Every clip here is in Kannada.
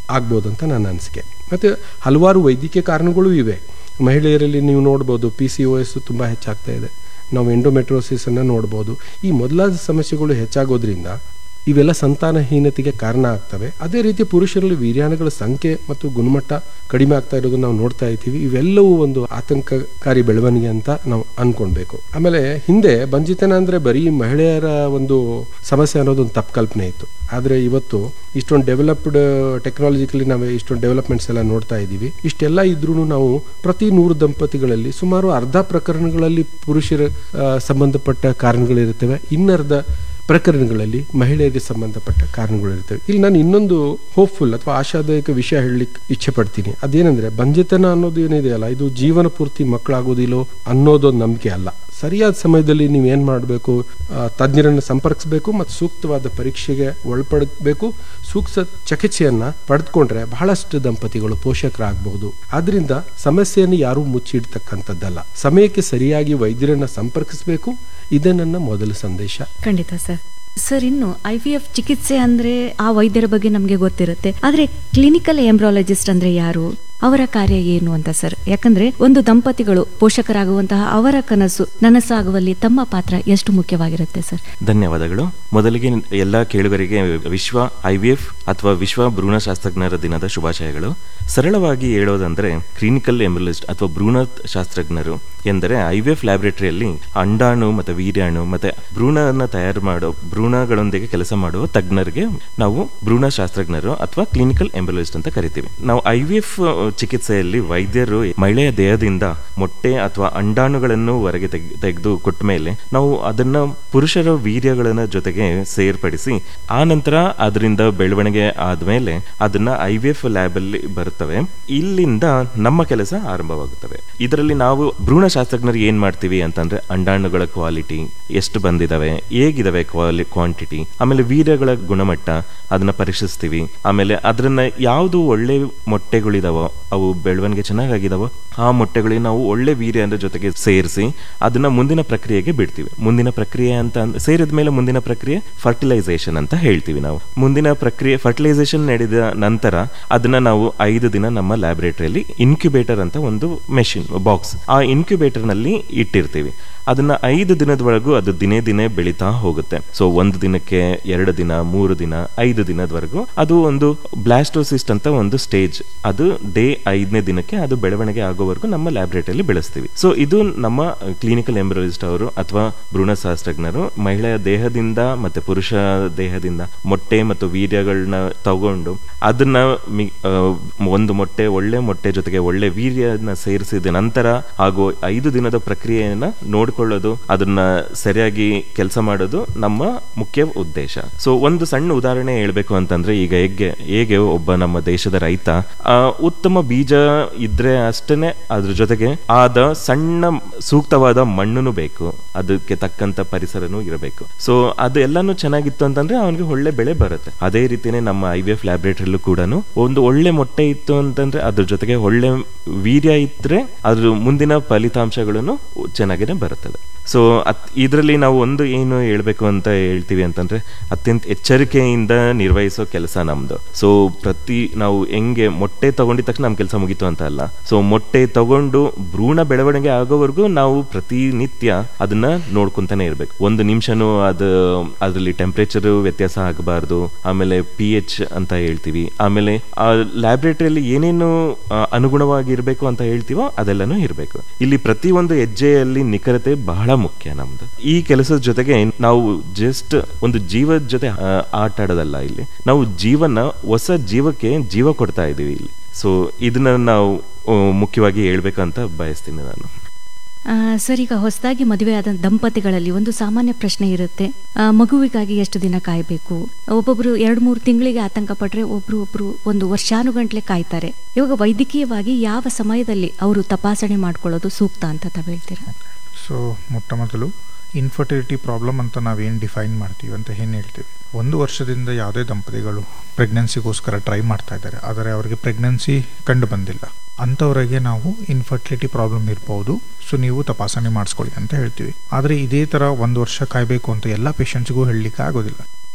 ಆಗ್ಬೋದು ಅಂತ ನನ್ನ ಅನಿಸಿಕೆ ಮತ್ತು ಹಲವಾರು ವೈದ್ಯಕೀಯ ಕಾರಣಗಳು ಇವೆ ಮಹಿಳೆಯರಲ್ಲಿ ನೀವು ನೋಡ್ಬೋದು ಪಿ ಸಿ ಒ ಎಸ್ ತುಂಬ ಹೆಚ್ಚಾಗ್ತಾ ಇದೆ ನಾವು ಎಂಡೋಮೆಟ್ರೋಸಿಸನ್ನು ನೋಡ್ಬೋದು ಈ ಮೊದಲಾದ ಸಮಸ್ಯೆಗಳು ಹೆಚ್ಚಾಗೋದ್ರಿಂದ ಇವೆಲ್ಲ ಸಂತಾನಹೀನತೆಗೆ ಕಾರಣ ಆಗ್ತವೆ ಅದೇ ರೀತಿ ಪುರುಷರಲ್ಲಿ ವೀರ್ಯಾಣುಗಳ ಸಂಖ್ಯೆ ಮತ್ತು ಗುಣಮಟ್ಟ ಕಡಿಮೆ ಆಗ್ತಾ ಇರೋದನ್ನ ನಾವು ನೋಡ್ತಾ ಇದ್ದೀವಿ ಇವೆಲ್ಲವೂ ಒಂದು ಆತಂಕಕಾರಿ ಬೆಳವಣಿಗೆ ಅಂತ ನಾವು ಅನ್ಕೊಳ್ಬೇಕು ಆಮೇಲೆ ಹಿಂದೆ ಬಂಜಿತನ ಅಂದ್ರೆ ಬರೀ ಮಹಿಳೆಯರ ಒಂದು ಸಮಸ್ಯೆ ಅನ್ನೋದು ಒಂದು ತಪ್ಪು ಕಲ್ಪನೆ ಇತ್ತು ಆದರೆ ಇವತ್ತು ಇಷ್ಟೊಂದು ಡೆವಲಪ್ಡ್ ಟೆಕ್ನಾಲಜಿಕಲಿ ನಾವು ಇಷ್ಟೊಂದು ಡೆವಲಪ್ಮೆಂಟ್ಸ್ ಎಲ್ಲ ನೋಡ್ತಾ ಇದ್ದೀವಿ ಇಷ್ಟೆಲ್ಲ ಇದ್ರೂ ನಾವು ಪ್ರತಿ ನೂರು ದಂಪತಿಗಳಲ್ಲಿ ಸುಮಾರು ಅರ್ಧ ಪ್ರಕರಣಗಳಲ್ಲಿ ಪುರುಷರ ಆ, ಸಂಬಂಧಪಟ್ಟ ಕಾರಣಗಳಿರುತ್ತವೆ ಇನ್ನರ್ಧ ಪ್ರಕರಣಗಳಲ್ಲಿ ಮಹಿಳೆಯರಿಗೆ ಸಂಬಂಧಪಟ್ಟ ಕಾರಣಗಳಿರ್ತವೆ ಇಲ್ಲಿ ನಾನು ಇನ್ನೊಂದು ಹೋಪ್ಫುಲ್ ಅಥವಾ ಆಶಾದಾಯಕ ವಿಷಯ ಹೇಳಲಿಕ್ಕೆ ಇಚ್ಛೆ ಪಡ್ತೀನಿ ಅದೇನೆಂದ್ರೆ ಬಂಜೆತನ ಅನ್ನೋದು ಏನಿದೆಯಲ್ಲ ಇದು ಜೀವನ ಪೂರ್ತಿ ಮಕ್ಕಳಾಗೋದಿಲ್ಲೋ ಅನ್ನೋದೊಂದು ನಂಬಿಕೆ ಅಲ್ಲ ಸರಿಯಾದ ಸಮಯದಲ್ಲಿ ನೀವು ಏನು ಮಾಡಬೇಕು ತಜ್ಞರನ್ನು ಸಂಪರ್ಕಿಸಬೇಕು ಮತ್ತು ಸೂಕ್ತವಾದ ಪರೀಕ್ಷೆಗೆ ಒಳಪಡಬೇಕು ಸೂಕ್ತ ಚಿಕಿತ್ಸೆಯನ್ನ ಪಡೆದುಕೊಂಡ್ರೆ ಬಹಳಷ್ಟು ದಂಪತಿಗಳು ಪೋಷಕರಾಗಬಹುದು ಆದ್ರಿಂದ ಸಮಸ್ಯೆಯನ್ನು ಯಾರೂ ಮುಚ್ಚಿಡ್ತಕ್ಕಂಥದ್ದಲ್ಲ ಸಮಯಕ್ಕೆ ಸರಿಯಾಗಿ ವೈದ್ಯರನ್ನ ಸಂಪರ್ಕಿಸಬೇಕು ಇದೇ ನನ್ನ ಮೊದಲ ಸಂದೇಶ ಖಂಡಿತ ಸರ್ ಸರ್ ಇನ್ನು ಐ ವಿ ಎಫ್ ಚಿಕಿತ್ಸೆ ಅಂದ್ರೆ ಆ ವೈದ್ಯರ ಬಗ್ಗೆ ನಮಗೆ ಗೊತ್ತಿರುತ್ತೆ ಆದ್ರೆ ಕ್ಲಿನಿಕಲ್ ಎಂಬ್ರಾಲಜಿಸ್ಟ್ ಅಂದ್ರೆ ಯಾರು ಅವರ ಕಾರ್ಯ ಏನು ಅಂತ ಸರ್ ಯಾಕಂದ್ರೆ ಒಂದು ದಂಪತಿಗಳು ಪೋಷಕರಾಗುವಂತಹ ಅವರ ಕನಸು ನನಸಾಗುವಲ್ಲಿ ತಮ್ಮ ಪಾತ್ರ ಎಷ್ಟು ಮುಖ್ಯವಾಗಿರುತ್ತೆ ಸರ್ ಧನ್ಯವಾದಗಳು ಮೊದಲಿಗೆ ಎಲ್ಲ ಕೇಳುಗರಿಗೆ ವಿಶ್ವ ಐ ವಿ ಎಫ್ ಅಥವಾ ವಿಶ್ವ ಭ್ರೂಣಶಾಸ್ತ್ರಜ್ಞರ ದಿನದ ಶುಭಾಶಯಗಳು ಸರಳವಾಗಿ ಹೇಳೋದಂದ್ರೆ ಕ್ಲಿನಿಕಲ್ ಎಂಬಲಿಸ್ಟ್ ಅಥವಾ ಭ್ರೂಣ ಶಾಸ್ತ್ರಜ್ಞರು ಎಂದರೆ ಐ ವಿ ಎಫ್ ಲ್ಯಾಬೊರೇಟರಿಯಲ್ಲಿ ಅಂಡಾಣು ಮತ್ತು ವೀರ್ಯಾಣು ಮತ್ತೆ ಭ್ರೂಣನ ತಯಾರು ಮಾಡೋ ಭ್ರೂಣಗಳೊಂದಿಗೆ ಕೆಲಸ ಮಾಡುವ ತಜ್ಞರಿಗೆ ನಾವು ಭ್ರೂಣ ಶಾಸ್ತ್ರಜ್ಞರು ಅಥವಾ ಕ್ಲಿನಿಕಲ್ ಎಂಬಲಿಸ್ಟ್ ಅಂತ ಕರಿತೀವಿ ನಾವು ಐ ವಿ ಎಫ್ ಚಿಕಿತ್ಸೆಯಲ್ಲಿ ವೈದ್ಯರು ಮಹಿಳೆಯ ದೇಹದಿಂದ ಮೊಟ್ಟೆ ಅಥವಾ ಅಂಡಾಣುಗಳನ್ನು ಹೊರಗೆ ತೆಗ್- ತೆಗೆದು ಕೊಟ್ಟ ಮೇಲೆ ನಾವು ಅದನ್ನ ಪುರುಷರ ವೀರ್ಯಗಳನ್ನ ಜೊತೆಗೆ ಸೇರ್ಪಡಿಸಿ ಆ ನಂತರ ಅದರಿಂದ ಬೆಳವಣಿಗೆ ಆದ್ಮೇಲೆ ಅದನ್ನ ಐ ವಿ ಎಫ್ ಲ್ಯಾಬ್ ಅಲ್ಲಿ ಬರುತ್ತವೆ ಇಲ್ಲಿಂದ ನಮ್ಮ ಕೆಲಸ ಆರಂಭವಾಗುತ್ತವೆ ಇದರಲ್ಲಿ ನಾವು ಭ್ರೂಣಶಾಸ್ತ್ರಜ್ಞರು ಏನ್ ಮಾಡ್ತೀವಿ ಅಂತಂದ್ರೆ ಅಂಡಾಣುಗಳ ಕ್ವಾಲಿಟಿ ಎಷ್ಟು ಬಂದಿದಾವೆ ಹೇಗಿದಾವೆ ಕ್ವಾಲಿ ಕ್ವಾಂಟಿಟಿ ಆಮೇಲೆ ವೀರ್ಯಗಳ ಗುಣಮಟ್ಟ ಅದನ್ನ ಪರೀಕ್ಷಿಸ್ತೀವಿ ಆಮೇಲೆ ಅದನ್ನ ಯಾವುದು ಒಳ್ಳೆ ಮೊಟ್ಟೆಗಳಿದಾವೋ ಅವು ಬೆಳವಣಿಗೆ ಚೆನ್ನಾಗಿದಾವೋ ಆ ಮೊಟ್ಟೆಗಳಿಗೆ ನಾವು ಒಳ್ಳೆ ವೀರ್ಯ ಅಂದ್ರೆ ಜೊತೆಗೆ ಸೇರಿಸಿ ಅದನ್ನ ಮುಂದಿನ ಪ್ರಕ್ರಿಯೆಗೆ ಬಿಡ್ತೀವಿ ಮುಂದಿನ ಪ್ರಕ್ರಿಯೆ ಅಂತ ಅಂದ್- ಸೇರಿದ ಮೇಲೆ ಮುಂದಿನ ಪ್ರಕ್ರಿಯೆ ಫರ್ಟಿಲೈಸೇಷನ್ ಅಂತ ಹೇಳ್ತೀವಿ ನಾವು ಮುಂದಿನ ಪ್ರಕ್ರಿಯೆ ಫರ್ಟಿಲೈಸೇಷನ್ ನಡೆದ ನಂತರ ಅದನ್ನ ನಾವು ಐದು ದಿನ ನಮ್ಮ ಲ್ಯಾಬೊರೇಟರಿಯಲ್ಲಿ ಇನ್ಕ್ಯುಬೇಟರ್ ಅಂತ ಒಂದು ಮೆಷಿನ್ ಬಾಕ್ಸ್ ಆ ಇನ್ಕ್ಯುಬೇಟರ್ ನಲ್ಲಿ ಇಟ್ಟಿರ್ತೀವಿ ಅದನ್ನ ಐದು ದಿನದವರೆಗೂ ಅದು ದಿನೇ ದಿನೇ ಬೆಳೀತಾ ಹೋಗುತ್ತೆ ಸೊ ಒಂದು ದಿನಕ್ಕೆ ಎರಡು ದಿನ ಮೂರು ದಿನ ಐದು ದಿನದವರೆಗೂ ಅದು ಒಂದು ಬ್ಲಾಸ್ಟೋಸಿಸ್ಟ್ ಅಂತ ಒಂದು ಸ್ಟೇಜ್ ಅದು ಡೇ ಐದನೇ ದಿನಕ್ಕೆ ಅದು ಬೆಳವಣಿಗೆ ಆಗೋವರೆಗೂ ನಮ್ಮ ಲ್ಯಾಬೊರೇಟರಿಯಲ್ಲಿ ಬೆಳೆಸ್ತೀವಿ ಸೊ ಇದು ನಮ್ಮ ಕ್ಲಿನಿಕಲ್ ಎಂಬ್ರಾಲಜಿಸ್ಟ್ ಅವರು ಅಥವಾ ಭ್ರೂಣಶಾಸ್ತ್ರಜ್ಞರು ಮಹಿಳೆಯ ದೇಹದಿಂದ ಮತ್ತೆ ಪುರುಷ ದೇಹದಿಂದ ಮೊಟ್ಟೆ ಮತ್ತು ವೀರ್ಯಗಳನ್ನ ತಗೊಂಡು ಅದನ್ನ ಮಿ- ಆ, ಒಂದು ಮೊಟ್ಟೆ ಒಳ್ಳೆ ಮೊಟ್ಟೆ ಜೊತೆಗೆ ಒಳ್ಳೆ ವೀರ್ಯನ ಸೇರಿಸಿದ ನಂತರ ಹಾಗೂ ಐದು ದಿನದ ಪ್ರಕ್ರಿಯೆಯನ್ನ ನೋಡ್ಕೊಳ್ಳೋದು ಅದನ್ನ ಸರಿಯಾಗಿ ಕೆಲಸ ಮಾಡೋದು ನಮ್ಮ ಮುಖ್ಯ ಉದ್ದೇಶ ಸೊ ಒಂದು ಸಣ್ಣ ಉದಾಹರಣೆ ಹೇಳ್ಬೇಕು ಅಂತಂದ್ರೆ ಈಗ ಹೇಗೆ ಹೇಗೆ ಒಬ್ಬ ನಮ್ಮ ದೇಶದ ರೈತ ಆ, ಉತ್ತಮ ಬೀಜ ಇದ್ರೆ ಅಷ್ಟೇನೆ ಅದ್ರ ಜೊತೆಗೆ ಆದ ಸಣ್ಣ ಸೂಕ್ತವಾದ ಮಣ್ಣು ಬೇಕು ಅದಕ್ಕೆ ತಕ್ಕಂತ ಪರಿಸರನೂ ಇರಬೇಕು ಸೊ ಅದು ಎಲ್ಲಾನು ಚೆನ್ನಾಗಿತ್ತು ಅಂತಂದ್ರೆ ಅವನಿಗೆ ಒಳ್ಳೆ ಬೆಳೆ ಬರುತ್ತೆ ಅದೇ ರೀತಿನೇ ನಮ್ಮ ಐ ವಿ ಎಫ್ ಲ್ಯಾಬೊರೇಟರಿಲೂ ಕೂಡ ಒಂದು ಒಳ್ಳೆ ಮೊಟ್ಟೆ ಇತ್ತು ಅಂತಂದ್ರೆ ಅದ್ರ ಜೊತೆಗೆ ಒಳ್ಳೆ ವೀರ್ಯ ಇದ್ರೆ ಅದ್ರ ಮುಂದಿನ ಫಲಿತಾಂಶಗಳನ್ನು ಚೆನ್ನಾಗಿನೇ ಬರುತ್ತದೆ ಸೊ ಇದರಲ್ಲಿ ನಾವು ಒಂದು ಏನು ಹೇಳ್ಬೇಕು ಅಂತ ಹೇಳ್ತೀವಿ ಅಂತಂದ್ರೆ ಅತ್ಯಂತ ಎಚ್ಚರಿಕೆಯಿಂದ ನಿರ್ವಹಿಸೋ ಕೆಲಸ ನಮ್ದು ಸೊ ಪ್ರತಿ ನಾವು ಹೆಂಗೆ ಮೊಟ್ಟೆ ತಗೊಂಡಿದ ತಕ್ಷಣ ನಮ್ ಕೆಲಸ ಮುಗೀತು ಅಂತ ಅಲ್ಲ ಸೊ ಮೊಟ್ಟೆ ತಗೊಂಡು ಭ್ರೂಣ ಬೆಳವಣಿಗೆ ಆಗೋವರೆಗೂ ನಾವು ಪ್ರತಿನಿತ್ಯ ಅದನ್ನ ನೋಡ್ಕೊಂತಾನೆ ಇರ್ಬೇಕು ಒಂದು ನಿಮಿಷನೂ ಅದು ಅದರಲ್ಲಿ ಟೆಂಪರೇಚರ್ ವ್ಯತ್ಯಾಸ ಆಗಬಾರ್ದು ಆಮೇಲೆ ಪಿ ಎಚ್ ಅಂತ ಹೇಳ್ತೀವಿ ಆಮೇಲೆ ಆ ಲ್ಯಾಬ್ರೇಟರಿಯಲ್ಲಿ ಏನೇನು ಆ, ಅನುಗುಣವಾಗಿರ್ಬೇಕು ಅಂತ ಹೇಳ್ತೀವೋ ಅದೆಲ್ಲನೂ ಇರಬೇಕು ಇಲ್ಲಿ ಪ್ರತಿಯೊಂದು ಹೆಜ್ಜೆಯಲ್ಲಿ ನಿಖರತೆ ಬಹಳ ಮುಖ್ಯ ನಮ್ದು ಈ ಕೆಲಸದ ಜೊತೆಗೆ ನಾವು ಜಸ್ಟ್ ಒಂದು ಜೀವದ ಜೊತೆ ಆ, ಆಟ ಆಡೋದಲ್ಲ ಇಲ್ಲಿ ನಾವು ಜೀವನ ಹೊಸ ಜೀವಕ್ಕೆ ಜೀವ ಕೊಡ್ತಾ ಇದೀವಿ ಇಲ್ಲಿ ಸೊ ಇದನ್ನ ನಾವು ಆ, ಮುಖ್ಯವಾಗಿ ಹೇಳ್ಬೇಕಂತ ಬಯಸ್ತೀನಿ ನಾನು ಆ, ಸರ್ ಈಗ ಹೊಸದಾಗಿ ಮದುವೆಯಾದ ದಂಪತಿಗಳಲ್ಲಿ ಒಂದು ಸಾಮಾನ್ಯ ಪ್ರಶ್ನೆ ಇರುತ್ತೆ ಆ, ಮಗುವಿಗಾಗಿ ಎಷ್ಟು ದಿನ ಕಾಯಬೇಕು ಒಬ್ಬೊಬ್ರು ಎರಡು ಮೂರು ತಿಂಗಳಿಗೆ ಆತಂಕ ಪಟ್ರೆ ಒಬ್ರು ಒಬ್ರು ಒಂದು ವರ್ಷಾನುಗಂಟ್ಲೆ ಕಾಯ್ತಾರೆ ಇವಾಗ ವೈದ್ಯಕೀಯವಾಗಿ ಯಾವ ಸಮಯದಲ್ಲಿ ಅವರು ತಪಾಸಣೆ ಮಾಡ್ಕೊಳ್ಳೋದು ಸೂಕ್ತ ಅಂತ ತಾವು ಹೇಳ್ತೀರಾ ಸೊ ಮೊಟ್ಟ ಮೊದಲು ಇನ್ಫರ್ಟಿಲಿಟಿ ಪ್ರಾಬ್ಲಮ್ ಅಂತ ನಾವೇನು ಡಿಫೈನ್ ಮಾಡ್ತೀವಿ ಅಂತ ಏನು ಹೇಳ್ತೀವಿ ಒಂದು ವರ್ಷದಿಂದ ಯಾವುದೇ ದಂಪತಿಗಳು ಪ್ರೆಗ್ನೆನ್ಸಿಗೋಸ್ಕರ ಟ್ರೈ ಮಾಡ್ತಾ ಇದ್ದಾರೆ ಆದರೆ ಅವರಿಗೆ ಪ್ರೆಗ್ನೆನ್ಸಿ ಕಂಡು ಬಂದಿಲ್ಲ ಅಂಥವರಿಗೆ ನಾವು ಇನ್ಫರ್ಟಿಲಿಟಿ ಪ್ರಾಬ್ಲಮ್ ಇರ್ಬೋದು ಸೊ ನೀವು ತಪಾಸಣೆ ಮಾಡಿಸ್ಕೊಳ್ಳಿ ಅಂತ ಹೇಳ್ತೀವಿ ಆದರೆ ಇದೇ ಥರ ಒಂದು ವರ್ಷ ಕಾಯಬೇಕು ಅಂತ ಎಲ್ಲ ಪೇಷಂಟ್ಸ್ಗೂ ಹೇಳಲಿಕ್ಕೆ ಆಗೋದಿಲ್ಲ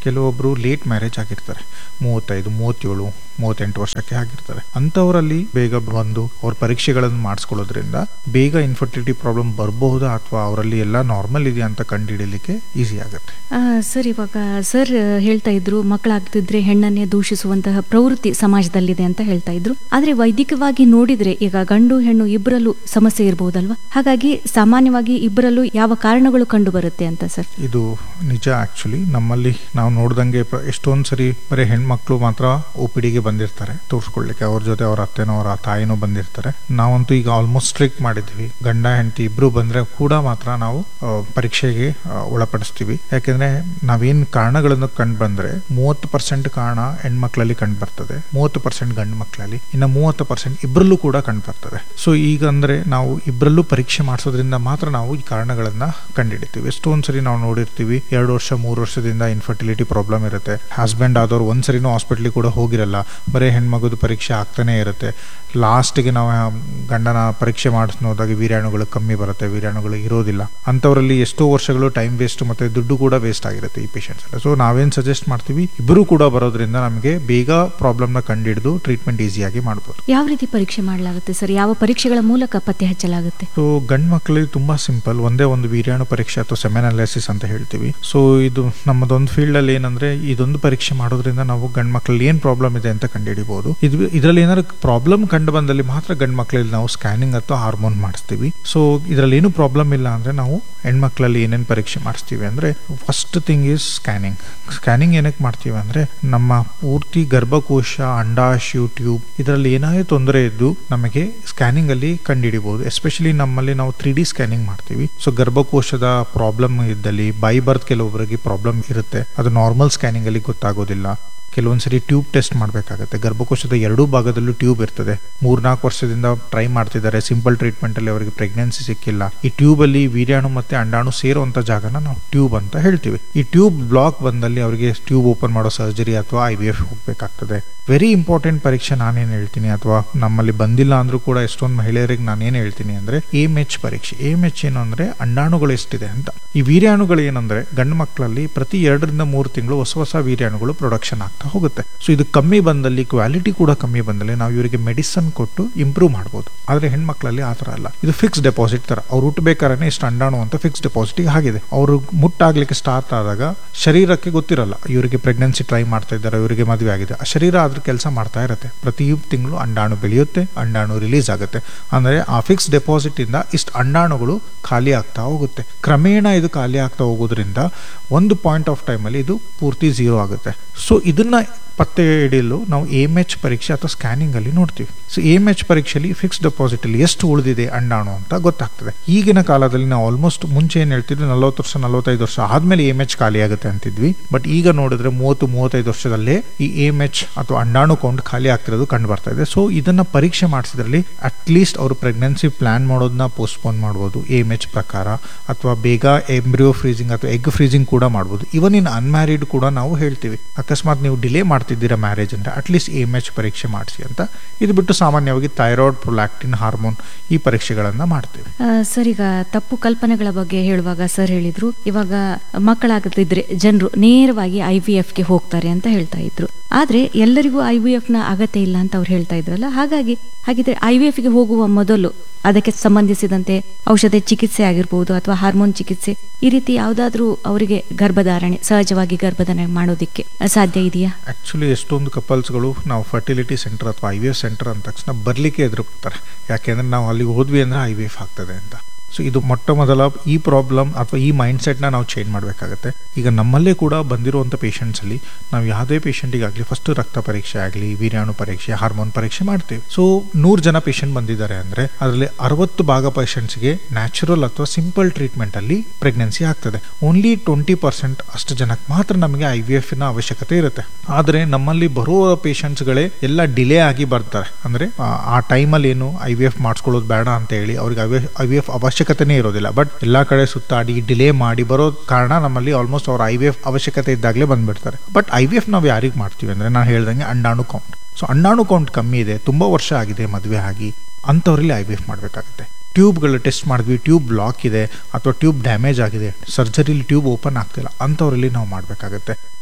ಕೆಲವೊಬ್ಬರು ಲೇಟ್ ಮ್ಯಾರೇಜ್ ಆಗಿರ್ತಾರೆ ಮೂವತ್ತೈದು ಮೂವತ್ತೇಳು ಮೂವತ್ತೆಂಟು ವರ್ಷಕ್ಕೆ ಆಗಿರ್ತಾರೆ ಅಂಥವರಲ್ಲಿ ಬೇಗ ಬಂದು ಅವ್ರ ಪರೀಕ್ಷೆಗಳನ್ನು ಮಾಡಿಸ್ಕೊಳ್ಳೋದ್ರಿಂದ ಬೇಗ ಇನ್ಫರ್ಟಿಲಿಟಿ ಪ್ರಾಬ್ಲಮ್ ಬರಬಹುದಾ ಅಥವಾ ಅವರಲ್ಲಿ ಎಲ್ಲ ನಾರ್ಮಲ್ ಇದೆಯಾ ಅಂತ ಕಂಡುಹಿಡಿಯಲಿಕ್ಕೆ ಈಸಿ ಆಗುತ್ತೆ ಆ, ಸರ್ ಇವಾಗ ಸರ್ ಹೇಳ್ತಾ ಇದ್ರು ಮಕ್ಕಳಾಗ್ತಿದ್ರೆ ಹೆಣ್ಣನ್ನೇ ದೂಷಿಸುವಂತಹ ಪ್ರವೃತ್ತಿ ಸಮಾಜದಲ್ಲಿದೆ ಅಂತ ಹೇಳ್ತಾ ಇದ್ರು ಆದ್ರೆ ವೈದಿಕವಾಗಿ ನೋಡಿದ್ರೆ ಈಗ ಗಂಡು ಹೆಣ್ಣು ಇಬ್ಬರಲ್ಲೂ ಸಮಸ್ಯೆ ಇರಬಹುದಲ್ವಾ ಹಾಗಾಗಿ ಸಾಮಾನ್ಯವಾಗಿ ಇಬ್ಬರಲ್ಲೂ ಯಾವ ಕಾರಣಗಳು ಕಂಡು ಬರುತ್ತೆ ಅಂತ ಸರ್ ಇದು ನಿಜ ಆ್ಯಕ್ಚುಲಿ ನಮ್ಮಲ್ಲಿ ನಾವು ನೋಡ್ದಂಗೆ ಪ- ಎಷ್ಟೊಂದು ಸರಿ ಬರೀ ಹೆಣ್ಮಕ್ಳು ಮಾತ್ರ ಒ ಪಿ ಡಿಗೆ ಬಂದಿರ್ತಾರೆ ತೋರಿಸ್ಕೊಳ್ಳಿಕ್ಕೆ ಅವ್ರ ಜೊತೆ ಅವ್ರ ಅತ್ತೆನೋ ಅವ್ರ ತಾಯಿನೋ ಬಂದಿರ್ತಾರೆ ನಾವಂತೂ ಈಗ ಆಲ್ಮೋಸ್ಟ್ ಸ್ಟ್ರಿಕ್ಟ್ ಮಾಡಿದ್ವಿ ಗಂಡ ಹೆಂಡತಿ ಇಬ್ರು ಬಂದ್ರೆ ಕೂಡ ಮಾತ್ರ ನಾವು ಆ, ಪರೀಕ್ಷೆಗೆ ಆ, ಒಳಪಡಿಸ್ತೀವಿ ಯಾಕೆಂದ್ರೆ ನಾವೇನು ಕಾರಣಗಳನ್ನು ಕಂಡು ಬಂದ್ರೆ ಮೂವತ್ತು ಪರ್ಸೆಂಟ್ ಕಾರಣ ಹೆಣ್ಮಕ್ಳಲ್ಲಿ ಕಂಡು ಬರ್ತದೆ ಮೂವತ್ತು ಪರ್ಸೆಂಟ್ ಗಂಡು ಮಕ್ಕಳಲ್ಲಿ ಇನ್ನು ಮೂವತ್ತು ಪರ್ಸೆಂಟ್ ಇಬ್ಬರಲ್ಲೂ ಕೂಡ ಕಂಡು ಬರ್ತದೆ ಸೊ ಈಗ ಅಂದ್ರೆ ನಾವು ಇಬ್ಬರಲ್ಲೂ ಪರೀಕ್ಷೆ ಮಾಡಿಸೋದ್ರಿಂದ ಮಾತ್ರ ನಾವು ಈ ಕಾರಣಗಳನ್ನ ಕಂಡುಹಿಡಿತೀವಿ ಎಷ್ಟೊಂದು ಸರಿ ನಾವು ನೋಡಿರ್ತೀವಿ ಎರಡು ವರ್ಷ ಮೂರು ವರ್ಷದಿಂದ ಇನ್ಫರ್ಟಿಲಿಟಿ ಪ್ರಾಬ್ಲಮ್ ಇರುತ್ತೆ ಹಸ್ಬೆಂಡ್ ಆದವ್ರು ಒಂದ್ಸರಿನೂ ಹಾಸ್ಪಿಟ್ಲಿಗೆ ಕೂಡ ಹೋಗಿರಲ್ಲ ಬರೀ ಹೆಣ್ಮಗುದು ಪರೀಕ್ಷೆ ಆಗ್ತಾನೆ ಇರುತ್ತೆ ಲಾಸ್ಟ್ಗೆ ನಾವು ಆ ಗಂಡನ ಪರೀಕ್ಷೆ ಮಾಡಿಸ್ನೋದಾಗ ವೀರ್ಯಾಣುಗಳು ಕಮ್ಮಿ ಬರುತ್ತೆ ವೀರ್ಯಾಣುಗಳು ಇರೋದಿಲ್ಲ ಅಂಥವರಲ್ಲಿ ಎಷ್ಟೋ ವರ್ಷಗಳು ಟೈಮ್ ವೇಸ್ಟ್ ಮತ್ತೆ ದುಡ್ಡು ಕೂಡ ವೇಸ್ಟ್ ಆಗಿರುತ್ತೆ ಈ ಪೇಷಂಟ್ಸ್ ಎಲ್ಲ ಸೊ ನಾವೇನು ಸಜೆಸ್ಟ್ ಮಾಡ್ತೀವಿ ಇಬ್ಬರು ಕೂಡ ಬರೋದ್ರಿಂದ ನಮಗೆ ಬೇಗ ಪ್ರಾಬ್ಲಮ್ನ ಕಂಡುಹಿಡಿದು ಟ್ರೀಟ್ಮೆಂಟ್ ಈಸಿಯಾಗಿ ಮಾಡ್ಬೋದು ಯಾವ ರೀತಿ ಪರೀಕ್ಷೆ ಮಾಡಲಾಗುತ್ತೆ ಸರ್ ಯಾವ ಪರೀಕ್ಷೆಗಳ ಮೂಲಕ ಪತ್ತೆ ಹಚ್ಚಲಾಗುತ್ತೆ ಸೊ ಗಂಡು ಮಕ್ಕಳಿಗೆ ತುಂಬಾ ಸಿಂಪಲ್ ಒಂದೇ ಒಂದು ವೀರ್ಯಾಣು ಪರೀಕ್ಷೆ ಅಥವಾ ಸೆಮೆನಾಲಿಸಿಸ್ ಅಂತ ಹೇಳ್ತೀವಿ ಸೊ ಇದು ನಮ್ಮದೊಂದು ಫೀಲ್ಡ್ ಅಲ್ಲಿ ಏನಂದ್ರೆ ಇದೊಂದು ಪರೀಕ್ಷೆ ಮಾಡೋದ್ರಿಂದ ನಾವು ಗಂಡು ಮಕ್ಕಳಲ್ಲಿ ಏನ್ ಪ್ರಾಬ್ಲಮ್ ಇದೆ ಅಂತ ಕಂಡುಹಿಡಿಬಹುದು ಇದು ಇದರಲ್ಲಿ ಏನಾದ್ರು ಪ್ರಾಬ್ಲಮ್ ಕಂಡು ಬಂದಲ್ಲಿ ಮಾತ್ರ ಗಂಡು ಮಕ್ಕಳಲ್ಲಿ ನಾವು ಸ್ಕ್ಯಾನಿಂಗ್ ಅಥವಾ ಹಾರ್ಮೋನ್ ಮಾಡಿಸ್ತೀವಿ ಸೊ ಇದರಲ್ಲಿ ಏನು ಪ್ರಾಬ್ಲಮ್ ಇಲ್ಲ ಅಂದ್ರೆ ನಾವು ಹೆಣ್ಮಕ್ಳಲ್ಲಿ ಏನೇನು ಪರೀಕ್ಷೆ ಮಾಡಿಸ್ತೀವಿ ಅಂದ್ರೆ first thing is scanning scanning ಏನಕ್ಕೆ ಮಾಡ್ತೀವಿ ಅಂದ್ರೆ ನಮ್ಮ ಪೂರ್ತಿ ಗರ್ಭಕೋಶ ಅಂಡಾಶು ಟ್ಯೂಬ್ ಇದರಲ್ಲಿ ಏನಾದರೂ ತೊಂದರೆ ಇದ್ದು ನಮಗೆ ಸ್ಕ್ಯಾನಿಂಗ್ ಅಲ್ಲಿ ಕಂಡುಹಿಡಿಬಹುದು ಎಸ್ಪೆಷಲಿ ನಮ್ಮಲ್ಲಿ ನಾವು ತ್ರೀ ಡಿ ಸ್ಕ್ಯಾನಿಂಗ್ ಮಾಡ್ತೀವಿ ಸೊ ಗರ್ಭಕೋಶದ ಪ್ರಾಬ್ಲಮ್ ಇದ್ದಲ್ಲಿ ಬೈ ಬರ್ತ್ ಕೆಲವೊಬ್ಬರಿಗೆ ಪ್ರಾಬ್ಲಮ್ ಇರುತ್ತೆ ಅದು ನಾರ್ಮಲ್ ಸ್ಕ್ಯಾನಿಂಗ್ ಅಲ್ಲಿ ಗೊತ್ತಾಗೋದಿಲ್ಲ ಕೆಲವೊಂದ್ಸರಿ ಟ್ಯೂಬ್ ಟೆಸ್ಟ್ ಮಾಡಬೇಕಾಗುತ್ತೆ ಗರ್ಭಕೋಶದ ಎರಡೂ ಭಾಗದಲ್ಲೂ ಟ್ಯೂಬ್ ಇರ್ತದೆ ಮೂರ್ನಾಲ್ಕು ವರ್ಷದಿಂದ ಟ್ರೈ ಮಾಡ್ತಿದ್ದಾರೆ ಸಿಂಪಲ್ ಟ್ರೀಟ್ಮೆಂಟ್ ಅಲ್ಲಿ ಅವರಿಗೆ ಪ್ರೆಗ್ನೆನ್ಸಿ ಸಿಕ್ಕಿಲ್ಲ ಈ ಟ್ಯೂಬ್ ಅಲ್ಲಿ ವೀರ್ಯಾಣು ಮತ್ತೆ ಅಂಡಾಣು ಸೇರುವಂತ ಜಾಗನ ನಾವು ಟ್ಯೂಬ್ ಅಂತ ಹೇಳ್ತೀವಿ ಈ ಟ್ಯೂಬ್ ಬ್ಲಾಕ್ ಬಂದಲ್ಲಿ ಅವರಿಗೆ ಟ್ಯೂಬ್ ಓಪನ್ ಮಾಡೋ ಸರ್ಜರಿ ಅಥವಾ ಐ ವಿ ಎಫ್ ಹೋಗ್ಬೇಕಾಗ್ತದೆ ವೆರಿ ಇಂಪಾರ್ಟೆಂಟ್ ಪರೀಕ್ಷೆ ನಾನೇನು ಹೇಳ್ತೀನಿ ಅಥವಾ ನಮ್ಮಲ್ಲಿ ಬಂದಿಲ್ಲ ಅಂದ್ರೂ ಕೂಡ ಎಷ್ಟೊಂದು ಮಹಿಳೆಯರಿಗೆ ನಾನೇನು ಹೇಳ್ತೀನಿ ಅಂದ್ರೆ ಎಮ್ ಎಚ್ ಪರೀಕ್ಷೆ ಎಮ್ ಎಚ್ ಏನು ಅಂದ್ರೆ ಅಂಡಾಣುಗಳು ಎಷ್ಟಿದೆ ಅಂತ ಈ ವೀರ್ಯಾಣುಗಳು ಏನಂದ್ರೆ ಗಂಡು ಮಕ್ಕಳಲ್ಲಿ ಪ್ರತಿ ಎರಡರಿಂದ ಮೂರು ತಿಂಗಳು ಹೊಸ ಹೊಸ ವೀರ್ಯಾಣುಗಳು ಪ್ರೊಡಕ್ಷನ್ ಆಗ್ತಾ ಹೋಗುತ್ತೆ ಸೊ ಇದು ಕಮ್ಮಿ ಬಂದಲ್ಲಿ ಕ್ವಾಲಿಟಿ ಕೂಡ ಕಮ್ಮಿ ಬಂದಲ್ಲಿ ನಾವು ಇವರಿಗೆ ಮೆಡಿಸನ್ ಕೊಟ್ಟು ಇಂಪ್ರೂವ್ ಮಾಡ್ಬೋದು ಆದ್ರೆ ಹೆಣ್ಮಕ್ಳಲ್ಲಿ ಆ ಥರ ಅಲ್ಲ ಇದು ಫಿಕ್ಸ್ ಡೆಪಾಸಿಟ್ ತರ ಅವ್ರು ಹುಟ್ಟಬೇಕಾದ್ರೆ ಇಷ್ಟು ಅಂಡಾಣು ಅಂತ ಫಿಕ್ಸ್ ಡೆಪಾಸಿಟ್ ಆಗಿದೆ ಅವರು ಮುಟ್ಟಾಗ್ಲಿಕ್ಕೆ ಸ್ಟಾರ್ಟ್ ಆದಾಗ ಶರೀರಕ್ಕೆ ಗೊತ್ತಿರಲ್ಲ ಇವರಿಗೆ ಪ್ರೆಗ್ನೆನ್ಸಿ ಟ್ರೈ ಮಾಡ್ತಾ ಇದ್ದಾರೆ ಇವರಿಗೆ ಮದುವೆ ಆಗಿದೆ ಆ ಶರೀರ ಅದ್ರ ಕೆಲಸ ಮಾಡ್ತಾ ಇರುತ್ತೆ ಪ್ರತಿ ತಿಂಗಳು ಅಂಡಾಣು ಬೆಳೆಯುತ್ತೆ ಅಂಡಾಣು ರಿಲೀಸ್ ಆಗುತ್ತೆ ಅಂದ್ರೆ ಆ ಫಿಕ್ಸ್ ಡೆಪಾಸಿಟ್ ಇಂದ ಇಷ್ಟು ಅಂಡಾಣುಗಳು ಖಾಲಿ ಆಗ್ತಾ ಹೋಗುತ್ತೆ ಕ್ರಮೇಣ ಇದು ಖಾಲಿ ಆಗ್ತಾ ಹೋಗೋದ್ರಿಂದ ಒಂದು ಪಾಯಿಂಟ್ ಆಫ್ ಟೈಮಲ್ಲಿ ಇದು ಪೂರ್ತಿ ಝೀರೋ ಆಗುತ್ತೆ ಸೊ ಇದನ್ನ ಪತ್ತೆ ಹಿಡಿಯಲು ನಾವು ಎಮ್ ಎಚ್ ಪರೀಕ್ಷೆ ಅಥವಾ ಸ್ಕ್ಯಾನಿಂಗ್ ಅಲ್ಲಿ ನೋಡ್ತೀವಿ ಸೊ ಎಮ್ ಎಚ್ ಪರೀಕ್ಷೆಯಲ್ಲಿ ಫಿಕ್ಸ್ ಡೆಪಾಸಿಟ್ ಅಲ್ಲಿ ಎಷ್ಟು ಉಳಿದಿದೆ ಅಂಡಾಣು ಅಂತ ಗೊತ್ತಾಗ್ತದೆ ಈಗಿನ ಕಾಲದಲ್ಲಿ ನಾವು ಆಲ್ಮೋಸ್ಟ್ ಮುಂಚೆ ಏನು ಹೇಳ್ತಿದ್ವಿ ನಲವತ್ತು ವರ್ಷ ನಲವತ್ತೈದು ವರ್ಷ ಆದ್ಮೇಲೆ ಎಮ್ ಎಚ್ ಖಾಲಿ ಆಗುತ್ತೆ ಅಂತಿದ್ವಿ ಬಟ್ ಈಗ ನೋಡಿದ್ರೆ ಮೂವತ್ತು ಮೂವತ್ತೈದು ವರ್ಷದಲ್ಲೇ ಈ ಎಮ್ ಎಚ್ ಅಥವಾ ಅಂಡಾಣು ಕೌಂಟ್ ಖಾಲಿ ಆಗ್ತಿರೋದು ಕಂಡು ಬರ್ತಾ ಇದೆ ಸೊ ಇದನ್ನ ಪರೀಕ್ಷೆ ಮಾಡಿಸಿದ್ರಲ್ಲಿ ಅಟ್ಲೀಸ್ಟ್ ಅವರು ಪ್ರೆಗ್ನೆನ್ಸಿ ಪ್ಲಾನ್ ಮಾಡೋದನ್ನ ಪೋಸ್ಟ್ಪೋನ್ ಮಾಡ್ಬೋದು ಎಮ್ ಎಚ್ ಪ್ರಕಾರ ಅಥವಾ ಬೇಗ ಎಂಬ್ರಿಯೋ ಫ್ರೀಸಿಂಗ್ ಅಥವಾ ಎಗ್ ಫ್ರೀಸಿಂಗ್ ಕೂಡ ಮಾಡ್ಬೋದು ಇವನ್ ಇನ್ ಅನ್ಮ್ಯಾರಿಡ್ ಕೂಡ ನಾವು ಹೇಳ್ತೀವಿ ಅಕಸ್ಮಾತ್ ನೀವು ಡಿಲೇ ಮಾಡ್ತಿದ್ದೀರಾ ಮ್ಯಾರೇಜ್ ಅಂದ್ರೆ ಅಟ್ಲೀಸ್ಟ್ ಎಮ್ ಎಚ್ ಪರೀಕ್ಷೆ ಮಾಡಿಸಿ ಅಂತ ಇದು ಬಿಟ್ಟು ಸಾಮಾನ್ಯವಾಗಿ ಥೈರಾಯ್ಡ್ ಪ್ರೊಲ್ಯಾಕ್ಟಿನ್ ಹಾರ್ಮೋನ್ ಈ ಪರೀಕ್ಷೆಗಳನ್ನ ಮಾಡ್ತೀವಿ ಆ, ಸರ್ ಈಗ ತಪ್ಪು ಕಲ್ಪನೆಗಳ ಬಗ್ಗೆ ಹೇಳುವಾಗ ಸರ್ ಹೇಳಿದ್ರು ಇವಾಗ ಮಕ್ಕಳಾಗದಿದ್ರೆ ಜನರು ನೇರವಾಗಿ ಐ ವಿ ಎಫ್ಗೆ ಹೋಗ್ತಾರೆ ಅಂತ ಹೇಳ್ತಾ ಇದ್ರು ಆದ್ರೆ ಎಲ್ಲರಿಗೂ ಐ ವಿ ಎಫ್ ನ ಅಗತ್ಯ ಇಲ್ಲ ಅಂತ ಅವ್ರು ಹೇಳ್ತಾ ಇದ್ರಲ್ಲ ಹಾಗಾಗಿ ಹಾಗಿದ್ರೆ ಐ ವಿ ಎಫ್ಗೆ ಹೋಗುವ ಮೊದಲು ಅದಕ್ಕೆ ಸಂಬಂಧಿಸಿದಂತೆ ಔಷಧ ಚಿಕಿತ್ಸೆ ಆಗಿರ್ಬೋದು ಅಥವಾ ಹಾರ್ಮೋನ್ ಚಿಕಿತ್ಸೆ ಈ ರೀತಿ ಯಾವುದಾದ್ರೂ ಅವರಿಗೆ ಗರ್ಭಧಾರಣೆ ಸಹಜವಾಗಿ ಗರ್ಭಧಾರಣೆ ಮಾಡೋದಿಕ್ಕೆ ಸಾಧ್ಯ ಇದೆಯಾ ಆ್ಯಕ್ಚುಲಿ ಎಷ್ಟೊಂದು ಕಪಲ್ಸ್ಗಳು ನಾವು ಫರ್ಟಿಲಿಟಿ ಸೆಂಟರ್ ಅಥವಾ ಐ ವಿ ಎಫ್ ಸೆಂಟರ್ ಅಂದ ತಕ್ಷಣ ಬರಲಿಕ್ಕೆ ಎದುರುತ್ತಾರೆ ಯಾಕೆಂದ್ರೆ ನಾವು ಅಲ್ಲಿಗೆ ಹೋದ್ವಿ ಅಂದರೆ ಐ ವಿ ಎಫ್ ಆಗ್ತದೆ ಅಂತ ಸೊ ಇದು ಮೊಟ್ಟ ಮೊದಲ ಈ ಪ್ರಾಬ್ಲಮ್ ಅಥವಾ ಈ ಮೈಂಡ್ ಸೆಟ್ನ ನಾವು ಚೇಂಜ್ ಮಾಡಬೇಕಾಗತ್ತೆ ಈಗ ನಮ್ಮಲ್ಲೇ ಕೂಡ ಬಂದಿರುವಂಥ ಪೇಷಂಟ್ಸಲ್ಲಿ ನಾವು ಯಾವುದೇ ಪೇಷಂಟಿಗಾಗಲಿ ಫಸ್ಟ್ ರಕ್ತ ಪರೀಕ್ಷೆ ಆಗಲಿ ವೀರ್ಯಾಣು ಪರೀಕ್ಷೆ ಹಾರ್ಮೋನ್ ಪರೀಕ್ಷೆ ಮಾಡ್ತೀವಿ ಸೊ ನೂರು ಜನ ಪೇಷಂಟ್ ಬಂದಿದ್ದಾರೆ ಅಂದರೆ ಅದರಲ್ಲಿ ಅರವತ್ತು ಭಾಗ ಪೇಷಂಟ್ಸ್ಗೆ ನ್ಯಾಚುರಲ್ ಅಥವಾ ಸಿಂಪಲ್ ಟ್ರೀಟ್ಮೆಂಟಲ್ಲಿ ಪ್ರೆಗ್ನೆನ್ಸಿ ಆಗ್ತದೆ ಓನ್ಲಿ ಟ್ವೆಂಟಿ ಪರ್ಸೆಂಟ್ ಅಷ್ಟು ಜನಕ್ಕೆ ಮಾತ್ರ ನಮಗೆ ಐ ವಿ ಎಫ್ನ ಅವಶ್ಯಕತೆ ಇರುತ್ತೆ ಆದರೆ ನಮ್ಮಲ್ಲಿ ಬರುವ ಪೇಷಂಟ್ಸ್ಗಳೇ ಎಲ್ಲ ಡಿಲೇ ಆಗಿ ಬರ್ತಾರೆ ಅಂದರೆ ಆ ಟೈಮಲ್ಲಿ ಏನು ಐ ವಿ ಎಫ್ ಮಾಡಿಸ್ಕೊಳ್ಳೋದು ಬೇಡ ಅಂತ ಹೇಳಿ ಅವ್ರಿಗೆ ಐ ವಿ ಎಫ್ ಅವಶ್ಯಕತೆನೇ ಇರೋದಿಲ್ಲ ಬಟ್ ಎಲ್ಲ ಕಡೆ ಸುತ್ತಾಡಿ ಡಿಲೇ ಮಾಡಿ ಬರೋ ಕಾರಣ ನಮ್ಮಲ್ಲಿ ಆಲ್ಮೋಸ್ಟ್ ಅವ್ರ ಐ ವಿ ಎಫ್ ಅವಶ್ಯಕತೆ ಇದ್ದಾಗಲೇ ಬಂದ್ಬಿಡ್ತಾರೆ ಬಟ್ ಐ ವಿ ಎಫ್ ನಾವು ಯಾರಿಗೆ ಮಾಡ್ತೀವಿ ಅಂದರೆ ನಾನು ಹೇಳ್ದಂಗೆ ಅಂಡಾಣು ಕೌಂಟ್ ಸೊ ಅಂಡಾಣು ಕೌಂಟ್ ಕಮ್ಮಿ ಇದೆ ತುಂಬ ವರ್ಷ ಆಗಿದೆ ಮದುವೆ ಆಗಿ ಅಂಥವ್ರಲ್ಲಿ ಐ ವಿ ಎಫ್ ಮಾಡಬೇಕಾಗುತ್ತೆ ಟ್ಯೂಬ್ಗಳು ಟೆಸ್ಟ್ ಮಾಡಿದ್ವಿ ಟ್ಯೂಬ್ ಬ್ಲಾಕ್ ಇದೆ ಅಥವಾ ಟ್ಯೂಬ್ ಡ್ಯಾಮೇಜ್ ಆಗಿದೆ ಸರ್ಜರಿಲಿ ಟ್ಯೂಬ್ ಓಪನ್ ಆಗ್ತಿಲ್ಲ ಅಂಥವ್ರಲ್ಲಿ ನಾವು ಮಾಡಬೇಕಾಗುತ್ತೆ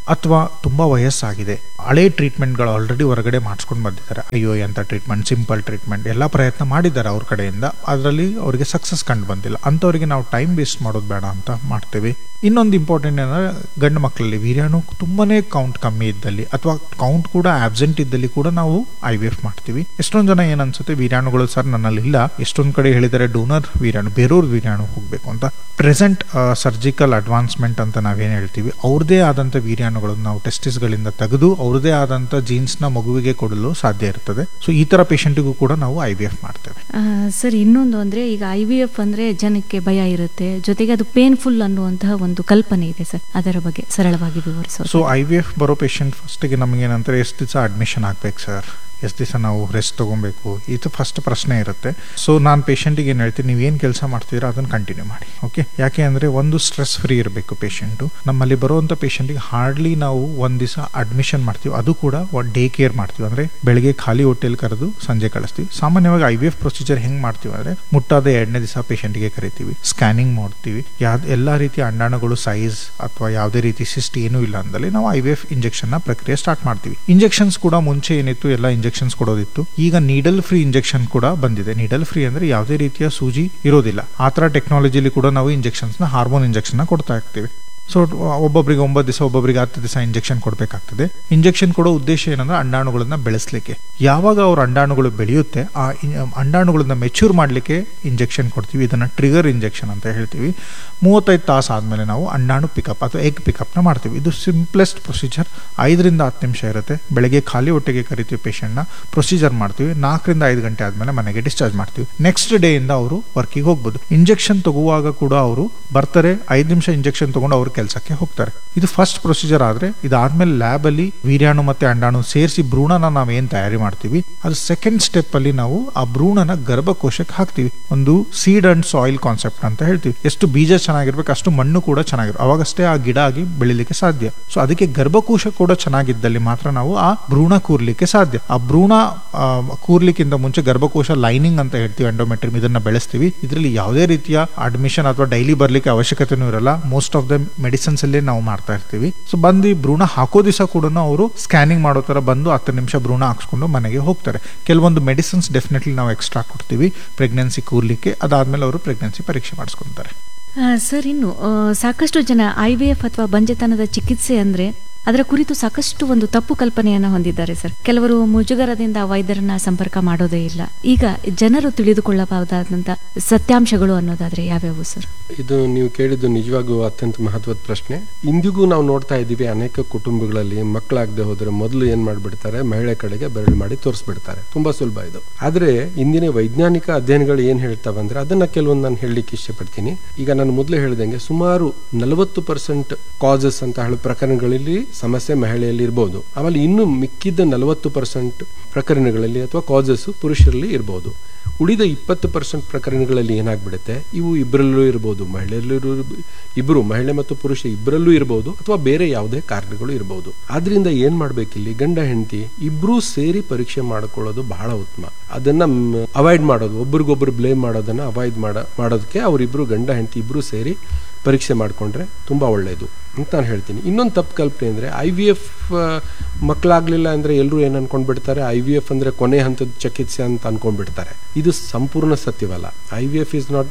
ಅಥವಾ ತುಂಬಾ ವಯಸ್ಸಾಗಿದೆ ಹಳೆ ಟ್ರೀಟ್ಮೆಂಟ್ಗಳು ಆಲ್ರೆಡಿ ಹೊರಗಡೆ ಮಾಡಿಸ್ಕೊಂಡು ಬಂದಿದ್ದಾರೆ ಅಯ್ಯೋ ಅಂತ ಟ್ರೀಟ್ಮೆಂಟ್ ಸಿಂಪಲ್ ಟ್ರೀಟ್ಮೆಂಟ್ ಎಲ್ಲ ಪ್ರಯತ್ನ ಮಾಡಿದ್ದಾರೆ ಅವ್ರ ಕಡೆಯಿಂದ ಅದರಲ್ಲಿ ಅವರಿಗೆ ಸಕ್ಸಸ್ ಕಂಡು ಬಂದಿಲ್ಲ ಅಂಥವ್ರಿಗೆ ನಾವು ಟೈಮ್ ವೇಸ್ಟ್ ಮಾಡೋದು ಬೇಡ ಅಂತ ಮಾಡ್ತೇವೆ ಇನ್ನೊಂದು ಇಂಪಾರ್ಟೆಂಟ್ ಏನಂದ್ರೆ ಗಂಡು ಮಕ್ಕಳಲ್ಲಿ ವೀರ್ಯಾಣು ತುಂಬಾನೇ ಕೌಂಟ್ ಕಮ್ಮಿ ಇದ್ದಲ್ಲಿ ಅಥವಾ ಕೌಂಟ್ ಕೂಡ ಆಬ್ಸೆಂಟ್ ಇದ್ದಲ್ಲಿ ಕೂಡ ನಾವು ಐ ವಿ ಎಫ್ ಮಾಡ್ತೀವಿ ಎಷ್ಟೊಂದು ಜನ ಏನ್ ಅನ್ಸುತ್ತೆ ವೀರ್ಯಾಣುಗಳು ಸರ್ ನನ್ನಲ್ಲಿ ಇಲ್ಲ ಎಷ್ಟೊಂದು ಕಡೆ ಹೇಳಿದ್ದಾರೆ ಡೋನರ್ ವೀರ್ಯಾಣು ಬೇರೆಯವ್ರ ವೀರ್ಯಾಣು ಹೋಗ್ಬೇಕು ಅಂತ ಪ್ರೆಸೆಂಟ್ ಸರ್ಜಿಕಲ್ ಅಡ್ವಾನ್ಸ್ಮೆಂಟ್ ಅಂತ ನಾವೇನು ಹೇಳ್ತೀವಿ ಅವ್ರದೇ ಆದಂಥ ವೀರ್ಯಾಣುಗಳನ್ನು ನಾವು ಟೆಸ್ಟಿಸ್ಗಳಿಂದ ತೆಗೆದು ಅವ್ರದೇ ಆದಂಥ ಜೀನ್ಸ್ನ ಮಗುವಿಗೆ ಕೊಡಲು ಸಾಧ್ಯ ಇರ್ತದೆ ಸೊ ಈ ಥರ ಪೇಷಂಟಿಗೂ ಕೂಡ ನಾವು ಐ ವಿ ಎಫ್ ಮಾಡ್ತೇವೆ ಆ, ಸರ್ ಇನ್ನೊಂದು ಅಂದ್ರೆ ಈಗ ಐ ವಿ ಎಫ್ ಅಂದ್ರೆ ಜನಕ್ಕೆ ಭಯ ಇರುತ್ತೆ ಜೊತೆಗೆ ಅದು ಪೇನ್ಫುಲ್ ಅನ್ನುವಂತಹ ಒಂದು ಕಲ್ಪನೆ ಇದೆ ಸರ್ ಅದರ ಬಗ್ಗೆ ಸರಳವಾಗಿ ವಿವರಿಸೋದು ಸೊ ಐ ವಿ ಎಫ್ ಬರೋ ಪೇಷಂಟ್ ಫಸ್ಟಿಗೆ ನಮಗೇನಂತಾರೆ ಎಷ್ಟು ದಿವಸ ಅಡ್ಮಿಷನ್ ಆಗ್ಬೇಕು ಸರ್ ಎಷ್ಟು ದಿವಸ ನಾವು ರೆಸ್ಟ್ ತೊಗೊಬೇಕು ಇದು ಫಸ್ಟ್ ಪ್ರಶ್ನೆ ಇರುತ್ತೆ ಸೊ ನಾನು ಪೇಷಂಟಿಗೆ ಏನು ಹೇಳ್ತೀನಿ ನೀವು ಏನು ಕೆಲಸ ಮಾಡ್ತೀರಾ ಅದನ್ನು ಕಂಟಿನ್ಯೂ ಮಾಡಿ ಓಕೆ ಯಾಕೆ ಅಂದರೆ ಒಂದು ಸ್ಟ್ರೆಸ್ ಫ್ರೀ ಇರಬೇಕು ಪೇಷಂಟು ನಮ್ಮಲ್ಲಿ ಬರುವಂಥ ಪೇಷಂಟಿಗೆ ಹಾರ್ಡ್ಲಿ ನಾವು ಒಂದು ದಿವಸ ಅಡ್ಮಿಷನ್ ಮಾಡ್ತೀವಿ ಅದು ಕೂಡ ಒಂದು ಡೇ ಕೇರ್ ಮಾಡ್ತೀವಿ ಅಂದರೆ ಬೆಳಗ್ಗೆ ಖಾಲಿ ಹೋಟೆಲ್ ಕರೆದು ಸಂಜೆ ಕಳಿಸ್ತೀವಿ ಸಾಮಾನ್ಯವಾಗಿ ಐ ವಿ ಎಫ್ ಪ್ರೊಸೀಜರ್ ಹೆಂಗೆ ಮಾಡ್ತೀವಿ ಅಂದರೆ ಮುಟ್ಟಾದ ಎರಡನೇ ದಿವಸ ಪೇಷಂಟಿಗೆ ಕರಿತೀವಿ ಸ್ಕ್ಯಾನಿಂಗ್ ಮಾಡ್ತೀವಿ ಯಾವ್ದು ಎಲ್ಲ ರೀತಿಯ ಅಂಡಾಣುಗಳು ಸೈಜ್ ಅಥವಾ ಯಾವುದೇ ರೀತಿ ಸಿಸ್ಟ್ ಏನೂ ಇಲ್ಲ ಅಂದಲ್ಲಿ ನಾವು ಐ ವಿ ಎಫ್ ಇಂಜೆಕ್ಷನ್ನ ಪ್ರಕ್ರಿಯೆ ಸ್ಟಾರ್ಟ್ ಮಾಡ್ತೀವಿ ಇಂಜೆಕ್ಷನ್ಸ್ ಕೂಡ ಮುಂಚೆ ಏನಿತ್ತು ಎಲ್ಲ ಇಂಜೆಕ್ಷನ್ಸ್ ಕೊಡೋದಿತ್ತು ಈಗ ನೀಡಲ್ ಫ್ರೀ ಇಂಜೆಕ್ಷನ್ ಕೂಡ ಬಂದಿದೆ ನೀಡಲ್ ಫ್ರೀ ಅಂದ್ರೆ ಯಾವುದೇ ರೀತಿಯ ಸೂಜಿ ಇರೋದಿಲ್ಲ ಆ ಥರ ಟೆಕ್ನಾಲಜಿಲಿ ಕೂಡ ನಾವು ಇಂಜೆಕ್ಷನ್ಸ್ನ ಹಾರ್ಮೋನ್ ಇಂಜೆಕ್ಷನ್ನ ಕೊಡ್ತಾ ಇರ್ತೀವಿ ಸೊ ಒಬ್ಬೊಬ್ಬರಿಗೆ ಒಂಬತ್ತು ದಿವಸ ಒಬ್ಬೊಬ್ಬರಿಗೆ ಹತ್ತು ದಿವಸ ಇಂಜೆಕ್ಷನ್ ಕೊಡಬೇಕಾಗ್ತದೆ ಇಂಜೆಕ್ಷನ್ ಕೊಡೋ ಉದ್ದೇಶ ಏನಂದ್ರೆ ಅಂಡಾಣುಗಳನ್ನ ಬೆಳೆಸಲಿಕ್ಕೆ ಯಾವಾಗ ಅವ್ರ ಅಂಡಾಣುಗಳು ಬೆಳೆಯುತ್ತೆ ಆ ಇನ್- ಅಂಡಾಣುಗಳನ್ನ ಮೆಚ್ಯೂರ್ ಮಾಡಲಿಕ್ಕೆ ಇಂಜೆಕ್ಷನ್ ಕೊಡ್ತೀವಿ ಇದನ್ನ ಟ್ರಿಗರ್ ಇಂಜೆಕ್ಷನ್ ಅಂತ ಹೇಳ್ತೀವಿ ಮೂವತ್ತೈದು ತಾಸು ಆದಮೇಲೆ ನಾವು ಅಂಡಾಣು ಪಿಕಪ್ ಅಥವಾ ಎಗ್ ಪಿಕಪ್ನ ಮಾಡ್ತೀವಿ ಇದು ಸಿಂಪ್ಲೆಸ್ಟ್ ಪ್ರೊಸೀಜರ್ ಐದರಿಂದ ಹತ್ತು ನಿಮಿಷ ಇರುತ್ತೆ ಬೆಳಗ್ಗೆ ಖಾಲಿ ಹೊಟ್ಟೆಗೆ ಕರಿತೀವಿ ಪೇಷಂಟ್ನ ಪ್ರೊಸೀಜರ್ ಮಾಡ್ತೀವಿ ನಾಲ್ಕರಿಂದ ಐದು ಗಂಟೆ ಆದಮೇಲೆ ಮನೆಗೆ ಡಿಸ್ಚಾರ್ಜ್ ಮಾಡ್ತೀವಿ ನೆಕ್ಸ್ಟ್ ಡೇ ಇಂದ ಅವರು ವರ್ಕಿಗೆ ಹೋಗ್ಬೋದು ಇಂಜೆಕ್ಷನ್ ತಗುವಾಗ ಕೂಡ ಅವರು ಬರ್ತಾರೆ ಐದು ನಿಮಿಷ ಇಂಜೆಕ್ಷನ್ ತಗೊಂಡು ಅವ್ರ ಕೆಲಸಕ್ಕೆ ಹೋಗ್ತಾರೆ ಇದು ಫಸ್ಟ್ ಪ್ರೊಸೀಜರ್ ಆದ್ರೆ ಇದಾದ್ಮೇಲೆ ಲ್ಯಾಬ್ ಅಲ್ಲಿ ವೀರ್ಯಾಣು ಮತ್ತೆ ಅಂಡಾಣು ಸೇರಿಸಿ ಭ್ರೂಣನ ನಾವು ಏನ್ ತಯಾರಿ ಮಾಡ್ತೀವಿ ಅದು ಸೆಕೆಂಡ್ ಸ್ಟೆಪ್ ಅಲ್ಲಿ ನಾವು ಆ ಭ್ರೂಣನ ಗರ್ಭಕೋಶಕ್ಕೆ ಹಾಕ್ತೀವಿ ಒಂದು ಸೀಡ್ ಅಂಡ್ ಸಾಯಿಲ್ ಕಾನ್ಸೆಪ್ಟ್ ಅಂತ ಹೇಳ್ತೀವಿ ಎಷ್ಟು ಬೀಜ ಚೆನ್ನಾಗಿರ್ಬೇಕು ಅಷ್ಟು ಮಣ್ಣು ಕೂಡ ಚೆನ್ನಾಗಿರ್ಬೇಕು ಅವಾಗಷ್ಟೇ ಆ ಗಿಡ ಆಗಿ ಬೆಳಿಲಿಕ್ಕೆ ಸಾಧ್ಯ ಸೊ ಅದಕ್ಕೆ ಗರ್ಭಕೋಶ ಕೂಡ ಚೆನ್ನಾಗಿದ್ದಲ್ಲಿ ಮಾತ್ರ ನಾವು ಆ ಭ್ರೂಣ ಕೂರ್ಲಿಕ್ಕೆ ಸಾಧ್ಯ ಆ ಭ್ರೂಣ ಆ, ಕೂರ್ಲಿಕ್ಕಿಂತ ಮುಂಚೆ ಗರ್ಭಕೋಶ ಲೈನಿಂಗ್ ಅಂತ ಹೇಳ್ತೀವಿ ಎಂಡೋಮೆಟ್ರಿಮ್ ಇದನ್ನ ಬೆಳೆಸ್ತೀವಿ ಇದರಲ್ಲಿ ಯಾವುದೇ ರೀತಿಯ ಅಡ್ಮಿಷನ್ ಅಥವಾ ಡೈಲಿ ಬರ್ಲಿಕ್ಕೆ ಅವಶ್ಯಕತೆನೂ ಇರಲ್ಲ ಮೋಸ್ಟ್ ಆಫ್ ದ ಮೆಡಿಸಿನ್ಸ್ ಅಲ್ಲೇ ನಾವು ಮಾಡ್ತಾ ಇರ್ತೀವಿ ಸೊ ಬಂದು ಈ ಭ್ರೂಣ ಹಾಕೋ ದಿವಸ ಕೂಡ ಅವರು ಸ್ಕ್ಯಾನಿಂಗ್ ಮಾಡೋ ತರ ಬಂದು ಹತ್ತು ನಿಮಿಷ ಭ್ರೂಣ ಹಾಕ್ಸ್ಕೊಂಡು ಮನೆಗೆ ಹೋಗ್ತಾರೆ ಕೆಲವೊಂದು ಮೆಡಿಸಿನ್ಸ್ ಡೆಫಿನೆಟ್ಲಿ ನಾವು ಎಕ್ಸ್ಟ್ರಾ ಕೊಡ್ತೀವಿ ಪ್ರೆಗ್ನೆನ್ಸಿ ಕೂರ್ಲಿಕ್ಕೆ ಅದಾದ್ಮೇಲೆ ಅವರು ಪ್ರೆಗ್ನೆನ್ಸಿ ಪರೀಕ್ಷೆ ಮಾಡಿಸ್ಕೊಂತಾರೆ ಆ, ಸರ್ ಇನ್ನು ಆ, ಸಾಕಷ್ಟು ಜನ ಐ ವಿ ಎಫ್ ಅಥವಾ ಬಂಜೆತನದ ಚಿಕಿತ್ಸೆ ಅಂದ್ರೆ ಅದರ ಕುರಿತು ಸಾಕಷ್ಟು ಒಂದು ತಪ್ಪು ಕಲ್ಪನೆಯನ್ನ ಹೊಂದಿದ್ದಾರೆ ಸರ್ ಕೆಲವರು ಮುಜುಗರದಿಂದ ವೈದ್ಯರನ್ನ ಸಂಪರ್ಕ ಮಾಡೋದೇ ಇಲ್ಲ ಈಗ ಜನರು ತಿಳಿದುಕೊಳ್ಳಬಹುದಾದಂತ ಸತ್ಯಾಂಶಗಳು ಅನ್ನೋದಾದ್ರೆ ಯಾವ್ಯಾವು ಸರ್ ಇದು ನೀವು ಕೇಳಿದ್ದು ನಿಜವಾಗೂ ಅತ್ಯಂತ ಮಹತ್ವದ ಪ್ರಶ್ನೆ ಇಂದಿಗೂ ನಾವು ನೋಡ್ತಾ ಇದ್ದೀವಿ ಅನೇಕ ಕುಟುಂಬಗಳಲ್ಲಿ ಮಕ್ಕಳಾಗದೆ ಹೋದ್ರೆ ಮೊದಲು ಏನ್ ಮಾಡ್ಬಿಡ್ತಾರೆ ಮಹಿಳೆ ಕಡೆಗೆ ಬೆರಳು ಮಾಡಿ ತೋರಿಸ್ಬಿಡ್ತಾರೆ ತುಂಬಾ ಸುಲಭ ಇದು ಆದ್ರೆ ಇಂದಿನ ವೈಜ್ಞಾನಿಕ ಅಧ್ಯಯನಗಳು ಏನ್ ಹೇಳ್ತಾವೆ ಅಂದ್ರೆ ಅದನ್ನ ಕೆಲವೊಂದು ನಾನು ಹೇಳಲಿಕ್ಕೆ ಇಷ್ಟಪಡ್ತೀನಿ ಈಗ ನಾನು ಮೊದಲೇ ಹೇಳ್ದಂಗೆ ಸುಮಾರು ನಲವತ್ತು ಪರ್ಸೆಂಟ್ ಕಾಸಸ್ ಅಂತ ಹೇಳೋ ಪ್ರಕರಣಗಳಲ್ಲಿ ಸಮಸ್ಯೆ ಮಹಿಳೆಯಲ್ಲಿ ಇರ್ಬೋದು ಆಮೇಲೆ ಇನ್ನು ಮಿಕ್ಕಿದ್ದ ನಲವತ್ತು ಪರ್ಸೆಂಟ್ ಪ್ರಕರಣಗಳಲ್ಲಿ ಅಥವಾ ಕಾಸಸ್ ಪುರುಷರಲ್ಲಿ ಇರ್ಬೋದು ಉಳಿದ ಇಪ್ಪತ್ತು ಪರ್ಸೆಂಟ್ ಪ್ರಕರಣಗಳಲ್ಲಿ ಏನಾಗ್ಬಿಡುತ್ತೆ ಇವು ಇಬ್ಬರಲ್ಲೂ ಇರ್ಬೋದು ಮಹಿಳೆಯಲ್ಲೂ ಇರ್ಬೋದು- ಇಬ್ರು ಮಹಿಳೆ ಮತ್ತು ಪುರುಷ ಇಬ್ಬರಲ್ಲೂ ಇರ್ಬೋದು ಅಥವಾ ಬೇರೆ ಯಾವುದೇ ಕಾರಣಗಳು ಇರ್ಬೋದು ಆದ್ರಿಂದ ಏನ್ ಮಾಡ್ಬೇಕಿಲ್ಲಿ ಗಂಡ ಹೆಂಡತಿ ಇಬ್ರು ಸೇರಿ ಪರೀಕ್ಷೆ ಮಾಡ್ಕೊಳ್ಳೋದು ಬಹಳ ಉತ್ತಮ ಅದನ್ನ ಅವಾಯ್ಡ್ ಮಾಡೋದು ಒಬ್ರಿಗೊಬ್ರು ಬ್ಲೇಮ್ ಮಾಡೋದನ್ನ ಅವಾಯ್ಡ್ ಮಾಡ ಮಾಡೋದಕ್ಕೆ ಅವರಿಬ್ರು ಗಂಡ ಹೆಂಡತಿ ಇಬ್ರು ಸೇರಿ ಪರೀಕ್ಷೆ ಮಾಡಿಕೊಂಡ್ರೆ ತುಂಬಾ ಒಳ್ಳೆಯದು ಅಂತ ನಾನು ಹೇಳ್ತೀನಿ ಇನ್ನೊಂದು ತಪ್ಪು ಕಲ್ಪನೆ ಅಂದರೆ ಐ ವಿ ಎಫ್ ಮಕ್ಕಳಾಗಲಿಲ್ಲ ಅಂದರೆ ಎಲ್ಲರೂ ಏನು ಅನ್ಕೊಂಡ್ಬಿಡ್ತಾರೆ ಐ ವಿ ಎಫ್ ಅಂದರೆ ಕೊನೆ ಹಂತದ ಚಿಕಿತ್ಸೆ ಅಂತ ಅನ್ಕೊಂಡ್ಬಿಡ್ತಾರೆ ಇದು ಸಂಪೂರ್ಣ ಸತ್ಯವಲ್ಲ I V F is not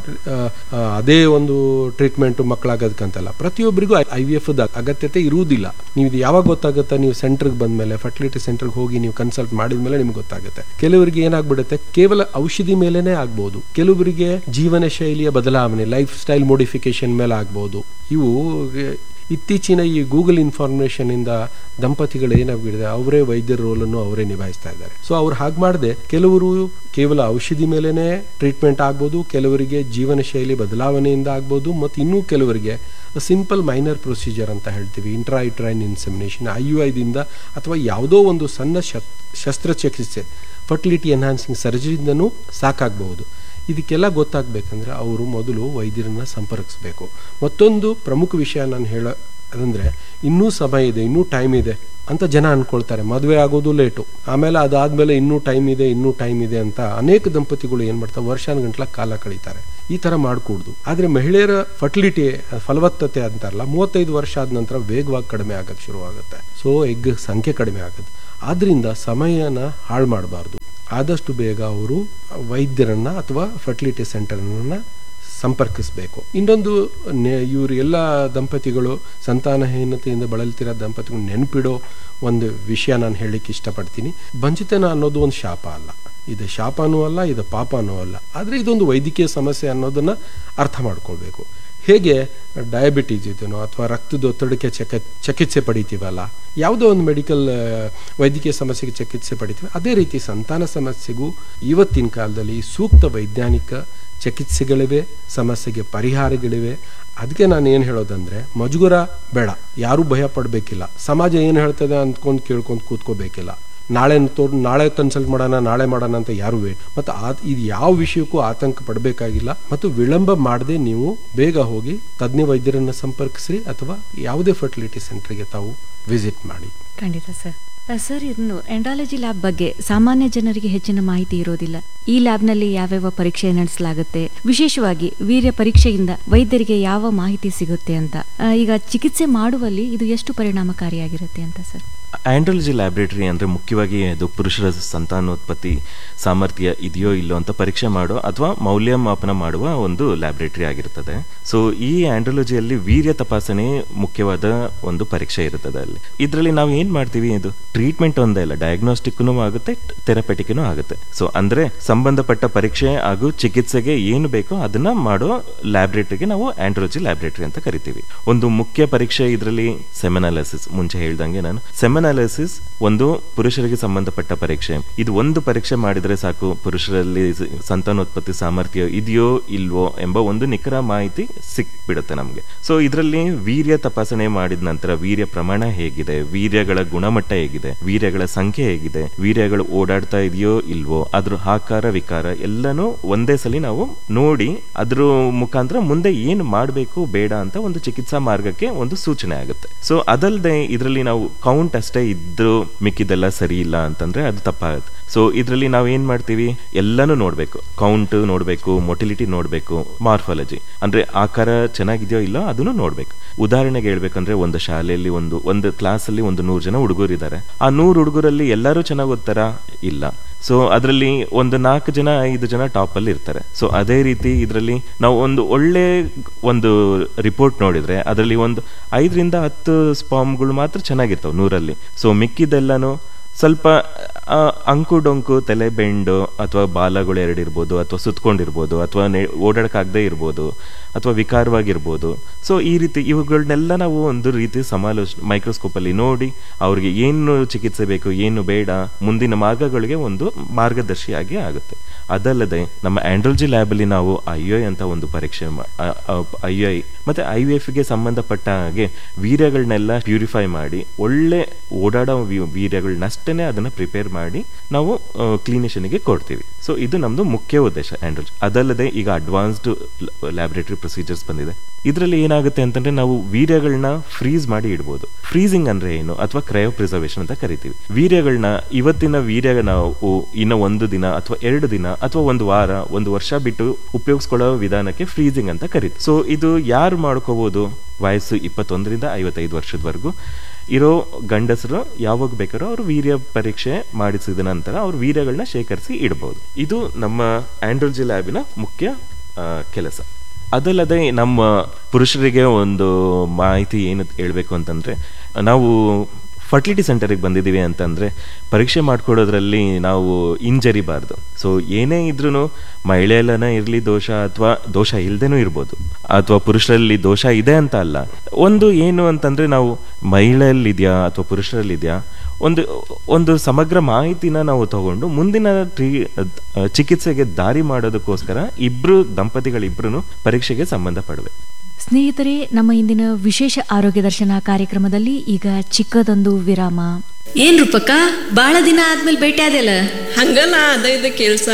ಅದೇ ಒಂದು ಟ್ರೀಟ್ಮೆಂಟು ಮಕ್ಕಳಾಗೋದಕ್ಕಂತಲ್ಲ ಪ್ರತಿಯೊಬ್ಬರಿಗೂ ಐ ವಿ ಎಫ್ ಅಗತ್ಯತೆ ಇರುವುದಿಲ್ಲ ನೀವು ಇದು ಯಾವಾಗ ಗೊತ್ತಾಗುತ್ತೆ ನೀವು ಸೆಂಟ್ರಿಗೆ ಬಂದಮೇಲೆ ಫರ್ಟಿಲಿಟಿ ಸೆಂಟರ್ಗೆ ಹೋಗಿ ನೀವು ಕನ್ಸಲ್ಟ್ ಮಾಡಿದ ಮೇಲೆ ನಿಮ್ಗೆ ಗೊತ್ತಾಗುತ್ತೆ ಕೆಲವರಿಗೆ ಏನಾಗ್ಬಿಡುತ್ತೆ ಕೇವಲ ಔಷಧಿ ಮೇಲೇನೆ ಆಗ್ಬೋದು ಕೆಲವರಿಗೆ ಜೀವನ ಶೈಲಿಯ ಬದಲಾವಣೆ ಲೈಫ್ ಸ್ಟೈಲ್ ಮೋಡಿಫಿಕೇಶನ್ ಮೇಲೆ ಆಗ್ಬೋದು ಇವು ಇತ್ತೀಚಿನ ಈ ಗೂಗಲ್ ಇನ್ಫಾರ್ಮೇಶನ್ ಇಂದ ದಂಪತಿಗಳು ಏನಾಗ್ಬಿಡಿದೆ ಅವರೇ ವೈದ್ಯರ ರೋಲನ್ನು ಅವರೇ ನಿಭಾಯಿಸ್ತಾ ಇದ್ದಾರೆ ಸೊ ಅವ್ರು ಹಾಗೆ ಮಾಡದೆ ಕೆಲವರು ಕೇವಲ ಔಷಧಿ ಮೇಲೇನೆ ಟ್ರೀಟ್ಮೆಂಟ್ ಆಗ್ಬೋದು ಕೆಲವರಿಗೆ ಜೀವನ ಶೈಲಿ ಬದಲಾವಣೆಯಿಂದ ಆಗ್ಬೋದು ಮತ್ತು ಇನ್ನೂ ಕೆಲವರಿಗೆ ಸಿಂಪಲ್ ಮೈನರ್ ಪ್ರೊಸೀಜರ್ ಅಂತ ಹೇಳ್ತೀವಿ intra uterine insemination I U ಐದಿಂದ ಅಥವಾ ಯಾವುದೋ ಒಂದು ಸಣ್ಣ ಶತ್- ಶಸ್ತ್ರಚಿಕಿತ್ಸೆ ಫರ್ಟಿಲಿಟಿ ಎನ್ಹಾನ್ಸಿಂಗ್ ಸರ್ಜರಿಯಿಂದನೂ ಸಾಕಾಗಬಹುದು ಇದಕ್ಕೆಲ್ಲ ಗೊತ್ತಾಗಬೇಕಂದ್ರೆ ಅವರು ಮೊದಲು ವೈದ್ಯರನ್ನ ಸಂಪರ್ಕಿಸಬೇಕು ಮತ್ತೊಂದು ಪ್ರಮುಖ ವಿಷಯ ನಾನು ಹೇಳ ಅದಂದ್ರೆ ಇನ್ನೂ ಸಮಯ ಇದೆ ಇನ್ನೂ ಟೈಮ್ ಇದೆ ಅಂತ ಜನ ಅನ್ಕೊಳ್ತಾರೆ ಮದುವೆ ಆಗೋದು ಲೇಟು ಆಮೇಲೆ ಅದಾದ್ಮೇಲೆ ಇನ್ನೂ ಟೈಮ್ ಇದೆ ಇನ್ನೂ ಟೈಮ್ ಇದೆ ಅಂತ ಅನೇಕ ದಂಪತಿಗಳು ಏನು ಮಾಡ್ತಾರೆ ವರ್ಷಾನುಗಂಟ್ಲ ಕಾಲ ಕಳೀತಾರೆ ಈ ಥರ ಮಾಡಕೂಡ್ದು ಆದರೆ ಮಹಿಳೆಯರ ಫರ್ಟಿಲಿಟಿ ಫಲವತ್ತತೆ ಅಂತಾರಲ್ಲ ಮೂವತ್ತೈದು ವರ್ಷ ಆದ ನಂತರ ವೇಗವಾಗಿ ಕಡಿಮೆ ಆಗೋಕ್ಕೆ ಶುರುವಾಗುತ್ತೆ ಸೊ ಎಗ್ ಸಂಖ್ಯೆ ಕಡಿಮೆ ಆಗುತ್ತೆ ಆದ್ರಿಂದ ಸಮಯನ ಹಾಳು ಮಾಡಬಾರ್ದು ಆದಷ್ಟು ಬೇಗ ಅವರು ವೈದ್ಯರನ್ನ ಅಥವಾ ಫರ್ಟಿಲಿಟಿ ಸೆಂಟರ್ನ ಸಂಪರ್ಕಿಸಬೇಕು ಇನ್ನೊಂದು ನೆ- ಇವರು ಎಲ್ಲ ದಂಪತಿಗಳು ಸಂತಾನಹೀನತೆಯಿಂದ ಬಳಲ್ತಿರೋ ದಂಪತಿಗಳು ನೆನಪಿಡೋ ಒಂದು ವಿಷಯ ನಾನು ಹೇಳಲಿಕ್ಕೆ ಇಷ್ಟಪಡ್ತೀನಿ ಬಂಜಿತನ ಅನ್ನೋದು ಒಂದು ಶಾಪ ಅಲ್ಲ ಇದು ಶಾಪನೂ ಅಲ್ಲ ಇದು ಪಾಪನೂ ಅಲ್ಲ ಆದರೆ ಇದೊಂದು ವೈದ್ಯಕೀಯ ಸಮಸ್ಯೆ ಅನ್ನೋದನ್ನು ಅರ್ಥ ಮಾಡ್ಕೊಳ್ಬೇಕು ಹೇಗೆ ಡಯಾಬಿಟೀಸ್ ಇದೆನೋ ಅಥವಾ ರಕ್ತದೊತ್ತಡಕ್ಕೆ ಚಕ ಚಿಕಿತ್ಸೆ ಪಡಿತೀವಲ್ಲ ಯಾವುದೋ ಒಂದು ಮೆಡಿಕಲ್ ವೈದ್ಯಕೀಯ ಸಮಸ್ಯೆಗೆ ಚಿಕಿತ್ಸೆ ಪಡಿತೀವಿ ಅದೇ ರೀತಿ ಸಂತಾನ ಸಮಸ್ಯೆಗೂ ಇವತ್ತಿನ ಕಾಲದಲ್ಲಿ ಸೂಕ್ತ ವೈಜ್ಞಾನಿಕ ಚಿಕಿತ್ಸೆಗಳಿವೆ ಸಮಸ್ಯೆಗೆ ಪರಿಹಾರಗಳಿವೆ ಅದಕ್ಕೆ ನಾನು ಏನು ಹೇಳೋದಂದ್ರೆ ಮಜುಗುರ ಬೇಡ ಯಾರೂ ಭಯ ಪಡಬೇಕಿಲ್ಲ ಸಮಾಜ ಏನು ಹೇಳ್ತದೆ ಅಂದ್ಕೊಂಡು ಕೇಳ್ಕೊಂಡು ಕೂತ್ಕೋಬೇಕಿಲ್ಲ ನಾಳೆ ತೋರ್ ನಾಳೆ ಕನ್ಸಲ್ಟ್ ಮಾಡೋಣ ನಾಳೆ ಮಾಡೋಣ ಅಂತ ಯಾರು ವೇಟ್ ಮತ್ತು ಆ ಇದು ಯಾವ ವಿಷಯಕ್ಕೂ ಆತಂಕ ಪಡಬೇಕಾಗಿಲ್ಲ ಮತ್ತು ವಿಳಂಬ ಮಾಡದೆ ನೀವು ಬೇಗ ಹೋಗಿ ತಜ್ಞ ವೈದ್ಯರನ್ನು ಸಂಪರ್ಕಿಸ್ರಿ ಅಥವಾ ಯಾವುದೇ ಫರ್ಟಿಲಿಟಿ ಸೆಂಟರ್ಗೆ ತಾವು ವಿಸಿಟ್ ಮಾಡಿ ಖಂಡಿತ ಸರ್ ಅ, ಸರ್ ಇನ್ನು ಎಂಡಾಲಜಿ ಲ್ಯಾಬ್ ಬಗ್ಗೆ ಸಾಮಾನ್ಯ ಜನರಿಗೆ ಹೆಚ್ಚಿನ ಮಾಹಿತಿ ಇರೋದಿಲ್ಲ ಈ ಲ್ಯಾಬ್ನಲ್ಲಿ ಯಾವ್ಯಾವ ಪರೀಕ್ಷೆ ನಡೆಸಲಾಗುತ್ತೆ ವಿಶೇಷವಾಗಿ ವೀರ್ಯ ಪರೀಕ್ಷೆಯಿಂದ ವೈದ್ಯರಿಗೆ ಯಾವ ಮಾಹಿತಿ ಸಿಗುತ್ತೆ ಅಂತ ಅ, ಈಗ ಚಿಕಿತ್ಸೆ ಮಾಡುವಲ್ಲಿ ಇದು ಎಷ್ಟು ಪರಿಣಾಮಕಾರಿಯಾಗಿರುತ್ತೆ ಅಂತ ಸರ್ ಆಂಡ್ರಾಲಜಿ ಲ್ಯಾಬ್ರೇಟರಿ ಅಂದರೆ ಮುಖ್ಯವಾಗಿ ಅದು ಪುರುಷರ ಸಂತಾನೋತ್ಪತ್ತಿ ಸಾಮರ್ಥ್ಯ ಇದೆಯೋ ಇಲ್ಲೋ ಅಂತ ಪರೀಕ್ಷೆ ಮಾಡೋ ಅಥವಾ ಮೌಲ್ಯಮಾಪನ ಮಾಡುವ ಒಂದು ಲ್ಯಾಬ್ರೇಟರಿ ಆಗಿರ್ತದೆ ಸೊ ಈ ಆಂಡ್ರಾಲಜಿಯಲ್ಲಿ ವೀರ್ಯ ತಪಾಸಣೆ ಮುಖ್ಯವಾದ ಒಂದು ಪರೀಕ್ಷೆ ಇರುತ್ತದೆ ಅಲ್ಲಿ ಇದರಲ್ಲಿ ನಾವು ಏನು ಮಾಡ್ತೀವಿ ಇದು ಟ್ರೀಟ್ಮೆಂಟ್ ಒಂದೇ ಅಲ್ಲ ಡಯಾಗ್ನೋಸ್ಟಿಕ್ನು ಆಗುತ್ತೆ ಥೆರಪೆಟಿಕ್ನು ಆಗುತ್ತೆ ಸೊ ಅಂದರೆ ಸಂಬಂಧಪಟ್ಟ ಪರೀಕ್ಷೆ ಹಾಗೂ ಚಿಕಿತ್ಸೆಗೆ ಏನು ಬೇಕೋ ಅದನ್ನ ಮಾಡೋ ಲ್ಯಾಬ್ರೇಟರಿಗೆ ನಾವು ಆಂಡ್ರಾಲಜಿ ಲ್ಯಾಬ್ರೇಟರಿ ಅಂತ ಕರಿತೀವಿ ಒಂದು ಮುಖ್ಯ ಪರೀಕ್ಷೆ ಇದರಲ್ಲಿ ಸೆಮೆನಾಲಿಸಿಸ್ ಮುಂಚೆ ಹೇಳ್ದಂಗೆ ನಾನು ಸೆಮೆನಾಲಿಸಿಸ್ ಒಂದು ಪುರುಷರಿಗೆ ಸಂಬಂಧಪಟ್ಟ ಪರೀಕ್ಷೆ ಇದು ಒಂದು ಪರೀಕ್ಷೆ ಮಾಡಿದ್ರೆ ಸಾಕು ಪುರುಷರಲ್ಲಿ ಸ- ಸಂತಾನೋತ್ಪತ್ತಿ ಸಾಮರ್ಥ್ಯ ಇದೆಯೋ ಇಲ್ವೋ ಎಂಬ ಒಂದು ನಿಖರ ಮಾಹಿತಿ ಸಿಕ್ಬಿಡುತ್ತೆ ನಮಗೆ ಸೊ ಇದರಲ್ಲಿ ವೀರ್ಯ ತಪಾಸಣೆ ಮಾಡಿದ ನಂತರ ವೀರ್ಯ ಪ್ರಮಾಣ ಹೇಗಿದೆ ವೀರ್ಯಗಳ ಗುಣಮಟ್ಟ ಹೇಗಿದೆ ವೀರ್ಯಗಳ ಸಂಖ್ಯೆ ಹೇಗಿದೆ ವೀರ್ಯಗಳು ಓಡಾಡ್ತಾ ಇದೆಯೋ ಇಲ್ವೋ ಅದ್ರ ಆಕಾರ ವಿಕಾರ ಎಲ್ಲನೂ ಒಂದೇ ಸಲ ನಾವು ನೋಡಿ ಅದ್ರ ಮುಖಾಂತರ ಮುಂದೆ ಏನು ಮಾಡಬೇಕು ಬೇಡ ಅಂತ ಒಂದು ಚಿಕಿತ್ಸಾ ಮಾರ್ಗಕ್ಕೆ ಒಂದು ಸೂಚನೆ ಆಗುತ್ತೆ ಸೊ ಅದಲ್ಲದೆ ಇದರಲ್ಲಿ ನಾವು ಕೌಂಟ್ ಅಷ್ಟೇ ಇದ್ರು ಮಿಕ್ಕಿದೆಲ್ಲ ಸರಿ ಇಲ್ಲ ಅಂತಂದ್ರೆ ಅದು ತಪ್ಪಾಗುತ್ತೆ ಸೊ ಇದರಲ್ಲಿ ನಾವು ಏನ್ ಮಾಡ್ತೀವಿ ಎಲ್ಲನೂ ನೋಡಬೇಕು ಕೌಂಟ್ ನೋಡಬೇಕು ಮೊಟಿಲಿಟಿ ನೋಡಬೇಕು ಮಾರ್ಫಾಲಜಿ ಅಂದ್ರೆ ಆಕಾರ ಚೆನ್ನಾಗಿದೆಯೋ ಇಲ್ಲೋ ಅದನ್ನು ನೋಡಬೇಕು ಉದಾಹರಣೆಗೆ ಹೇಳ್ಬೇಕಂದ್ರೆ ಒಂದು ಶಾಲೆಯಲ್ಲಿ ಒಂದು ಒಂದು ಕ್ಲಾಸಲ್ಲಿ ಒಂದು ನೂರು ಜನ ಹುಡುಗರು ಇದ್ದಾರೆ ಆ ನೂರು ಹುಡುಗರಲ್ಲಿ ಎಲ್ಲರೂ ಚೆನ್ನಾಗಿ ಓದ್ತಾರಾ ಇಲ್ಲ ಸೊ ಅದರಲ್ಲಿ ಒಂದು ನಾಲ್ಕು ಜನ ಐದು ಜನ ಟಾಪ್ ಅಲ್ಲಿ ಇರ್ತಾರೆ ಸೊ ಅದೇ ರೀತಿ ಇದರಲ್ಲಿ ನಾವು ಒಂದು ಒಳ್ಳೆ ಒಂದು ರಿಪೋರ್ಟ್ ನೋಡಿದ್ರೆ ಅದರಲ್ಲಿ ಒಂದು ಐದರಿಂದ ಹತ್ತು ಸ್ಪಾಮ್ಗಳು ಮಾತ್ರ ಚೆನ್ನಾಗಿರ್ತವೆ ನೂರಲ್ಲಿ ಸೊ ಮಿಕ್ಕಿದೆಲ್ಲನೂ ಸ್ವಲ್ಪ ಆ, ಅಂಕು ಡೊಂಕು ತಲೆ ಬೆಂಡು ಅಥವಾ ಬಾಲಗಳು ಎರಡಿರ್ಬೋದು ಅಥವಾ ಸುತ್ಕೊಂಡಿರ್ಬೋದು ಅಥವಾ ನೆ ಓಡಾಡಕ್ಕಾಗದೇ ಇರ್ಬೋದು ಅಥವಾ ವಿಕಾರವಾಗಿರ್ಬೋದು ಸೊ ಈ ರೀತಿ ಇವುಗಳನ್ನೆಲ್ಲ ನಾವು ಒಂದು ರೀತಿ ಸಮಾಲೋಚನೆ ಮೈಕ್ರೋಸ್ಕೋಪಲ್ಲಿ ನೋಡಿ ಅವ್ರಿಗೆ ಏನು ಚಿಕಿತ್ಸೆ ಬೇಕು ಏನು ಬೇಡ ಮುಂದಿನ ಮಾರ್ಗಗಳಿಗೆ ಒಂದು ಮಾರ್ಗದರ್ಶಿಯಾಗಿ ಆಗುತ್ತೆ ಅದಲ್ಲದೆ ನಮ್ಮ ಆಂಡ್ರೋಲಜಿ ಲ್ಯಾಬಲ್ಲಿ ನಾವು ಐ ಐ ಅಂತ ಒಂದು ಪರೀಕ್ಷೆ ಐ ಐ ಮತ್ತೆ ಐ ವಿ ಎಫ್ಗೆ ಸಂಬಂಧಪಟ್ಟ ಹಾಗೆ ವೀರ್ಯಗಳನ್ನೆಲ್ಲ ಪ್ಯೂರಿಫೈ ಮಾಡಿ ಒಳ್ಳೆ ಓಡಾಡೋ ವಿ- ವೀರ್ಯಗಳನ್ನಷ್ಟೇ ಅದನ್ನ ಪ್ರಿಪೇರ್ ಮಾಡಿ ನಾವು ಕ್ಲಿನಿಷನ್ಗೆ ಕೊಡ್ತೀವಿ ಸೊ ಇದು ನಮ್ದು ಮುಖ್ಯ ಉದ್ದೇಶ ಆಂಡ್ರೋಲಜಿ ಅದಲ್ಲದೆ ಈಗ ಅಡ್ವಾನ್ಸ್ಡ್ ಲ್ಯಾಬೊರೇಟರಿ ಪ್ರೊಸೀಜರ್ಸ್ ಬಂದಿದೆ ಇದರಲ್ಲಿ ಏನಾಗುತ್ತೆ ಅಂತಂದ್ರೆ ನಾವು ವೀರ್ಯಗಳನ್ನ ಫ್ರೀಸ್ ಮಾಡಿ ಇಡ್ಬೋದು ಫ್ರೀಸಿಂಗ್ ಅಂದ್ರೆ ಏನು ಅಥವಾ ಕ್ರಯೋ ಪ್ರಿಸರ್ವೇಷನ್ ಅಂತ ಕರಿತೀವಿ ವೀರ್ಯಗಳನ್ನ ಇವತ್ತಿನ ವೀರ್ಯ ನಾವು ಇನ್ನ ಒಂದು ದಿನ ಅಥವಾ ಎರಡು ದಿನ ಅಥವಾ ಒಂದು ವಾರ ಒಂದು ವರ್ಷ ಬಿಟ್ಟು ಉಪಯೋಗಿಸ್ಕೊಳ್ಳೋ ವಿಧಾನಕ್ಕೆ ಫ್ರೀಸಿಂಗ್ ಅಂತ ಕರಿತೀವಿ ಸೊ ಇದು ಯಾರು ಮಾಡ್ಕೋಬಹುದು ವಯಸ್ಸು ಇಪ್ಪತ್ತೊಂದರಿಂದ ಐವತ್ತೈದು ವರ್ಷದವರೆಗೂ ಇರೋ ಗಂಡಸರು ಯಾವಾಗ ಬೇಕಾದ್ರೂ ಅವರು ವೀರ್ಯ ಪರೀಕ್ಷೆ ಮಾಡಿಸಿದ ನಂತರ ಅವ್ರ ವೀರ್ಯಗಳನ್ನ ಶೇಖರಿಸಿ ಇಡಬಹುದು ಇದು ನಮ್ಮ ಆಂಡ್ರೋಲಜಿ ಲ್ಯಾಬಿನ ಮುಖ್ಯ ಆ, ಕೆಲಸ ಅದಲ್ಲದೆ ನಮ್ಮ ಪುರುಷರಿಗೆ ಒಂದು ಮಾಹಿತಿ ಏನು ಹೇಳ್ಬೇಕು ಅಂತಂದ್ರೆ ನಾವು ಫರ್ಟಿಲಿಟಿ ಸೆಂಟರಿಗೆ ಬಂದಿದ್ದೀವಿ ಅಂತಂದ್ರೆ ಪರೀಕ್ಷೆ ಮಾಡ್ಕೊಡೋದ್ರಲ್ಲಿ ನಾವು ಹಿಂಜರಿಬಾರ್ದು ಸೊ ಏನೇ ಇದ್ರೂ ಮಹಿಳೆಯಲ್ಲನ ಇರಲಿ ದೋಷ ಅಥವಾ ದೋಷ ಇಲ್ಲದೇನೂ ಇರ್ಬೋದು ಅಥವಾ ಪುರುಷರಲ್ಲಿ ದೋಷ ಇದೆ ಅಂತ ಅಲ್ಲ ಒಂದು ಏನು ಅಂತಂದ್ರೆ ನಾವು ಮಹಿಳೆಯಲ್ಲಿದೆಯಾ ಅಥವಾ ಪುರುಷರಲ್ಲಿದೆಯಾ ಒಂದು ಒಂದು ಸಮಗ್ರ ಮಾಹಿತಿನ ನಾವು ತಗೊಂಡು ಮುಂದಿನ ಟ್ರೀ ಅಹ್, ಚಿಕಿತ್ಸೆಗೆ ದಾರಿ ಮಾಡೋದಕ್ಕೋಸ್ಕರ ಇಬ್ರು ದಂಪತಿಗಳಿಬ್ರು ಪರೀಕ್ಷೆಗೆ ಸಂಬಂಧ ಪಡಬೇಕು ಸ್ನೇಹಿತರೆ ನಮ್ಮ ಇಂದಿನ ವಿಶೇಷ ಆರೋಗ್ಯ ದರ್ಶನ ಕಾರ್ಯಕ್ರಮದಲ್ಲಿ ಈಗ ಚಿಕ್ಕದೊಂದು ವಿರಾಮ ಏನ್ ರೂಪಕ್ಕ ಬಾಳ ದಿನ ಆದ್ಮೇಲೆ ಭೇಟಿ ಆದ್ಯಲ್ಲ ಹಂಗಲ್ಲ ಅದ ಇದ ಕೆಲ್ಸ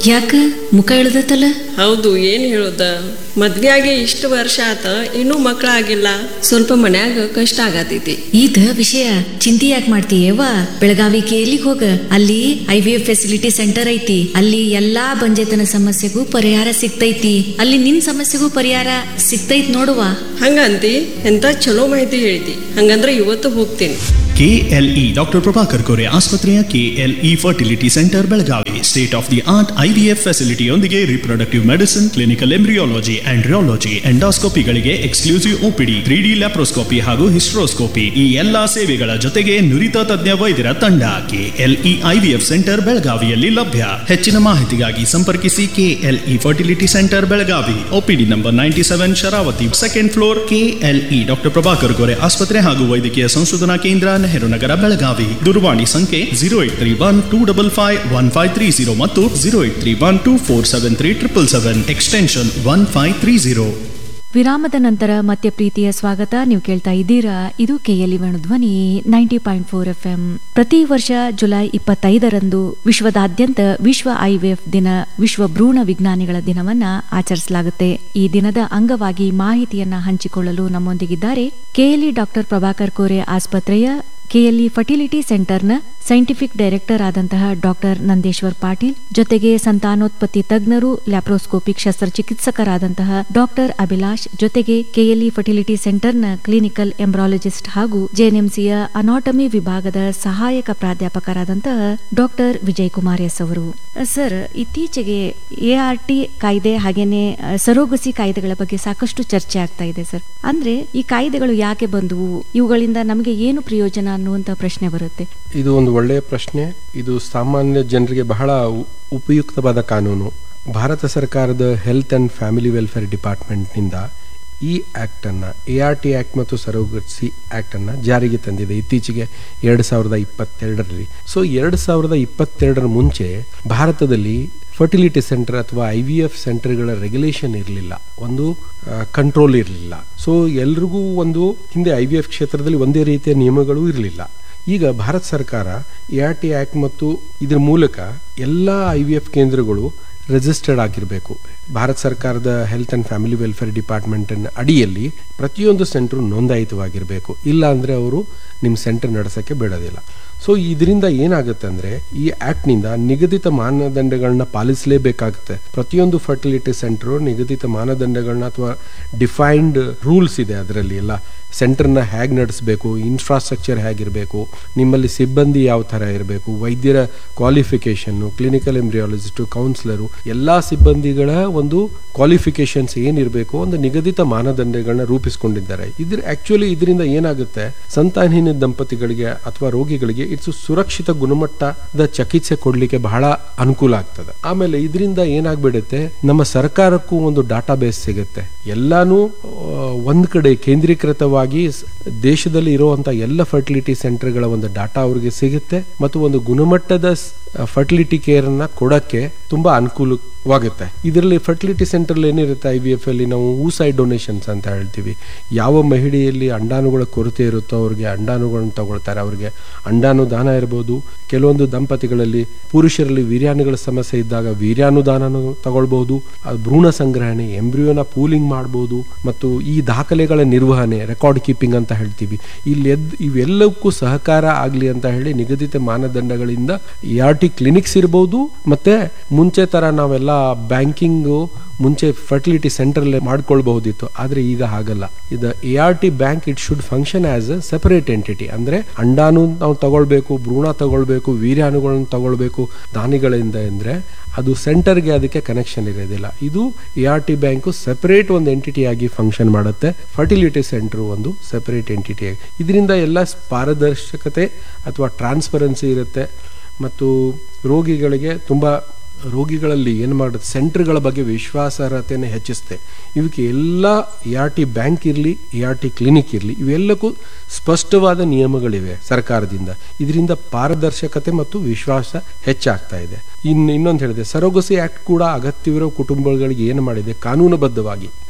ಯಾಕ ಮುಖ ಇಳ್ದತ್ತಲ್ಲ ಹೌದು ಏನ್ ಹೇಳೋದ ಮದ್ವೆ ಆಗಿ ಇಷ್ಟು ವರ್ಷ ಆತ ಇನ್ನೂ ಮಕ್ಕಳಾಗಿಲ್ಲ ಸ್ವಲ್ಪ ಮನ್ಯಾಗ ಕಷ್ಟ ಆಗತೈತಿ ಇದ ವಿಷಯ ಚಿಂತೆ ಯಾಕೆ ಮಾಡ್ತೀಯವ್ವ ಬೆಳಗಾವಿ ಕೇಲಿಗ್ ಹೋಗ ಅಲ್ಲಿ I V F facility centre ಐತಿ ಅಲ್ಲಿ ಎಲ್ಲಾ ಬಂಜೆತನ ಸಮಸ್ಯೆಗೂ ಪರಿಹಾರ ಸಿಗ್ತೈತಿ ಅಲ್ಲಿ ನಿನ್ ಸಮಸ್ಯೆಗೂ ಪರಿಹಾರ ಸಿಗ್ತೈತ್ ನೋಡುವ ಹಂಗಂತಿ ಎಂತ ಚಲೋ ಮಾಹಿತಿ ಹೇಳ್ತಿ ಹಂಗಂದ್ರೆ ಇವತ್ತು ಹೋಗ್ತೀನಿ ಕೆಎಲ್ಇ ಡಾಕ್ಟರ್ ಪ್ರಭಾಕರ್ ಕೋರೆ ಆಸ್ಪತ್ರೆಯ KLE fertility centre Belagavi state of the art IVF ಫೆಸಿಲಿಟಿಯೊಂದಿಗೆ reproductive medicine clinical embryology andrology ಎಂಡಾಸ್ಕೋಪಿಗಳಿಗೆ exclusive OPD three D laparoscopy ಹಾಗೂ ಹಿಸ್ಟ್ರೋಸ್ಕೋಪಿ ಈ ಎಲ್ಲಾ ಸೇವೆಗಳ ಜೊತೆಗೆ ನುರಿತ ತಜ್ಞ ವೈದ್ಯರ ತಂಡ ಕೆಎಲ್ಇ ಐವಿಎಫ್ ಸೆಂಟರ್ ಬೆಳಗಾವಿಯಲ್ಲಿ ಲಭ್ಯ ಹೆಚ್ಚಿನ ಮಾಹಿತಿಗಾಗಿ ಸಂಪರ್ಕಿಸಿ KLE fertility centre Belagavi OPD number ninety seven Sharavati second floor KLE doctor Prabhakar Gore ಆಸ್ಪತ್ರೆ ಹಾಗೂ ವೈದ್ಯಕೀಯ ಸಂಶೋಧನಾ ಕೇಂದ್ರ ನೆಹರು ನಗರ ಬೆಳಗಾವಿ ದೂರವಾಣಿ ಸಂಖ್ಯೆ zero eight three one two double five one five three zero ಮತ್ತು zero eight three one two four seven three triple seven extension one five three zero ವಿರಾಮದ ನಂತರ ಮತ್ತೆ ಪ್ರೀತಿಯ ಸ್ವಾಗತ ನೀವು ಕೇಳ್ತಾ ಇದ್ದೀರಾ ಇದು ಕೆಎಲ್ಇ ಧ್ವನಿ ninety point four F M ಪ್ರತಿ ವರ್ಷ ಜುಲೈ ಇಪ್ಪತ್ತೈದರಂದು ವಿಶ್ವದಾದ್ಯಂತ ವಿಶ್ವ ಐವಿಎಫ್ ದಿನ ವಿಶ್ವ ಭ್ರೂಣ ವಿಜ್ಞಾನಿಗಳ ದಿನವನ್ನ ಆಚರಿಸಲಾಗುತ್ತೆ ಈ ದಿನದ ಅಂಗವಾಗಿ ಮಾಹಿತಿಯನ್ನ ಹಂಚಿಕೊಳ್ಳಲು ನಮ್ಮೊಂದಿಗಿದ್ದಾರೆ ಕೆಎಲ್ಇ ಡಾಕ್ಟರ್ ಪ್ರಭಾಕರ್ ಕೋರೆ ಆಸ್ಪತ್ರೆಯ ಕೆಎಲ್ಇ ಫರ್ಟಿಲಿಟಿ ಸೆಂಟರ್ನ ಸೈಂಟಿಫಿಕ್ ಡೈರೆಕ್ಟರ್ ಆದಂತಹ ಡಾಕ್ಟರ್ ನಂದೇಶ್ವರ್ ಪಾಟೀಲ್ ಜೊತೆಗೆ ಸಂತಾನೋತ್ಪತ್ತಿ ತಜ್ಞರು ಲ್ಯಾಪ್ರೋಸ್ಕೋಪಿಕ್ ಶಸ್ತ್ರಚಿಕಿತ್ಸಕರಾದಂತಹ ಡಾಕ್ಟರ್ ಅಭಿಲಾಷ್ ಜೊತೆಗೆ ಕೆಎಲ್ಇ ಫರ್ಟಿಲಿಟಿ ಸೆಂಟರ್ನ ಕ್ಲಿನಿಕಲ್ ಎಂಬ್ರಾಲಜಿಸ್ಟ್ ಹಾಗೂ ಜೆಎನ್ಎಂಸಿಯ ಅನಾಟಮಿ ವಿಭಾಗದ ಸಹಾಯಕ ಪ್ರಾಧ್ಯಾಪಕರಾದಂತಹ ಡಾಕ್ಟರ್ ವಿಜಯ್ ಕುಮಾರ್ ಎಸ್ ಅವರು ಸರ್ ಇತ್ತೀಚೆಗೆ ಎಆರ್ಟಿ ಕಾಯ್ದೆ ಹಾಗೇನೆ ಅ, ಸರೋಗಸಿ ಕಾಯ್ದೆಗಳ ಬಗ್ಗೆ ಸಾಕಷ್ಟು ಚರ್ಚೆ ಆಗ್ತಾ ಇದೆ ಸರ್ ಅಂದ್ರೆ ಈ ಕಾಯ್ದೆಗಳು ಯಾಕೆ ಬಂದವು ಇವುಗಳಿಂದ ನಮಗೆ ಏನು ಪ್ರಯೋಜನ ಅನ್ನುವಂತ ಪ್ರಶ್ನೆ ಬರುತ್ತೆ ಇದು ಒಂದು ಒಳ್ಳೆಯ ಪ್ರಶ್ನೆ ಇದು ಸಾಮಾನ್ಯ ಜನರಿಗೆ ಬಹಳ ಉ- ಉಪಯುಕ್ತವಾದ ಕಾನೂನು ಭಾರತ ಸರ್ಕಾರದ ಹೆಲ್ತ್ ಆ್ಯಂಡ್ ಫ್ಯಾಮಿಲಿ ವೆಲ್ಫೇರ್ ಡಿಪಾರ್ಟ್ಮೆಂಟ್ನಿಂದ ಈ ಆ್ಯಕ್ಟನ್ನು ಎ ಆರ್ ಟಿ ಆ್ಯಕ್ಟ್ ಮತ್ತು ಸರೋಗಸಿ ಆ್ಯಕ್ಟನ್ನು ಜಾರಿಗೆ ತಂದಿದೆ ಇತ್ತೀಚೆಗೆ ಎರಡು ಸಾವಿರದ ಇಪ್ಪತ್ತೆರಡರಲ್ಲಿ ಸೊ ಎರಡು ಸಾವಿರದ ಇಪ್ಪತ್ತೆರಡರ ಮುಂಚೆ ಭಾರತದಲ್ಲಿ ಫರ್ಟಿಲಿಟಿ ಸೆಂಟರ್ ಅಥವಾ ಐ ವಿ ಎಫ್ ಸೆಂಟರ್ಗಳ ರೆಗ್ಯುಲೇಷನ್ ಇರಲಿಲ್ಲ ಒಂದು ಕಂಟ್ರೋಲ್ ಇರಲಿಲ್ಲ ಸೊ ಎಲ್ರಿಗೂ ಒಂದು ಹಿಂದೆ ಐ ವಿ ಎಫ್ ಕ್ಷೇತ್ರದಲ್ಲಿ ಒಂದೇ ರೀತಿಯ ನಿಯಮಗಳು ಇರಲಿಲ್ಲ ಈಗ ಭಾರತ ಸರ್ಕಾರ ಎ ಆರ್ ಟಿ ಆ್ಯಕ್ಟ್ ಮತ್ತು ಇದ್ರ ಮೂಲಕ ಎಲ್ಲ ಐ ವಿ ಎಫ್ ಕೇಂದ್ರಗಳು ರಿಜಿಸ್ಟರ್ಡ್ ಆಗಿರಬೇಕು ಭಾರತ ಸರ್ಕಾರದ ಹೆಲ್ತ್ ಆ್ಯಂಡ್ ಫ್ಯಾಮಿಲಿ ವೆಲ್ಫೇರ್ ಡಿಪಾರ್ಟ್ಮೆಂಟಿನ ಅಡಿಯಲ್ಲಿ ಪ್ರತಿಯೊಂದು ಸೆಂಟ್ರು ನೋಂದಾಯಿತವಾಗಿರಬೇಕು ಇಲ್ಲ ಅಂದರೆ ಅವರು ನಿಮ್ಮ ಸೆಂಟರ್ ನಡೆಸೋಕ್ಕೆ ಬಿಡೋದಿಲ್ಲ ಸೊ ಇದರಿಂದ ಏನಾಗುತ್ತೆ ಅಂದರೆ ಈ ಆ್ಯಕ್ಟ್ನಿಂದ ನಿಗದಿತ ಮಾನದಂಡಗಳನ್ನ ಪಾಲಿಸಲೇಬೇಕಾಗುತ್ತೆ ಪ್ರತಿಯೊಂದು ಫರ್ಟಿಲಿಟಿ ಸೆಂಟ್ರು ನಿಗದಿತ ಮಾನದಂಡಗಳನ್ನ ಅಥವಾ ಡಿಫೈನ್ಡ್ ರೂಲ್ಸ್ ಇದೆ ಅದರಲ್ಲಿ ಎಲ್ಲ ಸೆಂಟರ್ನ ಹೇಗೆ ನಡೆಸಬೇಕು ಇನ್ಫ್ರಾಸ್ಟ್ರಕ್ಚರ್ ಹೇಗಿರಬೇಕು ನಿಮ್ಮಲ್ಲಿ ಸಿಬ್ಬಂದಿ ಯಾವ ಥರ ಇರಬೇಕು ವೈದ್ಯರ ಕ್ವಾಲಿಫಿಕೇಷನ್ನು ಕ್ಲಿನಿಕಲ್ ಎಂಬ್ರಿಯಾಲಜಿಸ್ಟು ಕೌನ್ಸಿಲರು ಎಲ್ಲ ಸಿಬ್ಬಂದಿಗಳ ಒಂದು ಕ್ವಾಲಿಫಿಕೇಷನ್ಸ್ ಏನಿರಬೇಕು ಒಂದು ನಿಗದಿತ ಮಾನದಂಡಗಳನ್ನ ರೂಪಿಸ್ಕೊಂಡಿದ್ದಾರೆ ಇದ್ರ ಆಕ್ಚುಲಿ ಇದರಿಂದ ಏನಾಗುತ್ತೆ ಸಂತಾನಹೀನ ದಂಪತಿಗಳಿಗೆ ಅಥವಾ ರೋಗಿಗಳಿಗೆ ಇಟ್ಸ್ ಸುರಕ್ಷಿತ ಗುಣಮಟ್ಟದ ಚಿಕಿತ್ಸೆ ಕೊಡಲಿಕ್ಕೆ ಬಹಳ ಅನುಕೂಲ ಆಗ್ತದೆ ಆಮೇಲೆ ಇದರಿಂದ ಏನಾಗ್ಬಿಡುತ್ತೆ ನಮ್ಮ ಸರ್ಕಾರಕ್ಕೂ ಒಂದು ಡಾಟಾ ಬೇಸ್ ಸಿಗುತ್ತೆ ಎಲ್ಲಾನು ಆ, ಒಂದ್ ಕಡೆ ಕೇಂದ್ರೀಕೃತವಾಗಿ ಸ್- ದೇಶದಲ್ಲಿ ಇರುವಂತ ಎಲ್ಲ ಫರ್ಟಿಲಿಟಿ ಸೆಂಟರ್ಗಳ ಒಂದು ಡಾಟಾ ಅವರಿಗೆ ಸಿಗುತ್ತೆ ಮತ್ತು ಒಂದು ಗುಣಮಟ್ಟದ ಫರ್ಟಿಲಿಟಿ ಕೇರ್ ಅನ್ನ ಕೊಡಕ್ಕೆ ತುಂಬಾ ಅನುಕೂಲವಾಗುತ್ತೆ ಇದರಲ್ಲಿ ಫರ್ಟಿಲಿಟಿ ಸೆಂಟರ್ ಏನಿರುತ್ತೆ ಐ ವಿ ಎಫ್ ಅಲ್ಲಿ ನಾವು ಊಸೈಡ್ ಡೊನೇಷನ್ಸ್ ಅಂತ ಹೇಳ್ತೀವಿ ಯಾವ ಮಹಿಳೆಯಲ್ಲಿ ಅಂಡಾಣುಗಳ ಕೊರತೆ ಇರುತ್ತೋ ಅವ್ರಿಗೆ ಅಂಡಾಣುಗಳನ್ನು ತಗೊಳ್ತಾರೆ ಅವ್ರಿಗೆ ಅಂಡಾನುದಾನ ಇರ್ಬೋದು ಕೆಲವೊಂದು ದಂಪತಿಗಳಲ್ಲಿ ಪುರುಷರಲ್ಲಿ ವೀರ್ಯಾಣುಗಳ ಸಮಸ್ಯೆ ಇದ್ದಾಗ ವೀರ್ಯಾನುದಾನನು ತಗೊಳ್ಬಹುದು ಅದು ಭ್ರೂಣ ಸಂಗ್ರಹಣೆ ಎಂಬ್ರಿಯೋನ ಪೂಲಿಂಗ್ ಮಾಡ್ಬೋದು ಮತ್ತು ಈ ದಾಖಲೆಗಳ ನಿರ್ವಹಣೆ ರೆಕಾರ್ಡ್ ಕೀಪಿಂಗ್ ಅಂತ ಹೇಳ್ತೀವಿ ಇಲ್ಲಿ ಎದ್ ಇವೆಲ್ಲಕ್ಕೂ ಸಹಕಾರ ಆಗಲಿ ಅಂತ ಹೇಳಿ ನಿಗದಿತ ಮಾನದಂಡಗಳಿಂದ ಎ ಆರ್ ಟಿ ಕ್ಲಿನಿಕ್ಸ್ ಇರ್ಬೋದು ಮತ್ತೆ ಮುಂಚೆ ತರ ನಾವೆಲ್ಲ ಬ್ಯಾಂಕಿಂಗು ಮುಂಚೆ ಫರ್ಟಿಲಿಟಿ ಸೆಂಟರ್ಲ್ಲೇ ಮಾಡ್ಕೊಳ್ಬಹುದಿತ್ತು ಆದರೆ ಈಗ ಹಾಗಲ್ಲ ಇದು A R T bank it should function as a separate entity ಅಂದ್ರೆ ಅಂಡಾನು ನಾವು ತಗೊಳ್ಬೇಕು ಭ್ರೂಣ ತಗೊಳ್ಬೇಕು ವೀರ್ಯಾಣುಗಳನ್ನು ತಗೊಳ್ಬೇಕು ದಾನಿಗಳಿಂದ ಅಂದ್ರೆ ಅದು ಸೆಂಟರ್ಗೆ ಅದಕ್ಕೆ ಕನೆಕ್ಷನ್ ಇರೋದಿಲ್ಲ ಇದು A R T bank separate ಒಂದು ಎಂಟಿಟಿ ಆಗಿ ಫಂಕ್ಷನ್ ಮಾಡುತ್ತೆ ಫರ್ಟಿಲಿಟಿ ಸೆಂಟರ್ ಒಂದು ಸೆಪರೇಟ್ ಎಂಟಿಟಿ ಆಗಿ ಇದರಿಂದ ಎಲ್ಲ ಪಾರದರ್ಶಕತೆ ಅಥವಾ ಟ್ರಾನ್ಸ್ಪರೆನ್ಸಿ ಇರುತ್ತೆ ಮತ್ತು ರೋಗಿಗಳಿಗೆ ತುಂಬ ರೋಗಿಗಳಲ್ಲಿ ಏನು ಮಾಡುತ್ತೆ ಸೆಂಟರ್ಗಳ ಬಗ್ಗೆ ವಿಶ್ವಾಸಾರ್ಹತೆಯನ್ನು ಹೆಚ್ಚಿಸುತ್ತೆ ಇವಕ್ಕೆ ಎಲ್ಲ ಎ ಆರ್ ಟಿ ಬ್ಯಾಂಕ್ ಇರಲಿ ಎ ಆರ್ ಟಿ ಕ್ಲಿನಿಕ್ ಇರಲಿ ಇವೆಲ್ಲಕ್ಕೂ ಸ್ಪಷ್ಟವಾದ ನಿಯಮಗಳಿವೆ ಸರ್ಕಾರದಿಂದ ಇದರಿಂದ ಪಾರದರ್ಶಕತೆ ಮತ್ತು ವಿಶ್ವಾಸ ಹೆಚ್ಚಾಗ್ತಾ ಇದೆ ಇನ್ನು ಇನ್ನೊಂದು ಹೇಳಿದೆ ಸರೋಗಸಿ ಆಕ್ಟ್ ಕೂಡ ಅಗತ್ಯವಿರೋ ಕುಟುಂಬಗಳಿಗೆ ಏನು ಮಾಡಿದೆ ಕಾನೂನುಬದ್ಧವಾಗಿ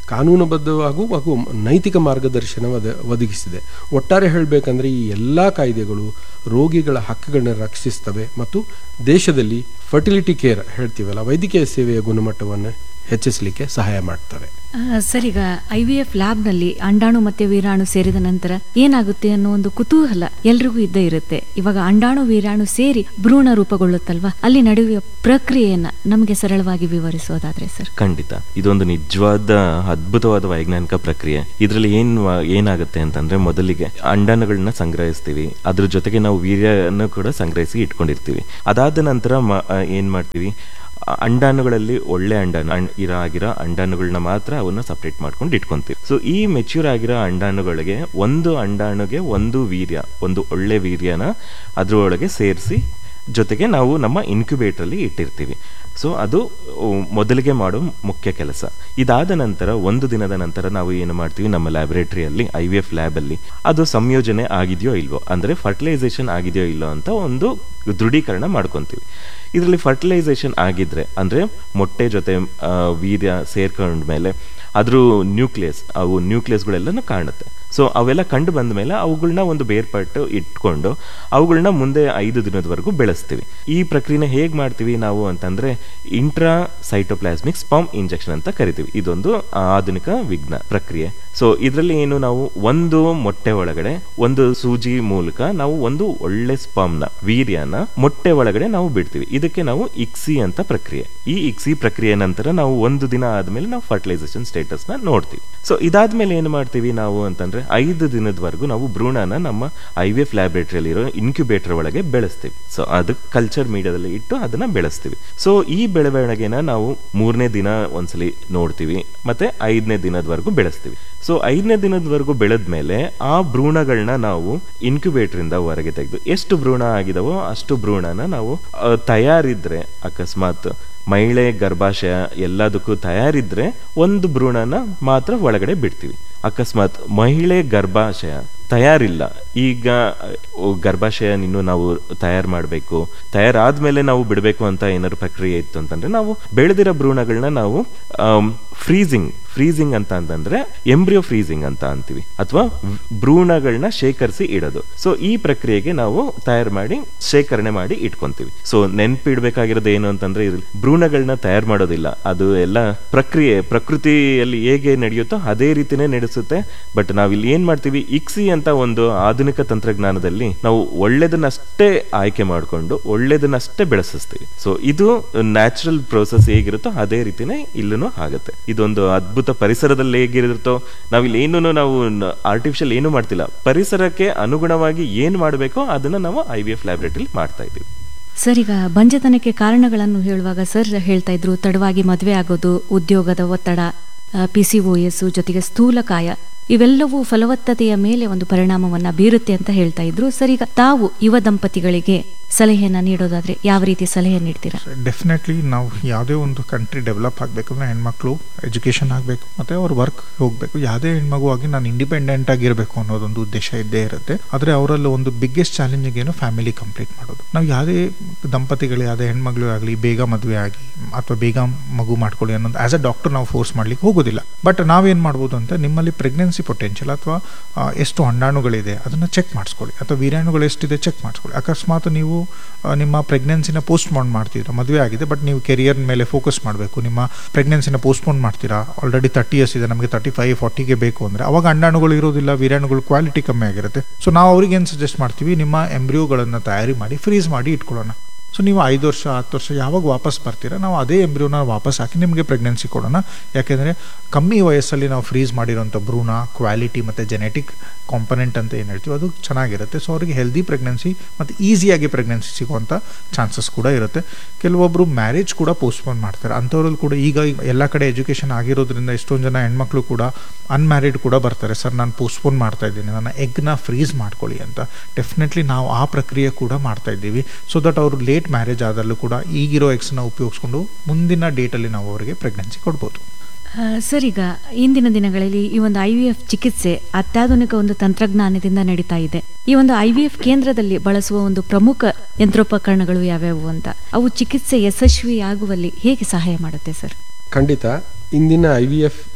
ಕಾನೂನುಬದ್ಧವಾಗೂ ಹಾಗೂ ನೈತಿಕ ಮಾರ್ಗದರ್ಶನ ಒದ ಒದಗಿಸಿದೆ ಒಟ್ಟಾರೆ ಹೇಳಬೇಕಂದ್ರೆ ಈ ಎಲ್ಲ ಕಾಯ್ದೆಗಳು ರೋಗಿಗಳ ಹಕ್ಕುಗಳನ್ನ ರಕ್ಷಿಸ್ತವೆ ಮತ್ತು ದೇಶದಲ್ಲಿ ಫರ್ಟಿಲಿಟಿ ಕೇರ್ ಹೇಳ್ತೀವಲ್ಲ ವೈದ್ಯಕೀಯ ಸೇವೆಯ ಗುಣಮಟ್ಟವನ್ನು ಹೆಚ್ಚಿಸಲಿಕ್ಕೆ ಸಹಾಯ ಮಾಡ್ತವೆ ಆ, ಸರ್ ಈಗ ಐ ವಿ ಎಫ್ ಲ್ಯಾಬ್ನಲ್ಲಿ ಅಂಡಾಣು ಮತ್ತೆ ವೀರಾಣು ಸೇರಿದ ನಂತರ ಏನಾಗುತ್ತೆ ಅನ್ನೋ ಒಂದು ಕುತೂಹಲ ಎಲ್ರಿಗೂ ಇದ್ದೇ ಇರುತ್ತೆ ಇವಾಗ ಅಂಡಾಣು ವೀರಾಣು ಸೇರಿ ಭ್ರೂಣ ರೂಪುಗೊಳ್ಳುತ್ತಲ್ವಾ ಅಲ್ಲಿ ನಡೆಯುವ ಪ್ರಕ್ರಿಯೆಯನ್ನ ನಮಗೆ ಸರಳವಾಗಿ ವಿವರಿಸೋದಾದ್ರೆ ಸರ್ ಖಂಡಿತ ಇದೊಂದು ನಿಜವಾದ ಅದ್ಭುತವಾದ ವೈಜ್ಞಾನಿಕ ಪ್ರಕ್ರಿಯೆ ಇದರಲ್ಲಿ ಏನ್ ವ- ಏನಾಗುತ್ತೆ ಅಂತಂದ್ರೆ ಮೊದಲಿಗೆ ಅಂಡಾಣುಗಳನ್ನ ಸಂಗ್ರಹಿಸ್ತೀವಿ ಅದ್ರ ಜೊತೆಗೆ ನಾವು ವೀರ್ಯನ ಕೂಡ ಸಂಗ್ರಹಿಸಿ ಇಟ್ಕೊಂಡಿರ್ತೀವಿ ಅದಾದ ನಂತರ ಮ- ಆ, ಏನ್ ಮಾಡ್ತೀವಿ ಆ ಅಂಡಾಣುಗಳಲ್ಲಿ ಒಳ್ಳೆ ಅಂಡಾಣು ಅಣ್- ಇರೋ ಆಗಿರೋ ಅಂಡಾಣುಗಳನ್ನ ಮಾತ್ರ ಅವನ್ನ ಸಪ್ರೇಟ್ ಮಾಡ್ಕೊಂಡು ಇಟ್ಕೊಂತೀವಿ ಸೊ ಈ ಮೆಚ್ಯೂರ್ ಆಗಿರೋ ಅಂಡಾಣುಗಳಿಗೆ ಒಂದು ಅಂಡಾಣುಗೆ ಒಂದು ವೀರ್ಯ ಒಂದು ಒಳ್ಳೆ ವೀರ್ಯನ ಅದ್ರೊಳಗೆ ಸೇರಿಸಿ ಜೊತೆಗೆ ನಾವು ನಮ್ಮ ಇನ್ಕ್ಯುಬೇಟ್ರಲ್ಲಿ ಇಟ್ಟಿರ್ತೀವಿ ಸೊ ಅದು ಉ, ಮೊದಲಿಗೆ ಮಾಡೋ ಮುಖ್ಯ ಕೆಲಸ ಇದಾದ ನಂತರ ಒಂದು ದಿನದ ನಂತರ ನಾವು ಏನು ಮಾಡ್ತೀವಿ ನಮ್ಮ ಲ್ಯಾಬೊರೇಟರಿಯಲ್ಲಿ ಐ ವಿ ಎಫ್ ಲ್ಯಾಬಲ್ಲಿ ಅದು ಸಂಯೋಜನೆ ಆಗಿದೆಯೋ ಇಲ್ವೋ ಅಂದರೆ ಫರ್ಟಿಲೈಸೇಷನ್ ಆಗಿದೆಯೋ ಇಲ್ಲೋ ಅಂತ ಒಂದು ದೃಢೀಕರಣ ಮಾಡ್ಕೊತೀವಿ ಇದರಲ್ಲಿ ಫರ್ಟಿಲೈಸೇಷನ್ ಆಗಿದ್ರೆ ಅಂದರೆ ಮೊಟ್ಟೆ ಜೊತೆ ಆ, ವೀರ್ಯ ಸೇರ್ಕೊಂಡ್ಮೇಲೆ ಅದ್ರ ನ್ಯೂಕ್ಲಿಯಸ್ ಅವು ನ್ಯೂಕ್ಲಿಯಸ್ಗಳೆಲ್ಲನೂ ಕಾಣುತ್ತೆ ಸೊ ಅವೆಲ್ಲ ಕಂಡು ಬಂದ ಮೇಲೆ ಅವುಗಳನ್ನ ಒಂದು ಬೇರ್ಪಟ್ಟು ಇಟ್ಕೊಂಡು ಅವುಗಳನ್ನ ಮುಂದೆ ಐದು ದಿನದವರೆಗೂ ಬೆಳೆಸ್ತೀವಿ ಈ ಪ್ರಕ್ರಿಯೆನ ಹೇಗೆ ಮಾಡ್ತೀವಿ ನಾವು ಅಂತಂದ್ರೆ ಇಂಟ್ರಾ ಸೈಟೋಪ್ಲಾಸ್ಮಿಕ್ ಸ್ಪಮ್ ಇಂಜೆಕ್ಷನ್ ಅಂತ ಕರಿತೀವಿ ಇದೊಂದು ಆಧುನಿಕ ವಿಜ್ಞಾನ ಪ್ರಕ್ರಿಯೆ ಸೊ ಇದರಲ್ಲಿ ಏನು ನಾವು ಒಂದು ಮೊಟ್ಟೆ ಒಳಗಡೆ ಒಂದು ಸೂಜಿ ಮೂಲಕ ನಾವು ಒಂದು ಒಳ್ಳೆ ಸ್ಪಮ್ನ ವೀರ್ಯನ ಮೊಟ್ಟೆ ಒಳಗಡೆ ನಾವು ಬಿಡ್ತೀವಿ ಇದಕ್ಕೆ ನಾವು ಇಕ್ಸಿ ಅಂತ ಪ್ರಕ್ರಿಯೆ ಈ ಇಕ್ಸಿ ಪ್ರಕ್ರಿಯೆ ನಂತರ ನಾವು ಒಂದು ದಿನ ಆದ್ಮೇಲೆ ನಾವು ಫರ್ಟಿಲೈಸೇಷನ್ ಸ್ಟೇಟಸ್ ನ ನೋಡ್ತೀವಿ ಸೊ ಇದಾದ್ಮೇಲೆ ಏನು ಮಾಡ್ತೀವಿ ನಾವು ಅಂತಂದ್ರೆ ಐದು ದಿನದವರೆಗೂ ನಾವು ಭ್ರೂಣನ ನಮ್ಮ ಐ ವಿ ಎಫ್ ಲ್ಯಾಬೊರೇಟರಿಯಲ್ಲಿ ಇರೋ ಇನ್ಕ್ಯುಬೇಟರ್ ಒಳಗೆ ಬೆಳೆಸ್ತೀವಿ ಸೊ ಅದಕ್ಕೆ ಕಲ್ಚರ್ ಮೀಡಿಯಾದಲ್ಲಿ ಇಟ್ಟು ಅದನ್ನ ಬೆಳೆಸ್ತೀವಿ ಸೊ ಈ ಬೆಳವಣಿಗೆನ ನಾವು ಮೂರನೇ ದಿನ ಒಂದ್ಸಲಿ ನೋಡ್ತೀವಿ ಮತ್ತೆ ಐದನೇ ದಿನದವರೆಗೂ ಬೆಳೆಸ್ತೀವಿ ಸೊ ಐದನೇ ದಿನದವರೆಗೂ ಬೆಳೆದ್ಮೇಲೆ ಆ ಭ್ರೂಣಗಳನ್ನ ನಾವು ಇನ್ಕ್ಯುಬೇಟರ್ ಇಂದ ಹೊರಗೆ ತೆಗೆದು ಎಷ್ಟು ಭ್ರೂಣ ಆಗಿದಾವೋ ಅಷ್ಟು ಭ್ರೂಣನ ನಾವು ಆ, ತಯಾರಿದ್ರೆ ಅಕಸ್ಮಾತ್ ಮಹಿಳೆ ಗರ್ಭಾಶಯ ಎಲ್ಲದಕ್ಕೂ ತಯಾರಿದ್ರೆ ಒಂದು ಭ್ರೂಣನ ಮಾತ್ರ ಒಳಗಡೆ ಬಿಡ್ತೀವಿ ಅಕಸ್ಮಾತ್ ಮಹಿಳೆ ಗರ್ಭಾಶಯ ತಯಾರಿಲ್ಲ ಈಗ ಅಹ್, ಗರ್ಭಾಶಯ ಇನ್ನು ನಾವು ತಯಾರು ಮಾಡಬೇಕು ತಯಾರಾದ್ಮೇಲೆ ನಾವು ಬಿಡಬೇಕು ಅಂತ ಏನಾದ್ರು ಪ್ರಕ್ರಿಯೆ ಇತ್ತು ಅಂತಂದ್ರೆ ನಾವು ಬೆಳೆದಿರೋ ಭ್ರೂಣಗಳನ್ನ ನಾವು ಫ್ರೀಸಿಂಗ್ ಫ್ರೀಸಿಂಗ್ ಅಂತ ಅಂತಂದ್ರೆ ಎಂಬ್ರಿಯೋ ಫ್ರೀಸಿಂಗ್ ಅಂತ ಅಂತೀವಿ ಅಥವಾ ಭ್ರೂಣಗಳನ್ನ ಶೇಖರಿಸಿ ಇಡೋದು ಸೊ ಈ ಪ್ರಕ್ರಿಯೆಗೆ ನಾವು ತಯಾರು ಮಾಡಿ ಶೇಖರಣೆ ಮಾಡಿ ಇಟ್ಕೊಂತೀವಿ ಸೊ ನೆನ್ಪಿಡ್ಬೇಕಾಗಿರೋದು ಏನು ಅಂತಂದ್ರೆ ಇದ್ರಲ್ಲಿ ಭ್ರೂಣಗಳನ್ನ ತಯಾರು ಮಾಡೋದಿಲ್ಲ ಅದು ಎಲ್ಲ ಪ್ರಕ್ರಿಯೆ ಪ್ರಕೃತಿಯಲ್ಲಿ ಹೇಗೆ ನಡೆಯುತ್ತೋ ಅದೇ ರೀತಿನೇ ನಡೆಸುತ್ತೆ ಬಟ್ ನಾವು ಇಲ್ಲಿ ಏನ್ ಮಾಡ್ತೀವಿ ಇಕ್ಸಿ ಅಂತ ಒಂದು ಆಧುನಿಕ ತಂತ್ರಜ್ಞಾನದಲ್ಲಿ ನಾವು ಒಳ್ಳೇದನ್ನಷ್ಟೇ ಆಯ್ಕೆ ಮಾಡಿಕೊಂಡು ಒಳ್ಳೇದನ್ನಷ್ಟೇ ಬೆಳೆಸಿಸ್ತೀವಿ ಸೊ ಇದು ನ್ಯಾಚುರಲ್ ಪ್ರೋಸೆಸ್ ಹೇಗಿರುತ್ತೋ ಅದೇ ರೀತಿನೇ ಇಲ್ಲೂ ಆಗುತ್ತೆ ಇದೊಂದು ಅದ್ಭುತ ಪರಿಸರದಲ್ಲಿ ಹೇಗಿರುತ್ತೋ ನಾವಿಲ್ಲಿ ಏನೂ ನಾವು ಆರ್ಟಿಫಿಷಿಯಲ್ ಏನು ಮಾಡ್ತಿಲ್ಲ ಪರಿಸರಕ್ಕೆ ಅನುಗುಣವಾಗಿ ಏನ್ ಮಾಡಬೇಕೋ ಅದನ್ನ ನಾವು ಐ ವಿ ಎಫ್ ಲ್ಯಾಬ್ರೇಟರಿ ಮಾಡ್ತಾ ಇದ್ದೀವಿ ಸರ್ ಈಗ ಬಂಜತನಕ್ಕೆ ಕಾರಣಗಳನ್ನು ಹೇಳುವಾಗ ಸರ್ ಹೇಳ್ತಾ ಇದ್ರು ತಡವಾಗಿ ಮದುವೆ ಆಗೋದು ಉದ್ಯೋಗದ ಒತ್ತಡ ಪಿ ಸಿ ಒ ಎಸ್ ಜೊತೆಗೆ ಸ್ಥೂಲಕಾಯ ಇವೆಲ್ಲವೂ ಫಲವತ್ತತೆಯ ಮೇಲೆ ಒಂದು ಪರಿಣಾಮವನ್ನ ಬೀರುತ್ತೆ ಅಂತ ಹೇಳ್ತಾ ಇದ್ರು ಸರ್ ಈಗ ತಾವು ಯುವ ದಂಪತಿಗಳಿಗೆ ಸಲಹೆಯನ್ನ ನೀಡೋದಾದ್ರೆ ಯಾವ ರೀತಿ ಸಲಹೆ ನೀಡ್ತೀರಾ ಡೆಫಿನೆಟ್ಲಿ ನಾವು ಯಾವುದೇ ಒಂದು ಕಂಟ್ರಿ ಡೆವಲಪ್ ಆಗಬೇಕಂದ್ರೆ ಹೆಣ್ಮಕ್ಳು ಎಜುಕೇಷನ್ ಆಗಬೇಕು ಮತ್ತು ಅವ್ರ ವರ್ಕ್ ಹೋಗಬೇಕು ಯಾವುದೇ ಹೆಣ್ಮಗು ಆಗಿ ನಾನು ಇಂಡಿಪೆಂಡೆಂಟ್ ಆಗಿರಬೇಕು ಅನ್ನೋದೊಂದು ಉದ್ದೇಶ ಇದ್ದೇ ಇರುತ್ತೆ ಆದರೆ ಅವರಲ್ಲಿ ಒಂದು ಬಿಗ್ಗೆಸ್ಟ್ ಚಾಲೆಂಜಿಂಗ್ ಏನು ಫ್ಯಾಮಿಲಿ ಕಂಪ್ಲೀಟ್ ಮಾಡೋದು ನಾವು ಯಾವುದೇ ದಂಪತಿಗಳು ಯಾವುದೇ ಹೆಣ್ಮಗಳು ಆಗಲಿ ಬೇಗ ಮದುವೆ ಆಗಿ ಅಥವಾ ಬೇಗ ಮಗು ಮಾಡ್ಕೊಳ್ಳಿ ಅನ್ನೋದು ಆಸ್ ಅ ಡಾಕ್ಟರ್ ನಾವು ಫೋರ್ಸ್ ಮಾಡ್ಲಿಕ್ಕೆ ಹೋಗೋದಿಲ್ಲ ಬಟ್ ನಾವೇನು ಮಾಡ್ಬೋದು ಅಂತ ನಿಮ್ಮಲ್ಲಿ ಪ್ರೆಗ್ನೆನ್ಸಿ ಪೊಟೆನ್ಷಿಯಲ್ ಅಥವಾ ಆ, ಎಷ್ಟು ಅಂಡಾಣುಗಳಿದೆ ಅದನ್ನು ಚೆಕ್ ಮಾಡಿಸ್ಕೊಳ್ಳಿ ಅಥವಾ ವೀರ್ಯಾಣುಗಳು ಎಷ್ಟಿದೆ ಚೆಕ್ ಮಾಡಿಸ್ಕೊಳ್ಳಿ ಅಕಸ್ಮಾತ್ ನೀವು ಆ, ನಿಮ್ಮ ಪ್ರೆಗ್ನೆನ್ಸಿನ ಪೋಸ್ಟ್ಪೋನ್ ಮಾಡ್ತಿದ್ರ ಮದುವೆ ಆಗಿದೆ ಬಟ್ ನೀವು ಕೆರಿಯರ್ ಮೇಲೆ ಫೋಕಸ್ ಮಾಡಬೇಕು ನಿಮ್ಮ ಪ್ರೆಗ್ನೆನ್ಸಿನ ಪೋಸ್ಟ್ಪೋನ್ ಮಾಡ್ತೀರಾ ಆಲ್ರೆಡಿ ತರ್ಟಿ ಇಯರ್ಸ್ ಇದೆ ನಮಗೆ ತರ್ಟಿ ಫೈವ್ ಫಾರ್ಟಿಗೆ ಬೇಕು ಅಂದರೆ ಅವಾಗ ಅಂಡಾಣುಗಳು ಇರೋದಿಲ್ಲ ವೀರ್ಯಾಣುಗಳು ಕ್ವಾಲಿಟಿ ಕಮ್ಮಿ ಆಗಿರುತ್ತೆ ಸೊ ನಾವು ಅವ್ರಿಗೆ ಏನು ಸಜೆಸ್ಟ್ ಮಾಡ್ತೀವಿ ನಿಮ್ಮ ಎಂಬ್ರಿಯೋಗಳನ್ನು ತಯಾರಿ ಮಾಡಿ ಫ್ರೀಸ್ ಮಾಡಿ ಇಟ್ಕೊಳ್ಳೋಣ ಸೊ ನೀವು ಐದು ವರ್ಷ ಹತ್ತು ವರ್ಷ ಯಾವಾಗ ವಾಪಸ್ ಬರ್ತೀರಾ ನಾವು ಅದೇ ಎಂಬ್ರಿಯೋನ ವಾಪಸ್ ಹಾಕಿ ನಿಮಗೆ ಪ್ರೆಗ್ನೆನ್ಸಿ ಕೊಡೋಣ ಯಾಕೆಂದರೆ ಕಮ್ಮಿ ವಯಸ್ಸಲ್ಲಿ ನಾವು ಫ್ರೀಸ್ ಮಾಡಿರೋಂಥ ಭ್ರೂಣ ಕ್ವಾಲಿಟಿ ಮತ್ತು ಜೆನೆಟಿಕ್ ಕಾಂಪನೆಂಟ್ ಅಂತ ಏನು ಹೇಳ್ತೀವಿ ಅದು ಚೆನ್ನಾಗಿರುತ್ತೆ ಸೊ ಅವರಿಗೆ ಹೆಲ್ದಿ ಪ್ರೆಗ್ನೆನ್ಸಿ ಮತ್ತು ಈಸಿಯಾಗಿ ಪ್ರೆಗ್ನೆನ್ಸಿ ಸಿಗುವಂಥ ಚಾನ್ಸಸ್ ಕೂಡ ಇರುತ್ತೆ ಕೆಲವೊಬ್ಬರು ಮ್ಯಾರೇಜ್ ಕೂಡ ಪೋಸ್ಟ್ಪೋನ್ ಮಾಡ್ತಾರೆ ಅಂಥವ್ರಲ್ಲಿ ಕೂಡ ಈಗ ಎಲ್ಲ ಕಡೆ ಎಜುಕೇಷನ್ ಆಗಿರೋದ್ರಿಂದ ಎಷ್ಟೊಂದು ಜನ ಹೆಣ್ಮಕ್ಳು ಕೂಡ ಅನ್ಮ್ಯಾರಿಡ್ ಕೂಡ ಬರ್ತಾರೆ ಸರ್ ನಾನು ಪೋಸ್ಟ್ಪೋನ್ ಮಾಡ್ತಾ ಇದ್ದೀನಿ ನನ್ನ ಎಗ್ನ ಫ್ರೀಸ್ ಮಾಡ್ಕೊಳ್ಳಿ ಅಂತ ಡೆಫಿನೆಟ್ಲಿ ನಾವು ಆ ಪ್ರಕ್ರಿಯೆ ಕೂಡ ಮಾಡ್ತಾ ಇದ್ದೀವಿ ಸೊ ದಟ್ ಅವರು ಲೇಟ್ ಮ್ಯಾರೇಜ್ ಆದಲ್ಲೂ ಕೂಡ ಈಗಿರೋ ಎಗ್ಸ್ನ ಉಪಯೋಗಿಸ್ಕೊಂಡು ಮುಂದಿನ ಡೇಟಲ್ಲಿ ನಾವು ಅವರಿಗೆ ಪ್ರೆಗ್ನೆನ್ಸಿ ಕೊಡ್ಬೋದು ಆ, ಸರ್ ಈಗ ಇಂದಿನ ದಿನಗಳಲ್ಲಿ ಈ ಒಂದು ಐ ವಿ ಎಫ್ ಚಿಕಿತ್ಸೆ ಅತ್ಯಾಧುನಿಕ ಒಂದು ತಂತ್ರಜ್ಞಾನದಿಂದ ನಡೀತಾ ಇದೆ ಈ ಒಂದು ಐ ವಿ ಎಫ್ ಕೇಂದ್ರದಲ್ಲಿ ಬಳಸುವ ಒಂದು ಪ್ರಮುಖ ಯಂತ್ರೋಪಕರಣಗಳು ಯಾವ್ಯಾವು ಅಂತ ಅವು ಚಿಕಿತ್ಸೆ ಯಶಸ್ವಿಯಾಗುವಲ್ಲಿ ಹೇಗೆ ಸಹಾಯ ಮಾಡುತ್ತೆ ಸರ್ ಖಂಡಿತ ಇಂದಿನ ಐ ವಿ ಎಫ್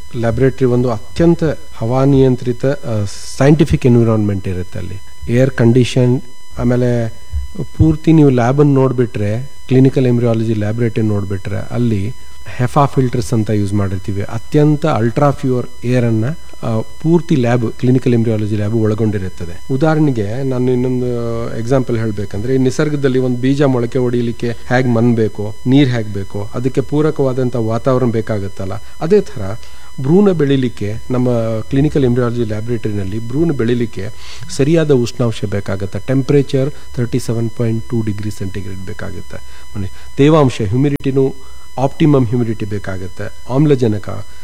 ಲ್ಯಾಬೊರೇಟರಿ ಒಂದು ಅತ್ಯಂತ ಹವಾನಿಯಂತ್ರಿತ ಸೈಂಟಿಫಿಕ್ ಎನ್ವಿರಾನ್ಮೆಂಟ್ ಇರುತ್ತೆ ಅಲ್ಲಿ ಏರ್ ಕಂಡೀಷನ್ ಆಮೇಲೆ ಪೂರ್ತಿ ನೀವು ಲ್ಯಾಬನ್ನು ನೋಡಿಬಿಟ್ರೆ ಕ್ಲಿನಿಕಲ್ ಎಂಬ್ರಿಯಾಲಜಿ ಲ್ಯಾಬೊರೇಟರಿ ನೋಡಿಬಿಟ್ರೆ ಅಲ್ಲಿ ಹೆಫಾ ಫಿಲ್ಟರ್ಸ್ ಅಂತ ಯೂಸ್ ಮಾಡಿರ್ತೀವಿ ಅತ್ಯಂತ ಅಲ್ಟ್ರಾ ಪ್ಯೂರ್ ಏರನ್ನು ಪೂರ್ತಿ ಲ್ಯಾಬ್ ಕ್ಲಿನಿಕಲ್ ಎಂಬ್ರಿಯಾಲಜಿ ಲ್ಯಾಬ್ ಒಳಗೊಂಡಿರುತ್ತದೆ ಉದಾಹರಣೆಗೆ ನಾನು ಇನ್ನೊಂದು ಎಕ್ಸಾಂಪಲ್ ಹೇಳಬೇಕಂದ್ರೆ ಈ ನಿಸರ್ಗದಲ್ಲಿ ಒಂದು ಬೀಜ ಮೊಳಕೆ ಹೊಡಿಲಿಕ್ಕೆ ಹೇಗೆ ಮಣ್ಣು ಬೇಕೋ ನೀರು ಹೇಗೆ ಬೇಕೋ ಅದಕ್ಕೆ ಪೂರಕವಾದಂಥ ವಾತಾವರಣ ಬೇಕಾಗುತ್ತಲ್ಲ ಅದೇ ಥರ ಭ್ರೂಣ ಬೆಳಿಲಿಕ್ಕೆ ನಮ್ಮ ಕ್ಲಿನಿಕಲ್ ಎಂಬ್ರಿಯಾಲಜಿ ಲ್ಯಾಬ್ರೇಟರಿನಲ್ಲಿ ಭ್ರೂಣ ಬೆಳಿಲಿಕ್ಕೆ ಸರಿಯಾದ ಉಷ್ಣಾಂಶ ಬೇಕಾಗುತ್ತೆ temperature thirty seven point two degree centigrade ಬೇಕಾಗುತ್ತೆ ಮನೆ ತೇವಾಂಶ ಹ್ಯುಮಿಡಿಟಿನೂ ಆಪ್ಟಿಮಮ್ ಹ್ಯುಮಿಡಿಟಿ ಬೇಕಾಗುತ್ತೆ ಆಮ್ಲಜನಕ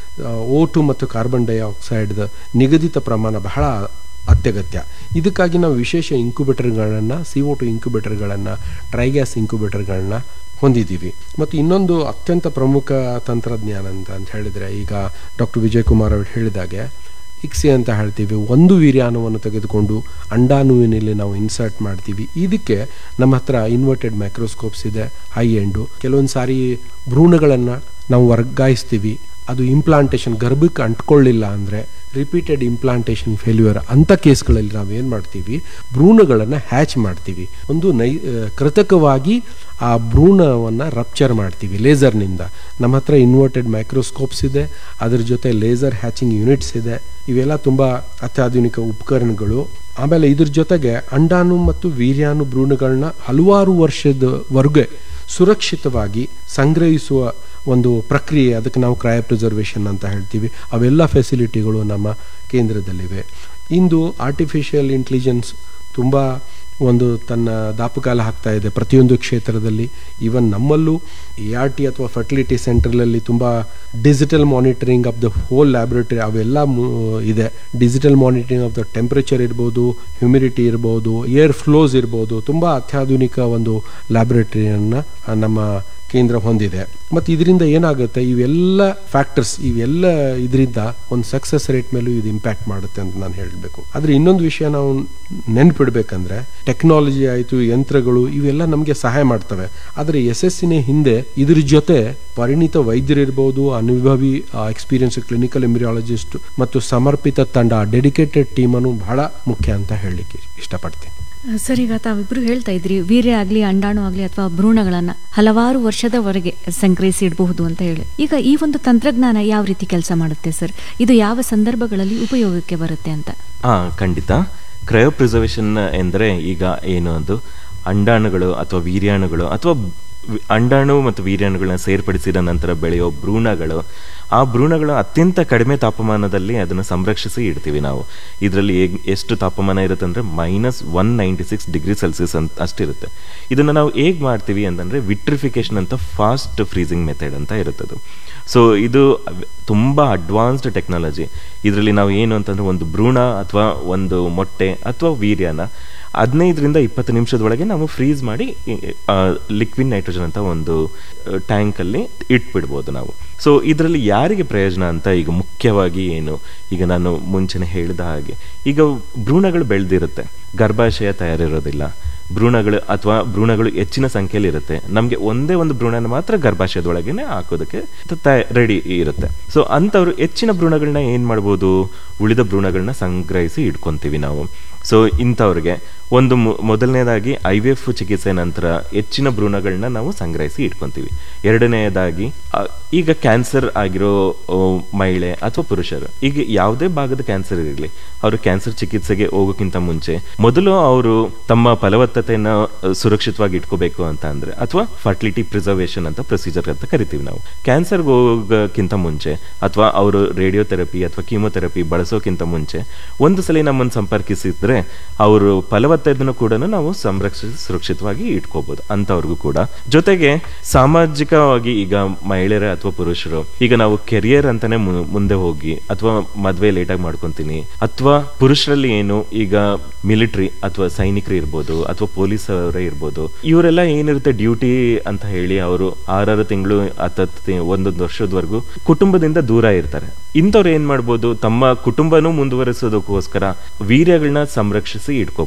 ಓ ಟು ಮತ್ತು ಕಾರ್ಬನ್ ಡೈಆಕ್ಸೈಡ್ದ ನಿಗದಿತ ಪ್ರಮಾಣ ಬಹಳ ಅತ್ಯಗತ್ಯ ಇದಕ್ಕಾಗಿ ನಾವು ವಿಶೇಷ ಇಂಕ್ಯುಬೇಟರ್ಗಳನ್ನು ಸಿ ಒ ಟು ಇಂಕ್ಯುಬೇಟರ್ಗಳನ್ನು ಟ್ರೈಗ್ಯಾಸ್ ಇಂಕ್ಯುಬೇಟರ್ಗಳನ್ನ ಹೊಂದಿದ್ದೀವಿ ಮತ್ತು ಇನ್ನೊಂದು ಅತ್ಯಂತ ಪ್ರಮುಖ ತಂತ್ರಜ್ಞಾನ ಅಂತ ಅಂತ ಹೇಳಿದರೆ ಈಗ ಡಾಕ್ಟರ್ ವಿಜಯ್ ಕುಮಾರ್ ಅವರು ಹೇಳಿದಾಗೆ ಇಕ್ಸಿ ಅಂತ ಹೇಳ್ತೀವಿ ಒಂದು ವೀರ್ಯಾಣುವನ್ನು ತೆಗೆದುಕೊಂಡು ಅಂಡಾಣುವಿನಲ್ಲಿ ನಾವು ಇನ್ಸರ್ಟ್ ಮಾಡ್ತೀವಿ ಇದಕ್ಕೆ ನಮ್ಮ ಹತ್ರ ಇನ್ವರ್ಟೆಡ್ ಮೈಕ್ರೋಸ್ಕೋಪ್ಸ್ ಇದೆ ಹೈ ಎಂಡು ಕೆಲವೊಂದು ಸಾರಿ ಭ್ರೂಣಗಳನ್ನು ನಾವು ವರ್ಗಾಯಿಸ್ತೀವಿ ಅದು ಇಂಪ್ಲಾಂಟೇಷನ್ ಗರ್ಭಕ್ಕೆ ಅಂಟ್ಕೊಳ್ಳಿಲ್ಲ ಅಂದರೆ ರಿಪೀಟೆಡ್ ಇಂಪ್ಲಾಂಟೇಷನ್ ಫೇಲ್ಯೂರ್ ಅಂಥ ಕೇಸ್ಗಳಲ್ಲಿ ನಾವು ಏನು ಮಾಡ್ತೀವಿ ಭ್ರೂಣಗಳನ್ನು ಹ್ಯಾಚ್ ಮಾಡ್ತೀವಿ ಒಂದು ನೈ ಕೃತಕವಾಗಿ ಆ ಭ್ರೂಣವನ್ನು ರಪ್ಚರ್ ಮಾಡ್ತೀವಿ ಲೇಸರ್ನಿಂದ ನಮ್ಮ ಹತ್ರ ಇನ್ವರ್ಟೆಡ್ ಮೈಕ್ರೋಸ್ಕೋಪ್ಸ್ ಇದೆ ಅದರ ಜೊತೆ ಲೇಸರ್ ಹ್ಯಾಚಿಂಗ್ ಯೂನಿಟ್ಸ್ ಇದೆ ಇವೆಲ್ಲ ತುಂಬ ಅತ್ಯಾಧುನಿಕ ಉಪಕರಣಗಳು ಆಮೇಲೆ ಇದ್ರ ಜೊತೆಗೆ ಅಂಡಾಣು ಮತ್ತು ವೀರ್ಯಾಣು ಭ್ರೂಣಗಳನ್ನ ಹಲವಾರು ವರ್ಷದವರೆಗೆ ಸುರಕ್ಷಿತವಾಗಿ ಸಂಗ್ರಹಿಸುವ ಒಂದು ಪ್ರಕ್ರಿಯೆ ಅದಕ್ಕೆ ನಾವು ಕ್ರಯ ಪ್ರಿಸರ್ವೇಷನ್ ಅಂತ ಹೇಳ್ತೀವಿ ಅವೆಲ್ಲ ಫೆಸಿಲಿಟಿಗಳು ನಮ್ಮ ಕೇಂದ್ರದಲ್ಲಿವೆ ಇಂದು ಆರ್ಟಿಫಿಷಿಯಲ್ ಇಂಟೆಲಿಜೆನ್ಸ್ ತುಂಬ ಒಂದು ತನ್ನ ದಾಪುಗಾಲ ಹಾಕ್ತಾ ಇದೆ ಪ್ರತಿಯೊಂದು ಕ್ಷೇತ್ರದಲ್ಲಿ ಈವನ್ ನಮ್ಮಲ್ಲೂ ಎ ಆರ್ ಟಿ ಅಥವಾ ಫರ್ಟಿಲಿಟಿ ಸೆಂಟ್ರಲಲ್ಲಿ ತುಂಬ digital monitoring of the whole laboratory ಅವೆಲ್ಲ ಇದೆ digital monitoring of the temperature ಇರ್ಬೋದು ಹ್ಯುಮಿಡಿಟಿ ಇರ್ಬೋದು ಏರ್ ಫ್ಲೋಸ್ ಇರ್ಬೋದು ತುಂಬ ಅತ್ಯಾಧುನಿಕ ಒಂದು ಲ್ಯಾಬ್ರೇಟರಿಯನ್ನು ನಮ್ಮ ಕೇಂದ್ರ ಹೊಂದಿದೆ ಮತ್ತು ಇದರಿಂದ ಏನಾಗುತ್ತೆ ಇವೆಲ್ಲ ಫ್ಯಾಕ್ಟರ್ಸ್ ಇವೆಲ್ಲ ಇದರಿಂದ ಒಂದು ಸಕ್ಸಸ್ ರೇಟ್ ಮೇಲೂ ಇದು ಇಂಪ್ಯಾಕ್ಟ್ ಮಾಡುತ್ತೆ ಅಂತ ನಾನು ಹೇಳಬೇಕು ಆದರೆ ಇನ್ನೊಂದು ವಿಷಯ ನಾವು ನೆನ್ಪಿಡ್ಬೇಕಂದ್ರೆ ಟೆಕ್ನಾಲಜಿ ಆಯಿತು ಯಂತ್ರಗಳು ಇವೆಲ್ಲ ನಮಗೆ ಸಹಾಯ ಮಾಡ್ತವೆ ಆದರೆ ಯಶಸ್ಸಿನ ಹಿಂದೆ ಇದ್ರ ಜೊತೆ ಪರಿಣಿತ ವೈದ್ಯರಿರ್ಬೋದು ಅನುಭವಿ ಎಕ್ಸ್ಪೀರಿಯನ್ಸ್ ಕ್ಲಿನಿಕಲ್ ಎಂಬ್ರಿಯಾಲಜಿಸ್ಟ್ ಮತ್ತು ಸಮರ್ಪಿತ ತಂಡ ಡೆಡಿಕೇಟೆಡ್ ಟೀಮನ್ನು ಬಹಳ ಮುಖ್ಯ ಅಂತ ಹೇಳಲಿಕ್ಕೆ ಇಷ್ಟಪಡ್ತೀನಿ ಸರ್ ಈಗ ತಾವಿಬ್ರು ಹೇಳ್ತಾ ಇದ್ರಿ ವೀರ್ಯ ಆಗ್ಲಿ ಅಂಡಾಣು ಆಗ್ಲಿ ಅಥವಾ ಭ್ರೂಣಗಳನ್ನ ಹಲವಾರು ವರ್ಷದವರೆಗೆ ಸಂಗ್ರಹಿಸಿ ಇಡಬಹುದು ಅಂತ ಹೇಳಿ ಈಗ ಈ ಒಂದು ತಂತ್ರಜ್ಞಾನ ಯಾವ ರೀತಿ ಕೆಲಸ ಮಾಡುತ್ತೆ ಸರ್ ಇದು ಯಾವ ಸಂದರ್ಭಗಳಲ್ಲಿ ಉಪಯೋಗಕ್ಕೆ ಬರುತ್ತೆ ಅಂತ ಹಾ ಖಂಡಿತ ಕ್ರಯೋ ಪ್ರಿಸರ್ವೇಷನ್ ಎಂದರೆ ಈಗ ಏನು ಅದು ಅಂಡಾಣುಗಳು ಅಥವಾ ವೀರ್ಯಾಣುಗಳು ಅಥವಾ ವಿ- ಅಂಡಾಣು ಮತ್ತು ವೀರ್ಯಾಣುಗಳನ್ನ ಸೇರ್ಪಡಿಸಿದ ನಂತರ ಬೆಳೆಯೋ ಭ್ರೂಣಗಳು ಆ ಭ್ರೂಣಗಳು ಅತ್ಯಂತ ಕಡಿಮೆ ತಾಪಮಾನದಲ್ಲಿ ಅದನ್ನು ಸಂರಕ್ಷಿಸಿ ಇಡ್ತೀವಿ ನಾವು ಇದರಲ್ಲಿ ಎಷ್ಟು ತಾಪಮಾನ ಇರುತ್ತೆ ಅಂದರೆ minus one ninety six degree Celsius ಅಂತ ಅಷ್ಟಿರುತ್ತೆ ಇದನ್ನು ನಾವು ಹೇಗೆ ಮಾಡ್ತೀವಿ ಅಂತಂದರೆ ವಿಟ್ರಿಫಿಕೇಶನ್ ಅಂತ ಫಾಸ್ಟ್ ಫ್ರೀಸಿಂಗ್ ಮೆಥಡ್ ಅಂತ ಇರುತ್ತದು ಸೊ ಇದು ಅವ್- ತುಂಬ ಅಡ್ವಾನ್ಸ್ಡ್ ಟೆಕ್ನಾಲಜಿ ಇದರಲ್ಲಿ ನಾವು ಏನು ಅಂತಂದರೆ ಒಂದು ಭ್ರೂಣ ಅಥವಾ ಒಂದು ಮೊಟ್ಟೆ ಅಥವಾ ವೀರ್ಯನ ಹದಿನೈದರಿಂದ ಇಪ್ಪತ್ತು ನಿಮಿಷದೊಳಗೆ ನಾವು ಫ್ರೀಸ್ ಮಾಡಿ ಲಿಕ್ವಿಡ್ ನೈಟ್ರೋಜನ್ ಅಂತ ಒಂದು ಟ್ಯಾಂಕಲ್ಲಿ ಇಟ್ಬಿಡ್ಬೋದು ನಾವು ಸೊ ಇದರಲ್ಲಿ ಯಾರಿಗೆ ಪ್ರಯೋಜನ ಅಂತ ಈಗ ಮುಖ್ಯವಾಗಿ ಏನು ಈಗ ನಾನು ಮುಂಚೆನೆ ಹೇಳಿದ ಹಾಗೆ ಈಗ ಭ್ರೂಣಗಳು ಬೆಳೆದಿರುತ್ತೆ ಗರ್ಭಾಶಯ ತಯಾರಿರೋದಿಲ್ಲ ಭ್ರೂಣಗಳು ಅಥವಾ ಭ್ರೂಣಗಳು ಹೆಚ್ಚಿನ ಸಂಖ್ಯೆಯಲ್ಲಿ ಇರುತ್ತೆ ನಮಗೆ ಒಂದೇ ಒಂದು ಭ್ರೂಣನ ಮಾತ್ರ ಗರ್ಭಾಶಯದೊಳಗೇನೆ ಹಾಕೋದಕ್ಕೆ ರೆಡಿ ಇರುತ್ತೆ ಸೊ ಅಂಥವ್ರು ಹೆಚ್ಚಿನ ಭ್ರೂಣಗಳನ್ನ ಏನು ಮಾಡ್ಬೋದು ಉಳಿದ ಭ್ರೂಣಗಳನ್ನ ಸಂಗ್ರಹಿಸಿ ಇಟ್ಕೊಂತೀವಿ ನಾವು ಸೊ ಇಂಥವ್ರಿಗೆ ಒಂದು ಮೊ- ಮೊದಲನೇದಾಗಿ ಐ ವಿ ಎಫ್ ಚಿಕಿತ್ಸೆ ನಂತರ ಹೆಚ್ಚಿನ ಭ್ರೂಣಗಳನ್ನ ನಾವು ಸಂಗ್ರಹಿಸಿ ಇಟ್ಕೊಂತೀವಿ ಎರಡನೆಯದಾಗಿ ಆ, ಈಗ ಕ್ಯಾನ್ಸರ್ ಆಗಿರೋ ಆ, ಮಹಿಳೆ ಅಥವಾ ಪುರುಷರು ಈಗ ಯಾವುದೇ ಭಾಗದ ಕ್ಯಾನ್ಸರ್ ಇರಲಿ ಅವರು ಕ್ಯಾನ್ಸರ್ ಚಿಕಿತ್ಸೆಗೆ ಹೋಗೋಕ್ಕಿಂತ ಮುಂಚೆ ಮೊದಲು ಅವರು ತಮ್ಮ ಫಲವತ್ತತೆಯನ್ನು ಆ, ಸುರಕ್ಷಿತವಾಗಿ ಇಟ್ಕೋಬೇಕು ಅಂತ ಅಂದ್ರೆ ಅಥವಾ ಫರ್ಟಿಲಿಟಿ ಪ್ರಿಸರ್ವೇಷನ್ ಅಂತ ಪ್ರೊಸೀಜರ್ ಅಂತ ಕರಿತೀವಿ ನಾವು ಕ್ಯಾನ್ಸರ್ಗೆ ಹೋಗೋಕ್ಕಿಂತ ಮುಂಚೆ ಅಥವಾ ಅವರು ರೇಡಿಯೋಥೆರಪಿ ಅಥವಾ ಕೀಮೊಥೆರಪಿ ಬಳಸೋಕ್ಕಿಂತ ಮುಂಚೆ ಒಂದು ಸಲ ನಮ್ಮನ್ನು ಸಂಪರ್ಕಿಸಿದ್ರೆ ಅವರು ಫಲವತ್ತತೆಯನ್ನು ಕೂಡ ನಾವು ಸಂರಕ್ಷಿಸಿ ಸುರಕ್ಷಿತವಾಗಿ ಇಟ್ಕೋಬಹುದು ಅಂತವ್ರಿಗೂ ಕೂಡ ಜೊತೆಗೆ ಸಾಮಾಜಿಕವಾಗಿ ಈಗ ಮಹಿಳೆಯರೇ ಅಥವಾ ಪುರುಷರು ಈಗ ನಾವು ಕೆರಿಯರ್ ಅಂತಾನೆ ಮು- ಮುಂದೆ ಹೋಗಿ ಅಥವಾ ಮದ್ವೆ ಲೇಟಾಗಿ ಮಾಡ್ಕೊಂತೀನಿ ಅಥವಾ ಪುರುಷರಲ್ಲಿ ಏನು ಈಗ ಮಿಲಿಟರಿ ಅಥವಾ ಸೈನಿಕರು ಇರ್ಬೋದು ಅಥವಾ ಪೊಲೀಸ್ ಅವರೇ ಇರ್ಬೋದು ಇವರೆಲ್ಲ ಏನಿರುತ್ತೆ ಡ್ಯೂಟಿ ಅಂತ ಹೇಳಿ ಅವರು ಆರಾರು ತಿಂಗಳು ಹತ್ತತ್ತು ಒಂದೊಂದು ವರ್ಷದವರೆಗೂ ಕುಟುಂಬದಿಂದ ದೂರ ಇರ್ತಾರೆ ಇಂಥವ್ರು ಏನ್ ಮಾಡ್ಬೋದು ತಮ್ಮ ಕುಟುಂಬನೂ ಮುಂದುವರಿಸೋದಕ್ಕೋಸ್ಕರ ವೀರ್ಯಗಳನ್ನ ಸಂರಕ್ಷಿಸಿ ಇಟ್ಕೋಬಹುದು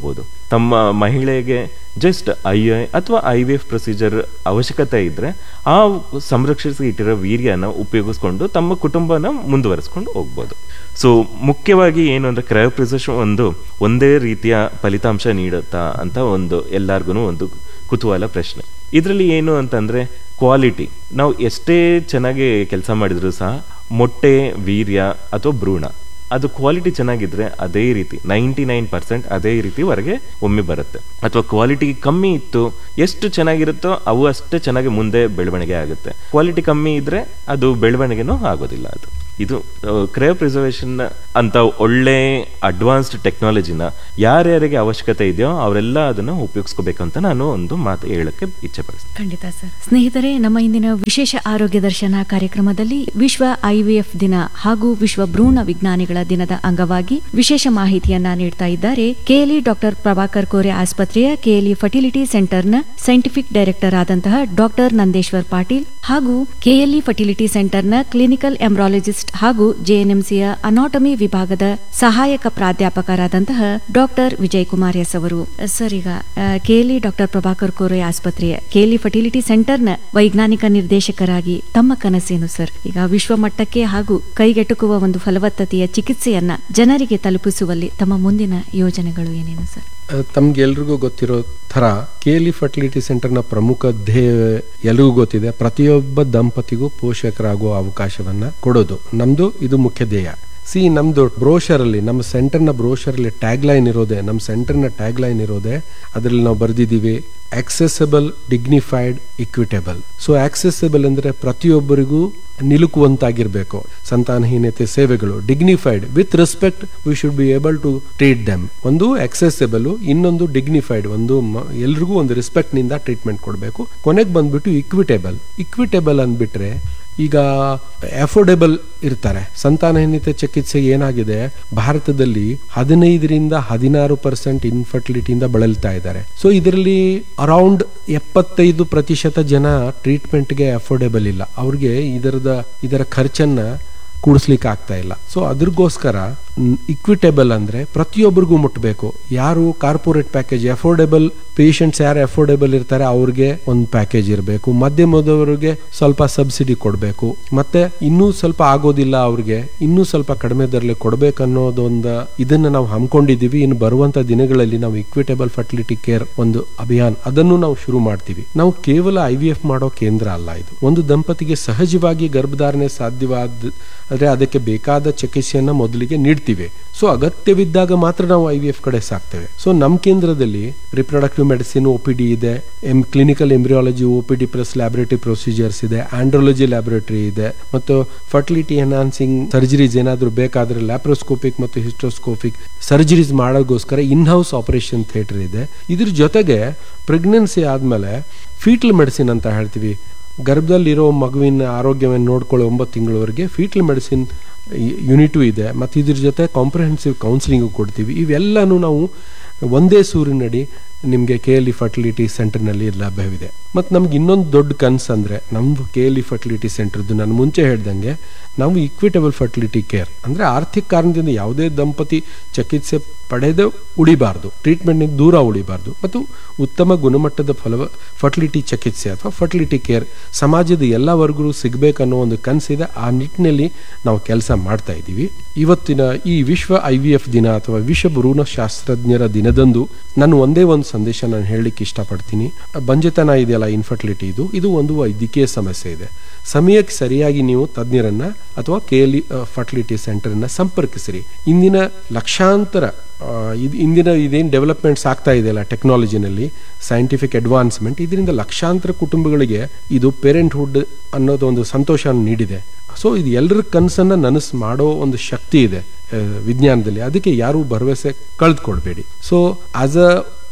ತಮ್ಮ ಮಹಿಳೆಗೆ ಜಸ್ಟ್ ಐ ಐ ಅಥವಾ ಐ ವಿ ಎಫ್ ಪ್ರೊಸೀಜರ್ ಅವಶ್ಯಕತೆ ಇದ್ರೆ ಆ ಸಂರಕ್ಷಿಸಿ ಇಟ್ಟಿರೋ ವೀರ್ಯನ ಉಪಯೋಗಿಸ್ಕೊಂಡು ತಮ್ಮ ಕುಟುಂಬನ ಮುಂದುವರಿಸ್ಕೊಂಡು ಹೋಗ್ಬೋದು ಸೊ ಮುಖ್ಯವಾಗಿ ಏನು ಅಂದ್ರೆ ಕ್ರಯೋಪ್ರಿಸೇಷನ್ ಒಂದು ಒಂದೇ ರೀತಿಯ ಫಲಿತಾಂಶ ನೀಡುತ್ತಾ ಅಂತ ಒಂದು ಎಲ್ಲಾರ್ಗು ಒಂದು ಕುತೂಹಲ ಪ್ರಶ್ನೆ ಇದರಲ್ಲಿ ಏನು ಅಂತಂದ್ರೆ ಕ್ವಾಲಿಟಿ ನಾವು ಎಷ್ಟೇ ಚೆನ್ನಾಗಿ ಕೆಲಸ ಮಾಡಿದ್ರು ಸಹ ಮೊಟ್ಟೆ ವೀರ್ಯ ಅಥವಾ ಭ್ರೂಣ ಅದು ಕ್ವಾಲಿಟಿ ಚೆನ್ನಾಗಿದ್ರೆ ಅದೇ ರೀತಿ ನೈಂಟಿ ನೈನ್ ಪರ್ಸೆಂಟ್ ಅದೇ ರೀತಿ ಹೊರಗೆ ಒಮ್ಮೆ ಬರುತ್ತೆ ಅಥವಾ ಕ್ವಾಲಿಟಿ ಕಮ್ಮಿ ಇತ್ತು ಎಷ್ಟು ಚೆನ್ನಾಗಿರುತ್ತೋ ಅವು ಅಷ್ಟೇ ಚೆನ್ನಾಗಿ ಮುಂದೆ ಬೆಳವಣಿಗೆ ಆಗುತ್ತೆ ಕ್ವಾಲಿಟಿ ಕಮ್ಮಿ ಇದ್ರೆ ಅದು ಬೆಳವಣಿಗೆನೂ ಆಗೋದಿಲ್ಲ ಅದು ಇದು ಕ್ರಯೋ ಪ್ರಿಸರ್ವೇಷನ್ ಅಂತ ಒಳ್ಳೆ ಅಡ್ವಾನ್ಸ್ಡ್ ಟೆಕ್ನಾಲಜಿನ ಯಾರ್ಯಾರಿಗೆ ಅವಶ್ಯಕತೆ ಇದೆಯೋ ಅವರೆಲ್ಲ ಅದನ್ನು ಉಪಯೋಗಿಸ್ಕೋಬೇಕಂತ ನಾನು ಒಂದು ಮಾತು ಹೇಳಕ್ಕೆ ಇಚ್ಛೆ ಪಡಿಸ್ತೀನಿ ಖಂಡಿತ ಸರ್ ಸ್ನೇಹಿತರೆ ನಮ್ಮ ಇಂದಿನ ವಿಶೇಷ ಆರೋಗ್ಯ ದರ್ಶನ ಕಾರ್ಯಕ್ರಮದಲ್ಲಿ ವಿಶ್ವ ಐವಿಎಫ್ ದಿನ ಹಾಗೂ ವಿಶ್ವ ಭ್ರೂಣ ವಿಜ್ಞಾನಿಗಳ ದಿನದ ಅಂಗವಾಗಿ ವಿಶೇಷ ಮಾಹಿತಿಯನ್ನ ನೀಡ್ತಾ ಇದ್ದಾರೆ ಕೆಎಲ್ಇ ಡಾಕ್ಟರ್ ಪ್ರಭಾಕರ್ ಕೋರೆ ಆಸ್ಪತ್ರೆಯ ಕೆಎಲ್ಇ ಫರ್ಟಿಲಿಟಿ ಸೆಂಟರ್ನ ಸೈಂಟಿಫಿಕ್ ಡೈರೆಕ್ಟರ್ ಆದಂತಹ ಡಾಕ್ಟರ್ ನಂದೇಶ್ವರ್ ಪಾಟೀಲ್ ಹಾಗೂ ಕೆಎಲ್ಇ ಫರ್ಟಿಲಿಟಿ ಸೆಂಟರ್ನ ಕ್ಲಿನಿಕಲ್ ಎಂಬ್ರಾಲಜಿಸ್ಟ್ ಹಾಗೂ ಜೆಎನ್ಎಂಸಿಯ ಅನಾಟಮಿ ವಿಭಾಗದ ಸಹಾಯಕ ಪ್ರಾಧ್ಯಾಪಕರಾದಂತಹ ಡಾಕ್ಟರ್ ವಿಜಯ್ ಕುಮಾರ್ ಎಸ್ ಅವರು ಸರ್ ಈಗ ಕೆಎಲ್ಇ ಡಾಕ್ಟರ್ ಪ್ರಭಾಕರ್ ಕೋರೆ ಆಸ್ಪತ್ರೆಯ ಕೆಎಲ್ಇ ಫರ್ಟಿಲಿಟಿ ಸೆಂಟರ್ನ ವೈಜ್ಞಾನಿಕ ನಿರ್ದೇಶಕರಾಗಿ ತಮ್ಮ ಕನಸೇನು ಸರ್ ಈಗ ವಿಶ್ವ ಮಟ್ಟಕ್ಕೆ ಹಾಗೂ ಕೈಗೆಟುಕುವ ಒಂದು ಫಲವತ್ತತೆಯ ಚಿಕಿತ್ಸೆಯನ್ನ ಜನರಿಗೆ ತಲುಪಿಸುವಲ್ಲಿ ತಮ್ಮ ಮುಂದಿನ ಯೋಜನೆಗಳು ಏನೇನು ಸರ್ ತಮ್ಗೆಲ್ರಿಗೂ ಗೊತ್ತಿರೋ ಥರ ಕೇಲಿ ಫರ್ಟಿಲಿಟಿ ಸೆಂಟರ್ನ ಪ್ರಮುಖ ಧ್ಯೇಯ ಎಲ್ರಿಗೂ ಗೊತ್ತಿದೆ ಪ್ರತಿಯೊಬ್ಬ ದಂಪತಿಗೂ ಪೋಷಕರಾಗುವ ಅವಕಾಶವನ್ನ ಕೊಡೋದು ನಮ್ದು ಇದು ಮುಖ್ಯ ಧ್ಯೇಯ ಸಿ ನಮ್ದು ಬ್ರೋಷರ್ ಅಲ್ಲಿ ನಮ್ಮ ಸೆಂಟರ್ನ ಬ್ರೋಷರ್ ಅಲ್ಲಿ ಟ್ಯಾಗ್ ಲೈನ್ ಇರೋದೆ ನಮ್ಮ ಸೆಂಟರ್ನ ಟ್ಯಾಗ್ ಲೈನ್ ಇರೋದೆ ಅದರಲ್ಲಿ ನಾವು ಬರೆದಿದ್ದೀವಿ accessible dignified equitable so accessible ಅಂದ್ರೆ ಪ್ರತಿಯೊಬ್ಬರಿಗೂ ನಿಲುಕುವಂತಾಗಿರ್ಬೇಕು ಸಂತಾನಹೀನತೆ ಸೇವೆಗಳು dignified with respect we should be able to treat them ಒಂದು ಆಕ್ಸೆಸಬಲ್ ಇನ್ನೊಂದು ಡಿಗ್ನಿಫೈಡ್ ಒಂದು ಮ- ಎಲ್ರಿಗೂ ಒಂದು ರೆಸ್ಪೆಕ್ಟ್ ನಿಂದ ಟ್ರೀಟ್ಮೆಂಟ್ ಕೊಡಬೇಕು ಕೊನೆಗೆ ಬಂದ್ಬಿಟ್ಟು ಇಕ್ವಿಟೇಬಲ್ ಇಕ್ವಿಟೇಬಲ್ ಅಂದ್ಬಿಟ್ರೆ ಈಗ ಅಫೋರ್ಡೆಬಲ್ ಇರ್ತಾರೆ ಸಂತಾನಹೀನತೆ ಚಿಕಿತ್ಸೆ ಏನಾಗಿದೆ ಭಾರತದಲ್ಲಿ ಹದಿನೈದರಿಂದ ಹದಿನಾರು ಪರ್ಸೆಂಟ್ ಇನ್ಫರ್ಟಿಲಿಟಿಯಿಂದ ಬಳಲ್ತಾ ಇದ್ದಾರೆ ಸೊ ಇದರಲ್ಲಿ ಅರೌಂಡ್ ಎಪ್ಪತ್ತೈದು ಪ್ರತಿಶತ ಜನ ಟ್ರೀಟ್ಮೆಂಟ್ಗೆ ಅಫೋರ್ಡೆಬಲ್ ಇಲ್ಲ ಅವ್ರಿಗೆ ಇದರದ ಇದರ ಖರ್ಚನ್ನ ಕೂಡಿಸ್ಲಿಕ್ಕೆ ಆಗ್ತಾ ಇಲ್ಲ ಸೊ ಅದ್ರಗೋಸ್ಕರ ಇಕ್ವಿಟೇಬಲ್ ಅಂದ್ರೆ ಪ್ರತಿಯೊಬ್ಬರಿಗೂ ಮುಟ್ಟಬೇಕು ಯಾರು ಕಾರ್ಪೊರೇಟ್ ಪ್ಯಾಕೇಜ್ ಅಫೋರ್ಡೆಬಲ್ ಪೇಷಂಟ್ಸ್ ಯಾರು ಅಫೋರ್ಡೆಬಲ್ ಇರ್ತಾರೆ ಅವ್ರಿಗೆ ಒಂದು ಪ್ಯಾಕೇಜ್ ಇರಬೇಕು ಮಧ್ಯಮದವರಿಗೆ ಸ್ವಲ್ಪ ಸಬ್ಸಿಡಿ ಕೊಡಬೇಕು ಮತ್ತೆ ಇನ್ನೂ ಸ್ವಲ್ಪ ಆಗೋದಿಲ್ಲ ಅವ್ರಿಗೆ ಇನ್ನೂ ಸ್ವಲ್ಪ ಕಡಿಮೆ ದರಲಿ ಕೊಡ್ಬೇಕು ಅನ್ನೋದೊಂದು ಇದನ್ನ ನಾವು ಹಮ್ಮಿಕೊಂಡಿದ್ದೀವಿ ಇನ್ನು ಬರುವಂತ ದಿನಗಳಲ್ಲಿ ನಾವು ಇಕ್ವಿಟೇಬಲ್ ಫರ್ಟಿಲಿಟಿ ಕೇರ್ ಒಂದು ಅಭಿಯಾನ್ ಅದನ್ನು ನಾವು ಶುರು ಮಾಡ್ತೀವಿ ನಾವು ಕೇವಲ ಐ ವಿ ಎಫ್ ಮಾಡೋ ಕೇಂದ್ರ ಅಲ್ಲ ಇದು ಒಂದು ದಂಪತಿಗೆ ಸಹಜವಾಗಿ ಗರ್ಭಧಾರಣೆ ಸಾಧ್ಯವಾದ ಆದ್ರೆ ಅದಕ್ಕೆ ಬೇಕಾದ ಚಿಕಿತ್ಸೆಯನ್ನ ಮೊದಲಿಗೆ ನೀಡ್ತೀವಿ ಸೊ ಅಗತ್ಯವಿದ್ದಾಗ ಮಾತ್ರ ನಾವು ಐ ವಿ ಎಫ್ ಕಡೆ ಸಾಕ್ತೇವೆ ಸೊ ನಮ್ಮ ಕೇಂದ್ರದಲ್ಲಿ reproductive medicine O P D ಇದೆ um clinical embryology O P D plus laboratory procedures ಇದೆ ಆಂಡ್ರಾಲಜಿ ಲ್ಯಾಬೊರೇಟರಿ ಇದೆ ಮತ್ತು ಫರ್ಟಿಲಿಟಿ ಎನ್ಹಾನ್ಸಿಂಗ್ ಸರ್ಜರೀಸ್ ಏನಾದರೂ ಬೇಕಾದ್ರೆ ಲ್ಯಾಪ್ರೋಸ್ಕೋಪಿಕ್ ಮತ್ತು ಹಿಸ್ಟ್ರೋಸ್ಕೋಪಿಕ್ ಸರ್ಜರೀಸ್ ಮಾಡೋಕ್ಕೋಸ್ಕರ ಇನ್ ಹೌಸ್ ಆಪರೇಷನ್ ಥಿಯೇಟರ್ ಇದೆ ಇದ್ರ ಜೊತೆಗೆ ಪ್ರೆಗ್ನೆನ್ಸಿ ಆದಮೇಲೆ ಫೀಟಲ್ ಮೆಡಿಸಿನ್ ಅಂತ ಹೇಳ್ತೀವಿ ಗರ್ಭದಲ್ಲಿರೋ ಮಗುವಿನ ಆರೋಗ್ಯವನ್ನು ನೋಡ್ಕೊಳ್ಳೋ ಒಂಬತ್ತು ತಿಂಗಳವರೆಗೆ ಫೀಟಲ್ ಮೆಡಿಸಿನ್ ಯೂನಿಟು ಇದೆ ಮತ್ತು ಇದ್ರ ಜೊತೆ ಕಾಂಪ್ರಿಹೆನ್ಸಿವ್ ಕೌನ್ಸಿಲಿಂಗು ಕೊಡ್ತೀವಿ ಇವೆಲ್ಲನೂ ನಾವು ಒಂದೇ ಸೂರಿನಡಿ ನಿಮಗೆ ಕೆ ಎಲ್ ಇ ಫರ್ಟಿಲಿಟಿ ಸೆಂಟರ್ನಲ್ಲಿ ಲಭ್ಯವಿದೆ ಮತ್ತು ನಮ್ಗೆ ಇನ್ನೊಂದು ದೊಡ್ಡ ಕನಸು ಅಂದರೆ ನಮ್ಮದು ಕೆ ಎಲ್ ಇ ಫರ್ಟಿಲಿಟಿ ಸೆಂಟರ್ದು ನಾನು ಮುಂಚೆ ಹೇಳ್ದಂಗೆ ನಾವು ಇಕ್ವಿಟಬಲ್ ಫರ್ಟಿಲಿಟಿ ಕೇರ್ ಅಂದರೆ ಆರ್ಥಿಕ ಕಾರಣದಿಂದ ಯಾವುದೇ ದಂಪತಿ ಚಿಕಿತ್ಸೆ ಪಡೆದೇ ಉಳಿಬಾರ್ದು ಟ್ರೀಟ್ಮೆಂಟ್ನಿಂದ ದೂರ ಉಳಿಬಾರ್ದು ಮತ್ತು ಉತ್ತಮ ಗುಣಮಟ್ಟದ ಫಲ ಫರ್ಟಿಲಿಟಿ ಚಿಕಿತ್ಸೆ ಅಥವಾ ಫರ್ಟಿಲಿಟಿ ಕೇರ್ ಸಮಾಜದ ಎಲ್ಲ ವರ್ಗರು ಸಿಗಬೇಕನ್ನೋ ಒಂದು ಕನಸಿದೆ ಆ ನಿಟ್ಟಿನಲ್ಲಿ ನಾವು ಕೆಲಸ ಮಾಡ್ತಾ ಇದ್ದೀವಿ ಇವತ್ತಿನ ಈ ವಿಶ್ವ ಐ ವಿ ಎಫ್ ದಿನ ಅಥವಾ ವಿಶ್ವ ಭ್ರೂಣ ಶಾಸ್ತ್ರಜ್ಞರ ದಿನದಂದು ನಾನು ಒಂದೇ ಒಂದು ಸಂದೇಶ ನಾನು ಹೇಳಲಿಕ್ಕೆ ಇಷ್ಟಪಡ್ತೀನಿ ಬಂಜೆತನ ಇದೆಯಲ್ಲ ಇನ್ಫರ್ಟಿಲಿಟಿ ಇದು ಇದು ಒಂದು ವೈದ್ಯಕೀಯ ಸಮಸ್ಯೆ ಇದೆ ಸಮಯಕ್ಕೆ ಸರಿಯಾಗಿ ನೀವು ತಜ್ಞರನ್ನ ಅಥವಾ ಕೆ ಎಲ್ ಫರ್ಟಿಲಿಟಿ ಸೆಂಟರ್ನ ಸಂಪರ್ಕಿಸಿರಿ ಇಂದಿನ ಲಕ್ಷಾಂತರ ಆ, ಇದ್- ಇಂದಿನ ಇದೇನು ಡೆವಲಪ್ಮೆಂಟ್ಸ್ ಆಗ್ತಾ ಇದೆಯಲ್ಲ ಟೆಕ್ನಾಲಜಿನಲ್ಲಿ ಸೈಂಟಿಫಿಕ್ ಅಡ್ವಾನ್ಸ್ಮೆಂಟ್ ಇದರಿಂದ ಲಕ್ಷಾಂತರ ಕುಟುಂಬಗಳಿಗೆ ಇದು ಪೇರೆಂಟ್ಹುಡ್ ಅನ್ನೋದು ಒಂದು ಸಂತೋಷ ನೀಡಿದೆ ಸೊ ಇದು ಎಲ್ಲರ ಕನಸನ್ನ ನನಸು ಮಾಡೋ ಒಂದು ಶಕ್ತಿ ಇದೆ ಆ, ವಿಜ್ಞಾನದಲ್ಲಿ ಅದಕ್ಕೆ ಯಾರೂ ಭರವಸೆ ಕಳೆದುಕೊಡ್ಬೇಡಿ ಸೊ ಆಸ್ ಅ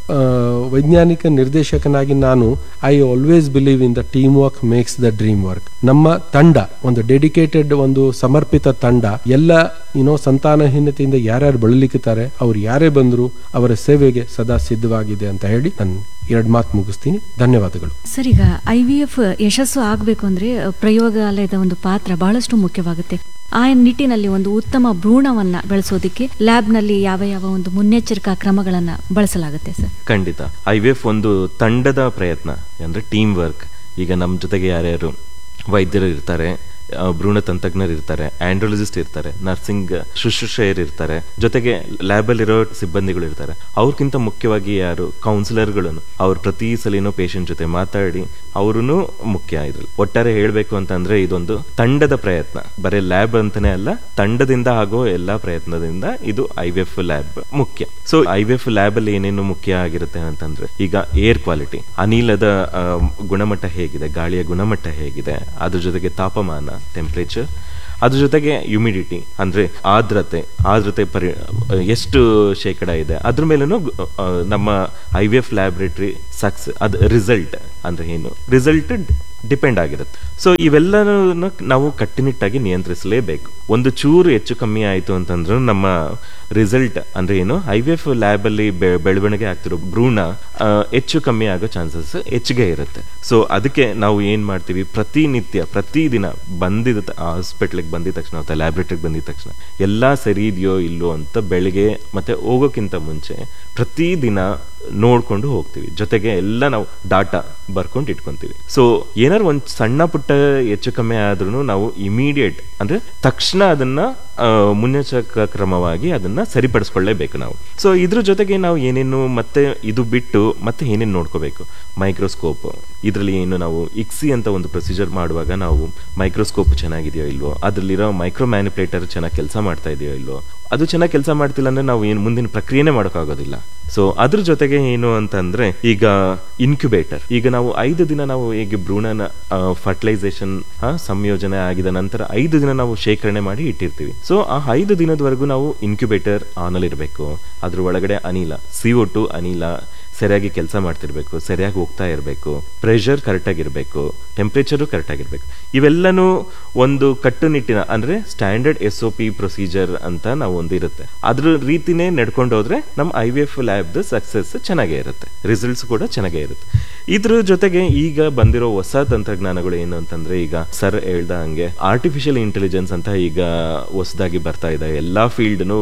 ಆ, ವೈಜ್ಞಾನಿಕ ನಿರ್ದೇಶಕನಾಗಿ ನಾನು I always believe in the team work makes the dream work ನಮ್ಮ ತಂಡ ಒಂದು ಡೆಡಿಕೇಟೆಡ್ ಒಂದು ಸಮರ್ಪಿತ ತಂಡ ಎಲ್ಲ ಏನೋ ಸಂತಾನಹೀನತೆಯಿಂದ ಯಾರ್ಯಾರು ಬಳಲಿಕ್ಕಿದ್ದಾರೆ ಅವ್ರು ಯಾರೇ ಬಂದ್ರು ಅವರ ಸೇವೆಗೆ ಸದಾ ಸಿದ್ಧವಾಗಿದೆ ಅಂತ ಹೇಳಿ ನಾನು ಎರಡು ಮಾತು ಮುಗಿಸ್ತೀನಿ ಧನ್ಯವಾದಗಳು ಸರ್ ಈಗ ಐ ವಿ ಎಫ್ ಯಶಸ್ಸು ಆಗಬೇಕು ಅಂದ್ರೆ ಅ, ಪ್ರಯೋಗಾಲಯದ ಒಂದು ಪಾತ್ರ ಬಹಳಷ್ಟು ಮುಖ್ಯವಾಗುತ್ತೆ ಆ ನಿಟ್ಟಿನಲ್ಲಿ ಒಂದು ಉತ್ತಮ ಭ್ರೂಣವನ್ನ ಬೆಳೆಸೋದಕ್ಕೆ ಲ್ಯಾಬ್ನಲ್ಲಿ ಯಾವ ಯಾವ ಒಂದು ಮುನ್ನೆಚ್ಚರಿಕಾ ಕ್ರಮಗಳನ್ನ ಬಳಸಲಾಗುತ್ತೆ ಸರ್ ಖಂಡಿತ ಐ ವಿ ಎಫ್ ಒಂದು ತಂಡದ ಪ್ರಯತ್ನ ಅಂದರೆ ಟೀಮ್ ವರ್ಕ್ ಈಗ ನಮ್ಮ ಜೊತೆಗೆ ಯಾರ್ಯಾರು ವೈದ್ಯರು ಇರ್ತಾರೆ ಆ, ಭ್ರೂಣ ತಂತ್ರಜ್ಞರು ಇರ್ತಾರೆ ಆಂಡ್ರಾಲಜಿಸ್ಟ್ ಇರ್ತಾರೆ ನರ್ಸಿಂಗ್ ಶುಶ್ರೂಷೆಯರು ಇರ್ತಾರೆ ಜೊತೆಗೆ ಲ್ಯಾಬಲ್ಲಿರೋ ಸಿಬ್ಬಂದಿಗಳು ಇರ್ತಾರೆ ಅವ್ರಿಗಿಂತ ಮುಖ್ಯವಾಗಿ ಯಾರು ಕೌನ್ಸಿಲರ್ಗಳನ್ನು ಅವ್ರು ಪ್ರತಿ ಸಲಿನೂ ಪೇಷಂಟ್ ಜೊತೆ ಮಾತಾಡಿ ಅವರು ಮುಖ್ಯ ಇದ್ರಲ್ಲಿ ಒಟ್ಟಾರೆ ಹೇಳಬೇಕು ಅಂತಂದ್ರೆ ಇದೊಂದು ತಂಡದ ಪ್ರಯತ್ನ ಬರೀ ಲ್ಯಾಬ್ ಅಂತಾನೆ ಅಲ್ಲ ತಂಡದಿಂದ ಆಗೋ ಎಲ್ಲಾ ಪ್ರಯತ್ನದಿಂದ ಇದು ಐ ವಿ ಎಫ್ ಲ್ಯಾಬ್ ಮುಖ್ಯ so I V F lab ಅಲ್ಲಿ ಏನೇನು ಮುಖ್ಯ ಆಗಿರುತ್ತೆ ಅಂತಂದ್ರೆ ಈಗ ಏರ್ ಕ್ವಾಲಿಟಿ ಅನಿಲದ ಆ, ಗುಣಮಟ್ಟ ಹೇಗಿದೆ ಗಾಳಿಯ ಗುಣಮಟ್ಟ ಹೇಗಿದೆ ಅದ್ರ ಜೊತೆಗೆ ತಾಪಮಾನ ಟೆಂಪರೇಚರ್ ಅದ್ರ ಜೊತೆಗೆ ಹ್ಯುಮಿಡಿಟಿ ಅಂದ್ರೆ ಆರ್ದ್ರತೆ ಆರ್ದ್ರತೆ ಪರಿ ಎಷ್ಟು ಶೇಕಡ ಇದೆ ಅದ್ರ ಮೇಲೂ ನಮ್ಮ I V F laboratory success ಅದು ರಿಸಲ್ಟ್ ಅಂದ್ರೆ ಏನು ರಿಸಲ್ಟ್ ಡಿಪೆಂಡ್ ಆಗಿರುತ್ತೆ ಸೊ ಇವೆಲ್ಲನೂ ನಾವು ಕಟ್ಟುನಿಟ್ಟಾಗಿ ನಿಯಂತ್ರಿಸಲೇಬೇಕು ಒಂದು ಚೂರು ಹೆಚ್ಚು ಕಮ್ಮಿ ಆಯಿತು ಅಂತಂದ್ರೆ ನಮ್ಮ ರಿಸಲ್ಟ್ ಅಂದ್ರೆ ಏನು ಐ ವಿ ಎಫ್ ಲ್ಯಾಬ್ ಅಲ್ಲಿ ಬೆ- ಬೆಳವಣಿಗೆ ಆಗ್ತಿರೋ ಭ್ರೂಣ ಆ, ಹೆಚ್ಚು ಕಮ್ಮಿ ಆಗೋ ಚಾನ್ಸಸ್ ಹೆಚ್ಚಿಗೆ ಇರುತ್ತೆ ಸೊ ಅದಕ್ಕೆ ನಾವು ಏನ್ ಮಾಡ್ತೀವಿ ಪ್ರತಿನಿತ್ಯ ಪ್ರತಿದಿನ ಬಂದಿದ ಹಾಸ್ಪಿಟ್ಲಿಗೆ ಬಂದಿದ ತಕ್ಷಣ ಅಥವಾ ಲ್ಯಾಬ್ರೇಟರಿಗೆ ಬಂದಿದ ತಕ್ಷಣ ಎಲ್ಲಾ ಸರಿ ಇದೆಯೋ ಇಲ್ಲೋ ಅಂತ ಬೆಳಿಗ್ಗೆ ಮತ್ತೆ ಹೋಗೋಕ್ಕಿಂತ ಮುಂಚೆ ಪ್ರತಿದಿನ ನೋಡ್ಕೊಂಡು ಹೋಗ್ತೀವಿ ಜೊತೆಗೆ ಎಲ್ಲ ನಾವು ಡಾಟಾ ಬರ್ಕೊಂಡು ಇಟ್ಕೊಂತೀವಿ ಸೊ ಏನಾದ್ರು ಒಂದ್ ಸಣ್ಣ ಪುಟ್ಟ ಹೆಚ್ಚು ಕಮ್ಮಿ ಆದ್ರೂ ನಾವು ಇಮಿಡಿಯೇಟ್ ಅಂದ್ರೆ ತಕ್ಷಣ ಅದನ್ನ ಆ, ಮುನ್ನೆಚ್ಚರಿಕಾ ಕ್ರಮವಾಗಿ ಅದನ್ನ ಸರಿಪಡಿಸ್ಕೊಳ್ಳೇಬೇಕು ನಾವು ಸೊ ಇದ್ರ ಜೊತೆಗೆ ನಾವು ಏನೇನು ಮತ್ತೆ ಇದು ಬಿಟ್ಟು ಮತ್ತೆ ಏನೇನು ನೋಡ್ಕೋಬೇಕು ಮೈಕ್ರೋಸ್ಕೋಪ್ ಇದರಲ್ಲಿ ಏನು ನಾವು ಇಕ್ಸಿ ಅಂತ ಒಂದು ಪ್ರೊಸೀಜರ್ ಮಾಡುವಾಗ ನಾವು ಮೈಕ್ರೋಸ್ಕೋಪ್ ಚೆನ್ನಾಗಿದೆಯೋ ಇಲ್ವೋ ಅದರಲ್ಲಿರೋ ಮೈಕ್ರೋ ಮ್ಯಾನಿಪುಲೇಟರ್ ಚೆನ್ನಾಗಿ ಕೆಲಸ ಮಾಡ್ತಾ ಇದೆಯೋ ಇಲ್ವೋ ಅದು ಚೆನ್ನಾಗಿ ಕೆಲಸ ಮಾಡ್ತಿಲ್ಲ ಅಂದ್ರೆ ನಾವು ಏನು ಮುಂದಿನ ಪ್ರಕ್ರಿಯೆನೇ ಮಾಡೋಕ್ಕಾಗೋದಿಲ್ಲ ಸೊ ಅದ್ರ ಜೊತೆಗೆ ಏನು ಅಂತಂದ್ರೆ ಈಗ ಇನ್ಕ್ಯುಬೇಟರ್ ಈಗ ನಾವು ಐದು ದಿನ ನಾವು ಹೇಗೆ ಭ್ರೂಣನ ಫರ್ಟಿಲೈಸೇಷನ್ ಸಂಯೋಜನೆ ಆಗಿದ ನಂತರ ಐದು ದಿನ ನಾವು ಶೇಖರಣೆ ಮಾಡಿ ಇಟ್ಟಿರ್ತೀವಿ ಸೊ ಆ ಐದು ದಿನದವರೆಗೂ ನಾವು ಇನ್ಕ್ಯುಬೇಟರ್ ಆನಲ್ಲಿ ಇರಬೇಕು ಅದ್ರ ಒಳಗಡೆ ಅನಿಲ ಸಿ ಒ ಟು ಅನಿಲ ಸರಿಯಾಗಿ ಕೆಲಸ ಮಾಡ್ತಿರ್ಬೇಕು ಸರಿಯಾಗಿ ಹೋಗ್ತಾ ಇರಬೇಕು ಪ್ರೆಷರ್ ಕರೆಕ್ಟಾಗಿರಬೇಕು ಟೆಂಪ್ರೇಚರು ಕರೆಕ್ಟಾಗಿರ್ಬೇಕು ಇವೆಲ್ಲನೂ ಒಂದು ಕಟ್ಟುನಿಟ್ಟಿನ ಅಂದ್ರೆ standard S O P procedure ಅಂತ ನಾವು ಒಂದು ಇರುತ್ತೆ ಅದ್ರ ರೀತಿನೇ ನಡ್ಕೊಂಡು ಹೋದ್ರೆ ನಮ್ಮ ಐ ವಿ ಎಫ್ ಲ್ಯಾಬ್ದು ಸಕ್ಸಸ್ ಚೆನ್ನಾಗೇ ಇರುತ್ತೆ ರಿಸಲ್ಟ್ಸ್ ಕೂಡ ಚೆನ್ನಾಗೇ ಇರುತ್ತೆ ಇದ್ರ ಜೊತೆಗೆ ಈಗ ಬಂದಿರೋ ಹೊಸ ತಂತ್ರಜ್ಞಾನಗಳು ಏನು ಅಂತಂದ್ರೆ ಈಗ ಸರ್ ಹೇಳ್ದ ಹಂಗೆ ಆರ್ಟಿಫಿಷಿಯಲ್ ಇಂಟೆಲಿಜೆನ್ಸ್ ಅಂತ ಈಗ ಹೊಸದಾಗಿ ಬರ್ತಾ ಇದೆ ಎಲ್ಲಾ ಫೀಲ್ಡ್ನು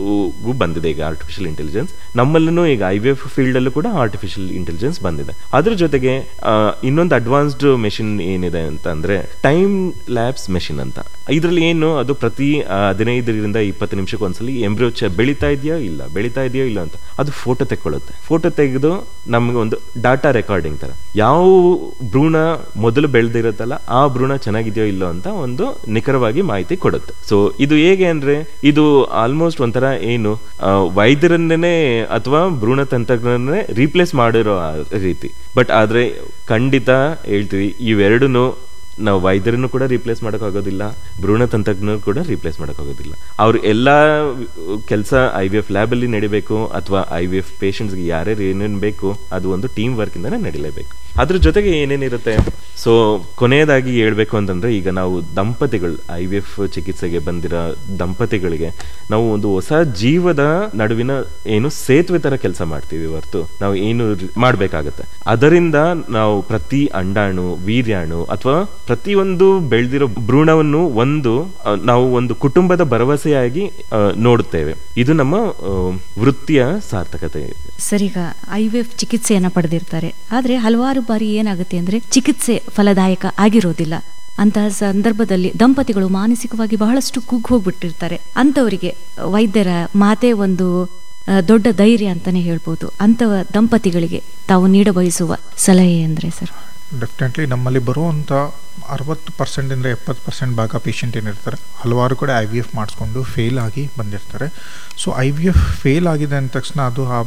ಬಂದಿದೆ ಈಗ ಆರ್ಟಿಫಿಷಿಯಲ್ ಇಂಟೆಲಿಜೆನ್ಸ್ ನಮ್ಮಲ್ಲೂ ಈಗ ಐ ವಿ ಎಫ್ ಫೀಲ್ಡ್ ಅಲ್ಲೂ ಕೂಡ ಆರ್ಟಿಫಿಷಿಯಲ್ ಇಂಟೆಲಿಜೆನ್ಸ್ ಬಂದಿದೆ ಅದ್ರ ಜೊತೆಗೆ ಆ, ಇನ್ನೊಂದು ಅಡ್ವಾನ್ಸ್ಡ್ ಮೆಷಿನ್ ಏನಿದೆ ಅಂತ ಅಂದ್ರೆ ಟೈಮ್ ಲ್ಯಾಬ್ಸ್ ಮೆಷಿನ್ ಅಂತ ಇದರಲ್ಲಿ ಏನು ಅದು ಪ್ರತಿ ಆ, ಹದಿನೈದರಿಂದ ಇಪ್ಪತ್ತು ನಿಮಿಷಕ್ಕೆ ಒಂದ್ಸಲಿ ಎಂಬ್ರಿಯೋ ಚ ಬೆಳಿತಾ ಇದೆಯೋ ಇಲ್ಲ ಬೆಳಿತಾ ಇದೆಯೋ ಇಲ್ಲ ಅಂತ ಅದು ಫೋಟೋ ತೆಕ್ಕೊಳ್ಳುತ್ತೆ ಫೋಟೋ ತೆಗೆದು ನಮ್ಗೆ ಒಂದು ಡಾಟಾ ರೆಕಾರ್ಡಿಂಗ್ ತರ ಯಾವ ಭ್ರೂಣ ಮೊದಲು ಬೆಳೆದಿರುತ್ತಲ್ಲ ಆ ಭ್ರೂಣ ಚೆನ್ನಾಗಿದೆಯೋ ಇಲ್ಲೋ ಅಂತ ಒಂದು ನಿಖರವಾಗಿ ಮಾಹಿತಿ ಕೊಡುತ್ತೆ ಸೊ ಇದು ಹೇಗೆ ಅಂದ್ರೆ ಇದು ಆಲ್ಮೋಸ್ಟ್ ಒಂಥರ ಏನು ಆ, ವೈದ್ಯರನ್ನೇ ಅಥವಾ ಭ್ರೂಣ ತಂತ್ರಜ್ಞರನ್ನೇ ರೀಪ್ಲೇಸ್ ಮಾಡಿರೋ ಆ ರೀತಿ ಬಟ್ ಆದ್ರೆ ಖಂಡಿತ ಹೇಳ್ತೀವಿ ಇವೆರಡೂ ನಾವು ವೈದ್ಯರನ್ನು ಕೂಡ ರೀಪ್ಲೇಸ್ ಮಾಡೋಕ್ಕಾಗೋದಿಲ್ಲ ಭ್ರೂಣ ತಂತ್ರಜ್ಞರು ಕೂಡ ರೀಪ್ಲೇಸ್ ಮಾಡೋಕ್ಕಾಗೋದಿಲ್ಲ ಅವ್ರು ಎಲ್ಲ ಕೆಲಸ ಐ ವಿ ಎಫ್ ಲ್ಯಾಬಲ್ಲಿ ನಡಿಬೇಕು ಅಥವಾ ಐ ವಿ ಎಫ್ ಪೇಷಂಟ್ಸ್ಗೆ ಯಾರ್ಯಾರು ಏನೇನು ಬೇಕು ಅದು ಒಂದು ಟೀಮ್ ವರ್ಕಿಂದನೇ ನಡಿಲೇಬೇಕು ಅದ್ರ ಜೊತೆಗೆ ಏನೇನಿರುತ್ತೆ ಸೊ ಕೊನೆಯದಾಗಿ ಹೇಳ್ಬೇಕು ಅಂತಂದ್ರೆ ಈಗ ನಾವು ದಂಪತಿಗಳು ಐ ವಿ ಎಫ್ ಚಿಕಿತ್ಸೆಗೆ ಬಂದಿರೋ ದಂಪತಿಗಳಿಗೆ ನಾವು ಒಂದು ಹೊಸ ಜೀವದ ನಡುವಿನ ಏನು ಸೇತುವೆ ತರ ಕೆಲಸ ಮಾಡ್ತೀವಿ ಹೊರ್ತು ನಾವು ಏನು ರಿ- ಮಾಡ್ಬೇಕಾಗತ್ತೆ ಅದರಿಂದ ನಾವು ಪ್ರತಿ ಅಂಡಾಣು ವೀರ್ಯಾಣು ಅಥವಾ ಪ್ರತಿಯೊಂದು ಬೆಳೆದಿರೋ ಭ್ರೂಣವನ್ನು ಒಂದು ಆ, ನಾವು ಒಂದು ಕುಟುಂಬದ ಭರವಸೆಯಾಗಿ ಆ, ನೋಡುತ್ತೇವೆ ಇದು ನಮ್ಮ ಆ, ವೃತ್ತಿಯ ಸಾರ್ಥಕತೆ ಸರ್ ಈಗ ಐ ವಿ ಎಫ್ ಚಿಕಿತ್ಸೆಯನ್ನ ಪಡೆದಿರ್ತಾರೆ ಆದ್ರೆ ಹಲವಾರು ಬಾರಿ ಏನಾಗುತ್ತೆ ಅಂದ್ರೆ ಚಿಕಿತ್ಸೆ ಫಲದಾಯಕ ಆಗಿರೋದಿಲ್ಲ ಅಂತಹ ಸಂದರ್ಭದಲ್ಲಿ ದಂಪತಿಗಳು ಮಾನಸಿಕವಾಗಿ ಬಹಳಷ್ಟು ಕುಗ್ಗ್ ಹೋಗ್ಬಿಟ್ಟಿರ್ತಾರೆ ಅಂತವರಿಗೆ ವೈದ್ಯರ ಮಾತೆ ಒಂದು ಆ, ದೊಡ್ಡ ಧೈರ್ಯ ಅಂತಾನೆ ಹೇಳ್ಬೋದು ಅಂತಹ ದಂಪತಿಗಳಿಗೆ ತಾವು ನೀಡಬಯಸುವ ಸಲಹೆ ಅಂದ್ರೆ ಸರ್ ಡೆಫಿನೆಟ್ಲಿ ನಮ್ಮಲ್ಲಿ ಬರುವಂಥ ಅರವತ್ತು ಪರ್ಸೆಂಟಿಂದ ಎಪ್ಪತ್ತು ಪರ್ಸೆಂಟ್ ಭಾಗ ಪೇಷಂಟ್ ಏನಿರ್ತಾರೆ ಹಲವಾರು ಕಡೆ ಐ ವಿ ಎಫ್ ಮಾಡಿಸ್ಕೊಂಡು ಫೇಲ್ ಆಗಿ ಬಂದಿರ್ತಾರೆ so I V F fail ಆಗಿದೆ ಅಂದ ತಕ್ಷಣ ಅದು ಆ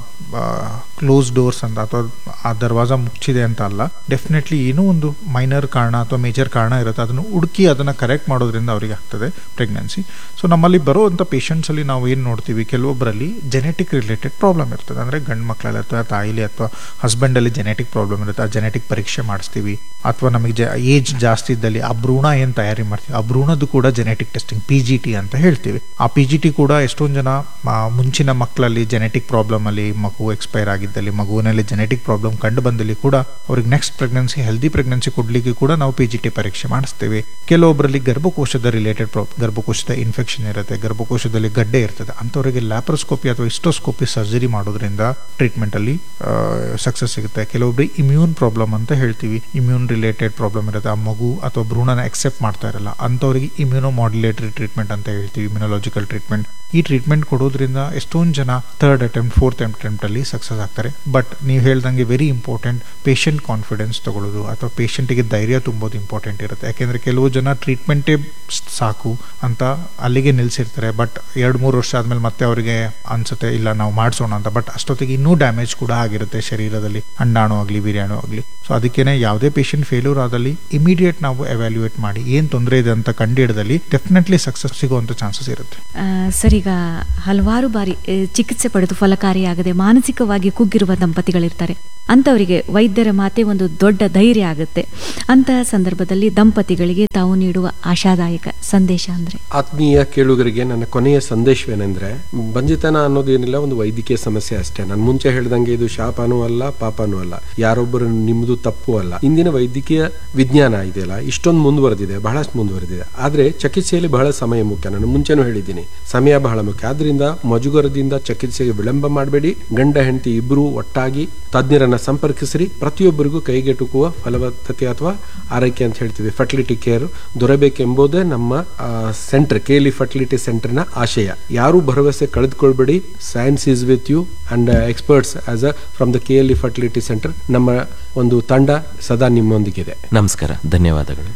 ಕ್ಲೋಸ್ ಡೋರ್ಸ್ ಅಂತ ಅಥವಾ ಆ ದರ್ವಾಜ ಮುಚ್ಚಿದೆ ಅಂತ ಅಲ್ಲ ಡೆಫಿನೆಟ್ಲಿ ಏನೋ ಒಂದು ಮೈನರ್ ಕಾರಣ ಅಥವಾ ಮೇಜರ್ ಕಾರಣ ಇರುತ್ತೆ ಅದನ್ನು ಹುಡುಕಿ ಅದನ್ನು ಕರೆಕ್ಟ್ ಮಾಡೋದ್ರಿಂದ ಅವರಿಗೆ ಆಗ್ತದೆ ಪ್ರೆಗ್ನೆನ್ಸಿ ಸೊ ನಮ್ಮಲ್ಲಿ ಬರುವಂಥ ಪೇಷಂಟ್ಸಲ್ಲಿ ನಾವು ಏನು ನೋಡ್ತೀವಿ ಕೆಲವೊಬ್ಬರಲ್ಲಿ ಜೆನೆಟಿಕ್ ರಿಲೇಟೆಡ್ ಪ್ರಾಬ್ಲಮ್ ಇರ್ತದೆ ಅಂದರೆ ಗಂಡು ಮಕ್ಕಳಲ್ಲಿ ಅಥವಾ ತಾಯಿಲಿ ಅಥವಾ ಹಸ್ಬೆಂಡಲ್ಲಿ ಜೆನೆಟಿಕ್ ಪ್ರಾಬ್ಲಮ್ ಇರುತ್ತೆ ಆ ಜೆನೆಟಿಕ್ ಪರೀಕ್ಷೆ ಮಾಡಿಸ್ತೀವಿ ಅಥವಾ ನಮಗೆ ಜ ಏಜ್ ಜಾಸ್ತಿ ಇದ್ದಲ್ಲಿ ಆ ಭ್ರೂಣ ಏನು ತಯಾರಿ ಮಾಡ್ತೀವಿ ಆ ಭ್ರೂಣದ್ದು ಕೂಡ genetic testing P G T ಅಂತ ಹೇಳ್ತೀವಿ ಆ ಪಿ ಜಿ ಟಿ ಕೂಡ ಎಷ್ಟೊಂದು ಜನ ಆ, ಮುಂಚಿನ ಮಕ್ಕಳಲ್ಲಿ ಜೆನೆಟಿಕ್ ಪ್ರಾಬ್ಲಮಲ್ಲಿ ಮಗು ಎಕ್ಸ್ಪೈರ್ ಆಗಿದ್ದಲ್ಲಿ ಮಗುವಿನಲ್ಲಿ ಜೆನೆಟಿಕ್ ಪ್ರಾಬ್ಲಮ್ ಕಂಡು ಬಂದಲ್ಲಿ ಕೂಡ ಅವ್ರಿಗೆ ನೆಕ್ಸ್ಟ್ ಪ್ರೆಗ್ನೆನ್ಸಿ ಹೆಲ್ದಿ ಪ್ರೆಗ್ನೆನ್ಸಿ ಕೊಡಲಿಕ್ಕೆ ಕೂಡ ನಾವು ಪಿ ಜಿ ಟಿ ಪರೀಕ್ಷೆ ಮಾಡಿಸ್ತೀವಿ ಕೆಲವೊಬ್ಬರಲ್ಲಿ ಗರ್ಭಕೋಶದ ರಿಲೇಟೆಡ್ ಪ್ರಾಬ್ ಗರ್ಭಕೋಶದ ಇನ್ಫೆಕ್ಷನ್ ಇರುತ್ತೆ ಗರ್ಭಕೋಶದಲ್ಲಿ ಗಡ್ಡೆ ಇರ್ತದೆ ಅಂಥವರಿಗೆ ಲ್ಯಾಪ್ರೋಸ್ಕೋಪಿ ಅಥವಾ ಇಸ್ಟೋಸ್ಕೋಪಿ ಸರ್ಜರಿ ಮಾಡೋದ್ರಿಂದ ಟ್ರೀಟ್ಮೆಂಟಲ್ಲಿ ಸಕ್ಸಸ್ ಸಿಗುತ್ತೆ ಕೆಲವೊಬ್ಬರಿಗೆ ಇಮ್ಯೂನ್ ಪ್ರಾಬ್ಲಮ್ ಅಂತ ಹೇಳ್ತೀವಿ ಇಮ್ಯೂನ್ ರಿಲೇಟೆಡ್ ಪ್ರಾಬ್ಲಮ್ ಇರುತ್ತೆ ಆ ಮಗು ಅಥವಾ ಭ್ರೂಣನ ಎಕ್ಸೆಪ್ಟ್ ಮಾಡ್ತಾ ಇರಲ್ಲ ಅಂಥವ್ರಿಗೆ ಇಮ್ಯೂನೋ ಮಾಡ್ಯುಲೇಟರಿ ಟ್ರೀಟ್ಮೆಂಟ್ ಅಂತ ಹೇಳ್ತೀವಿ ಇಮ್ಯುನೋಲಾಜಿಕಲ್ ಟ್ರೀಟ್ಮೆಂಟ್ ಈ ಟ್ರೀಟ್ಮೆಂಟ್ ಕೊಡೋದ್ರಿಂದ ಎಷ್ಟೊಂದು ಜನ ಥರ್ಡ್ ಅಟೆಂಪ್ಟ್ ಫೋರ್ತ್ ಅಟೆಂಪ್ಟಲ್ಲಿ ಸಕ್ಸಸ್ ಆಗ್ತಾರೆ ಬಟ್ ನೀವು ಹೇಳ್ದಂಗೆ ವೆರಿ ಇಂಪಾರ್ಟೆಂಟ್ ಪೇಷಂಟ್ ಕಾನ್ಫಿಡೆನ್ಸ್ ತಗೊಳ್ಳೋದು ಅಥವಾ ಪೇಷಂಟಿಗೆ ಧೈರ್ಯ ತುಂಬೋದು ಇಂಪಾರ್ಟೆಂಟ್ ಇರುತ್ತೆ ಯಾಕೆಂದರೆ ಕೆಲವು ಜನ ಟ್ರೀಟ್ಮೆಂಟೇ ಸಾಕು ಅಂತ ಅಲ್ಲಿಗೆ ನಿಲ್ಲಿಸಿರ್ತಾರೆ ಬಟ್ ಎರಡು ಮೂರು ವರ್ಷ ಆದಮೇಲೆ ಮತ್ತೆ ಅವರಿಗೆ ಅನ್ಸುತ್ತೆ ಇಲ್ಲ ನಾವು ಮಾಡಿಸೋಣ ಅಂತ ಬಟ್ ಅಷ್ಟೊತ್ತಿಗೆ ಇನ್ನೂ ಡ್ಯಾಮೇಜ್ ಕೂಡ ಆಗಿರುತ್ತೆ ಶರೀರದಲ್ಲಿ ಅಂಡಾಣು ಆಗಲಿ ವೀರ್ಯಾಣು ಆಗಲಿ ಸೊ ಅದಕ್ಕೇನೆ ಯಾವುದೇ ಪೇಷಂಟ್ ಫೇಲ್ಯೂರ್ ಆದಲ್ಲಿ ಇಮಿಡಿಯೇಟ್ ನಾವು ಎವ್ಯಾಲ್ಯೂಯೇಟ್ ಮಾಡಿ ಏನು ತೊಂದರೆ ಇದೆ ಅಂತ ಕಂಡುಹಿಡಿದಲ್ಲಿ ಡೆಫಿನೆಟ್ಲಿ ಸಕ್ಸಸ್ ಸಿಗುವಂಥ ಚಾನ್ಸಸ್ ಇರುತ್ತೆ ಆ, ಸರ್ ಈಗ ಹಲವಾರು ಬಾರಿ ಆ, ಚಿಕಿತ್ಸೆ ಪಡೆದು ಫಲಕಾರಿಯಾಗದೆ ಮಾನಸಿಕವಾಗಿ ಕುಗ್ಗಿರುವ ದಂಪತಿಗಳಿರ್ತಾರೆ ಅಂಥವರಿಗೆ ವೈದ್ಯರ ಮಾತೆ ಒಂದು ದೊಡ್ಡ ಧೈರ್ಯ ಆಗುತ್ತೆ ಅಂತಹ ಸಂದರ್ಭದಲ್ಲಿ ದಂಪತಿಗಳಿಗೆ ತಾವು ನೀಡುವ ಆಶಾದಾಯಕ ಸಂದೇಶ ಅಂದ್ರೆ ಆತ್ಮೀಯ ಕೇಳುಗರಿಗೆ ನನ್ನ ಕೊನೆಯ ಸಂದೇಶವೇನೆಂದ್ರೆ ಬಂಜಿತನ ಅನ್ನೋದೇನಿಲ್ಲ ಒಂದು ವೈದ್ಯಕೀಯ ಸಮಸ್ಯೆ ಅಷ್ಟೇ ನಾನು ಮುಂಚೆ ಹೇಳ್ದಂಗೆ ಇದು ಶಾಪನೂ ಅಲ್ಲ ಪಾಪನೂ ಅಲ್ಲ ಯಾರೊಬ್ಬರು ನಿಮ್ದು ತಪ್ಪು ಅಲ್ಲ ಇಂದಿನ ವೈದ್ಯಕೀಯ ವಿಜ್ಞಾನ ಇದೆಯಲ್ಲ ಇಷ್ಟೊಂದು ಮುಂದುವರೆದಿದೆ ಬಹಳಷ್ಟು ಮುಂದುವರೆದಿದೆ ಆದ್ರೆ ಚಿಕಿತ್ಸೆಯಲ್ಲಿ ಬಹಳ ಸಮಯ ಮುಖ್ಯ ನಾನು ಮುಂಚೆನೂ ಹೇಳಿದ್ದೀನಿ ಸಮಯ ಬಹಳ ಮುಖ್ಯ ಆದ್ರಿಂದ ಮಜುಗರದಿಂದ ಚಿಕಿತ್ಸೆಗೆ ವಿಳಂಬ ಮಾಡಬೇಡಿ ಗಂಡ ಹೆಂಡತಿ ಇಬ್ಬರು ಒಟ್ಟಾಗಿ ತಜ್ಞರನ್ನ ಸಂಪರ್ಕಿಸಿರಿ ಪ್ರತಿಯೊಬ್ಬರಿಗೂ ಕೈಗೆಟುಕುವ ಫಲವತ್ತತೆ ಅಥವಾ ಆರೈಕೆ ಅಂತ ಹೇಳ್ತೀವಿ ಫರ್ಟಿಲಿಟಿ ಕೇರ್ ದೊರೆಬೇಕೆಂಬುದೇ ನಮ್ಮ ಸೆಂಟರ್ ಕೇಲಿ ಫರ್ಟಿಲಿಟಿ ಸೆಂಟರ್ನ ಆಶಯ ಯಾರು ಭರವಸೆ ಕಳೆದುಕೊಳ್ಬೇಡಿ science is with you and experts as uh from the K L E fertility centre ನಮ್ಮ ಒಂದು ತಂಡ ಸದಾ ನಿಮ್ಮೊಂದಿಗಿದೆ ನಮಸ್ಕಾರ ಧನ್ಯವಾದಗಳು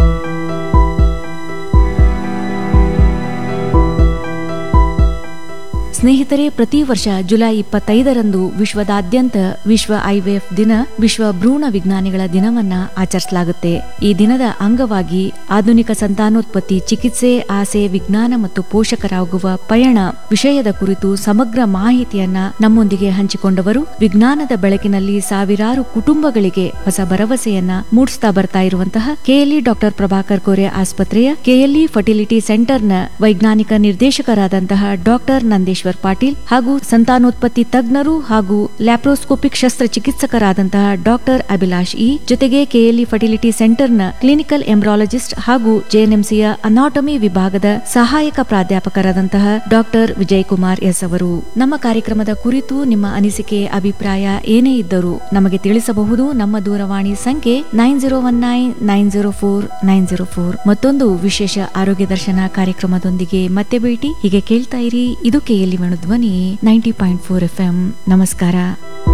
ಸ್ನೇಹಿತರೆ ಪ್ರತಿ ವರ್ಷ ಜುಲೈ ಇಪ್ಪತ್ತೈದರಂದು ವಿಶ್ವದಾದ್ಯಂತ ವಿಶ್ವ ಐವಿಎಫ್ ದಿನ ವಿಶ್ವ ಭ್ರೂಣ ವಿಜ್ಞಾನಿಗಳ ದಿನವನ್ನ ಆಚರಿಸಲಾಗುತ್ತೆ ಈ ದಿನದ ಅಂಗವಾಗಿ ಆಧುನಿಕ ಸಂತಾನೋತ್ಪತ್ತಿ ಚಿಕಿತ್ಸೆ ಆಸೆ ವಿಜ್ಞಾನ ಮತ್ತು ಪೋಷಕರಾಗುವ ಪಯಣ ವಿಷಯದ ಕುರಿತು ಸಮಗ್ರ ಮಾಹಿತಿಯನ್ನ ನಮ್ಮೊಂದಿಗೆ ಹಂಚಿಕೊಂಡವರು ವಿಜ್ಞಾನದ ಬೆಳಕಿನಲ್ಲಿ ಸಾವಿರಾರು ಕುಟುಂಬಗಳಿಗೆ ಹೊಸ ಭರವಸೆಯನ್ನ ಮೂಡಿಸ್ತಾ ಬರ್ತಾ ಇರುವಂತಹ ಕೆಎಲ್ಇ ಡಾಕ್ಟರ್ ಪ್ರಭಾಕರ್ ಕೋರೆ ಆಸ್ಪತ್ರೆಯ ಕೆಎಲ್ಇ ಫರ್ಟಿಲಿಟಿ ಸೆಂಟರ್ನ ವೈಜ್ಞಾನಿಕ ನಿರ್ದೇಶಕರಾದಂತಹ ಡಾಕ್ಟರ್ ನಂದೇಶ್ವರ್ ಪಾಟೀಲ್ ಹಾಗೂ ಸಂತಾನೋತ್ಪತ್ತಿ ತಜ್ಞರು ಹಾಗೂ ಲ್ಯಾಪ್ರೋಸ್ಕೋಪಿಕ್ ಶಸ್ತ್ರಚಿಕಿತ್ಸಕರಾದಂತಹ ಡಾಕ್ಟರ್ ಅಭಿಲಾಷ್ ಇ ಜೊತೆಗೆ ಕೆಎಲ್ಇ ಫರ್ಟಿಲಿಟಿ ಸೆಂಟರ್ನ ಕ್ಲಿನಿಕಲ್ ಎಂಬ್ರಾಲಜಿಸ್ಟ್ ಹಾಗೂ ಜೆಎನ್ಎಂಸಿಯ ಅನಾಟಮಿ ವಿಭಾಗದ ಸಹಾಯಕ ಪ್ರಾಧ್ಯಾಪಕರಾದಂತಹ ಡಾಕ್ಟರ್ ವಿಜಯ್ ಕುಮಾರ್ ಎಸ್ ಅವರು ನಮ್ಮ ಕಾರ್ಯಕ್ರಮದ ಕುರಿತು ನಿಮ್ಮ ಅನಿಸಿಕೆ ಅಭಿಪ್ರಾಯ ಏನೇ ಇದ್ದರೂ ನಮಗೆ ತಿಳಿಸಬಹುದು ನಮ್ಮ ದೂರವಾಣಿ ಸಂಖ್ಯೆ nine zero one nine nine zero four nine zero four ಮತ್ತೊಂದು ವಿಶೇಷ ಆರೋಗ್ಯ ದರ್ಶನ ಕಾರ್ಯಕ್ರಮದೊಂದಿಗೆ ಮತ್ತೆ ಭೇಟಿ ಹೀಗೆ ಕೇಳ್ತಾ ಇರಿ ಇದು ಕೆಎಲ್ಇ ಧ್ವನಿ ninety point four F M ನಮಸ್ಕಾರ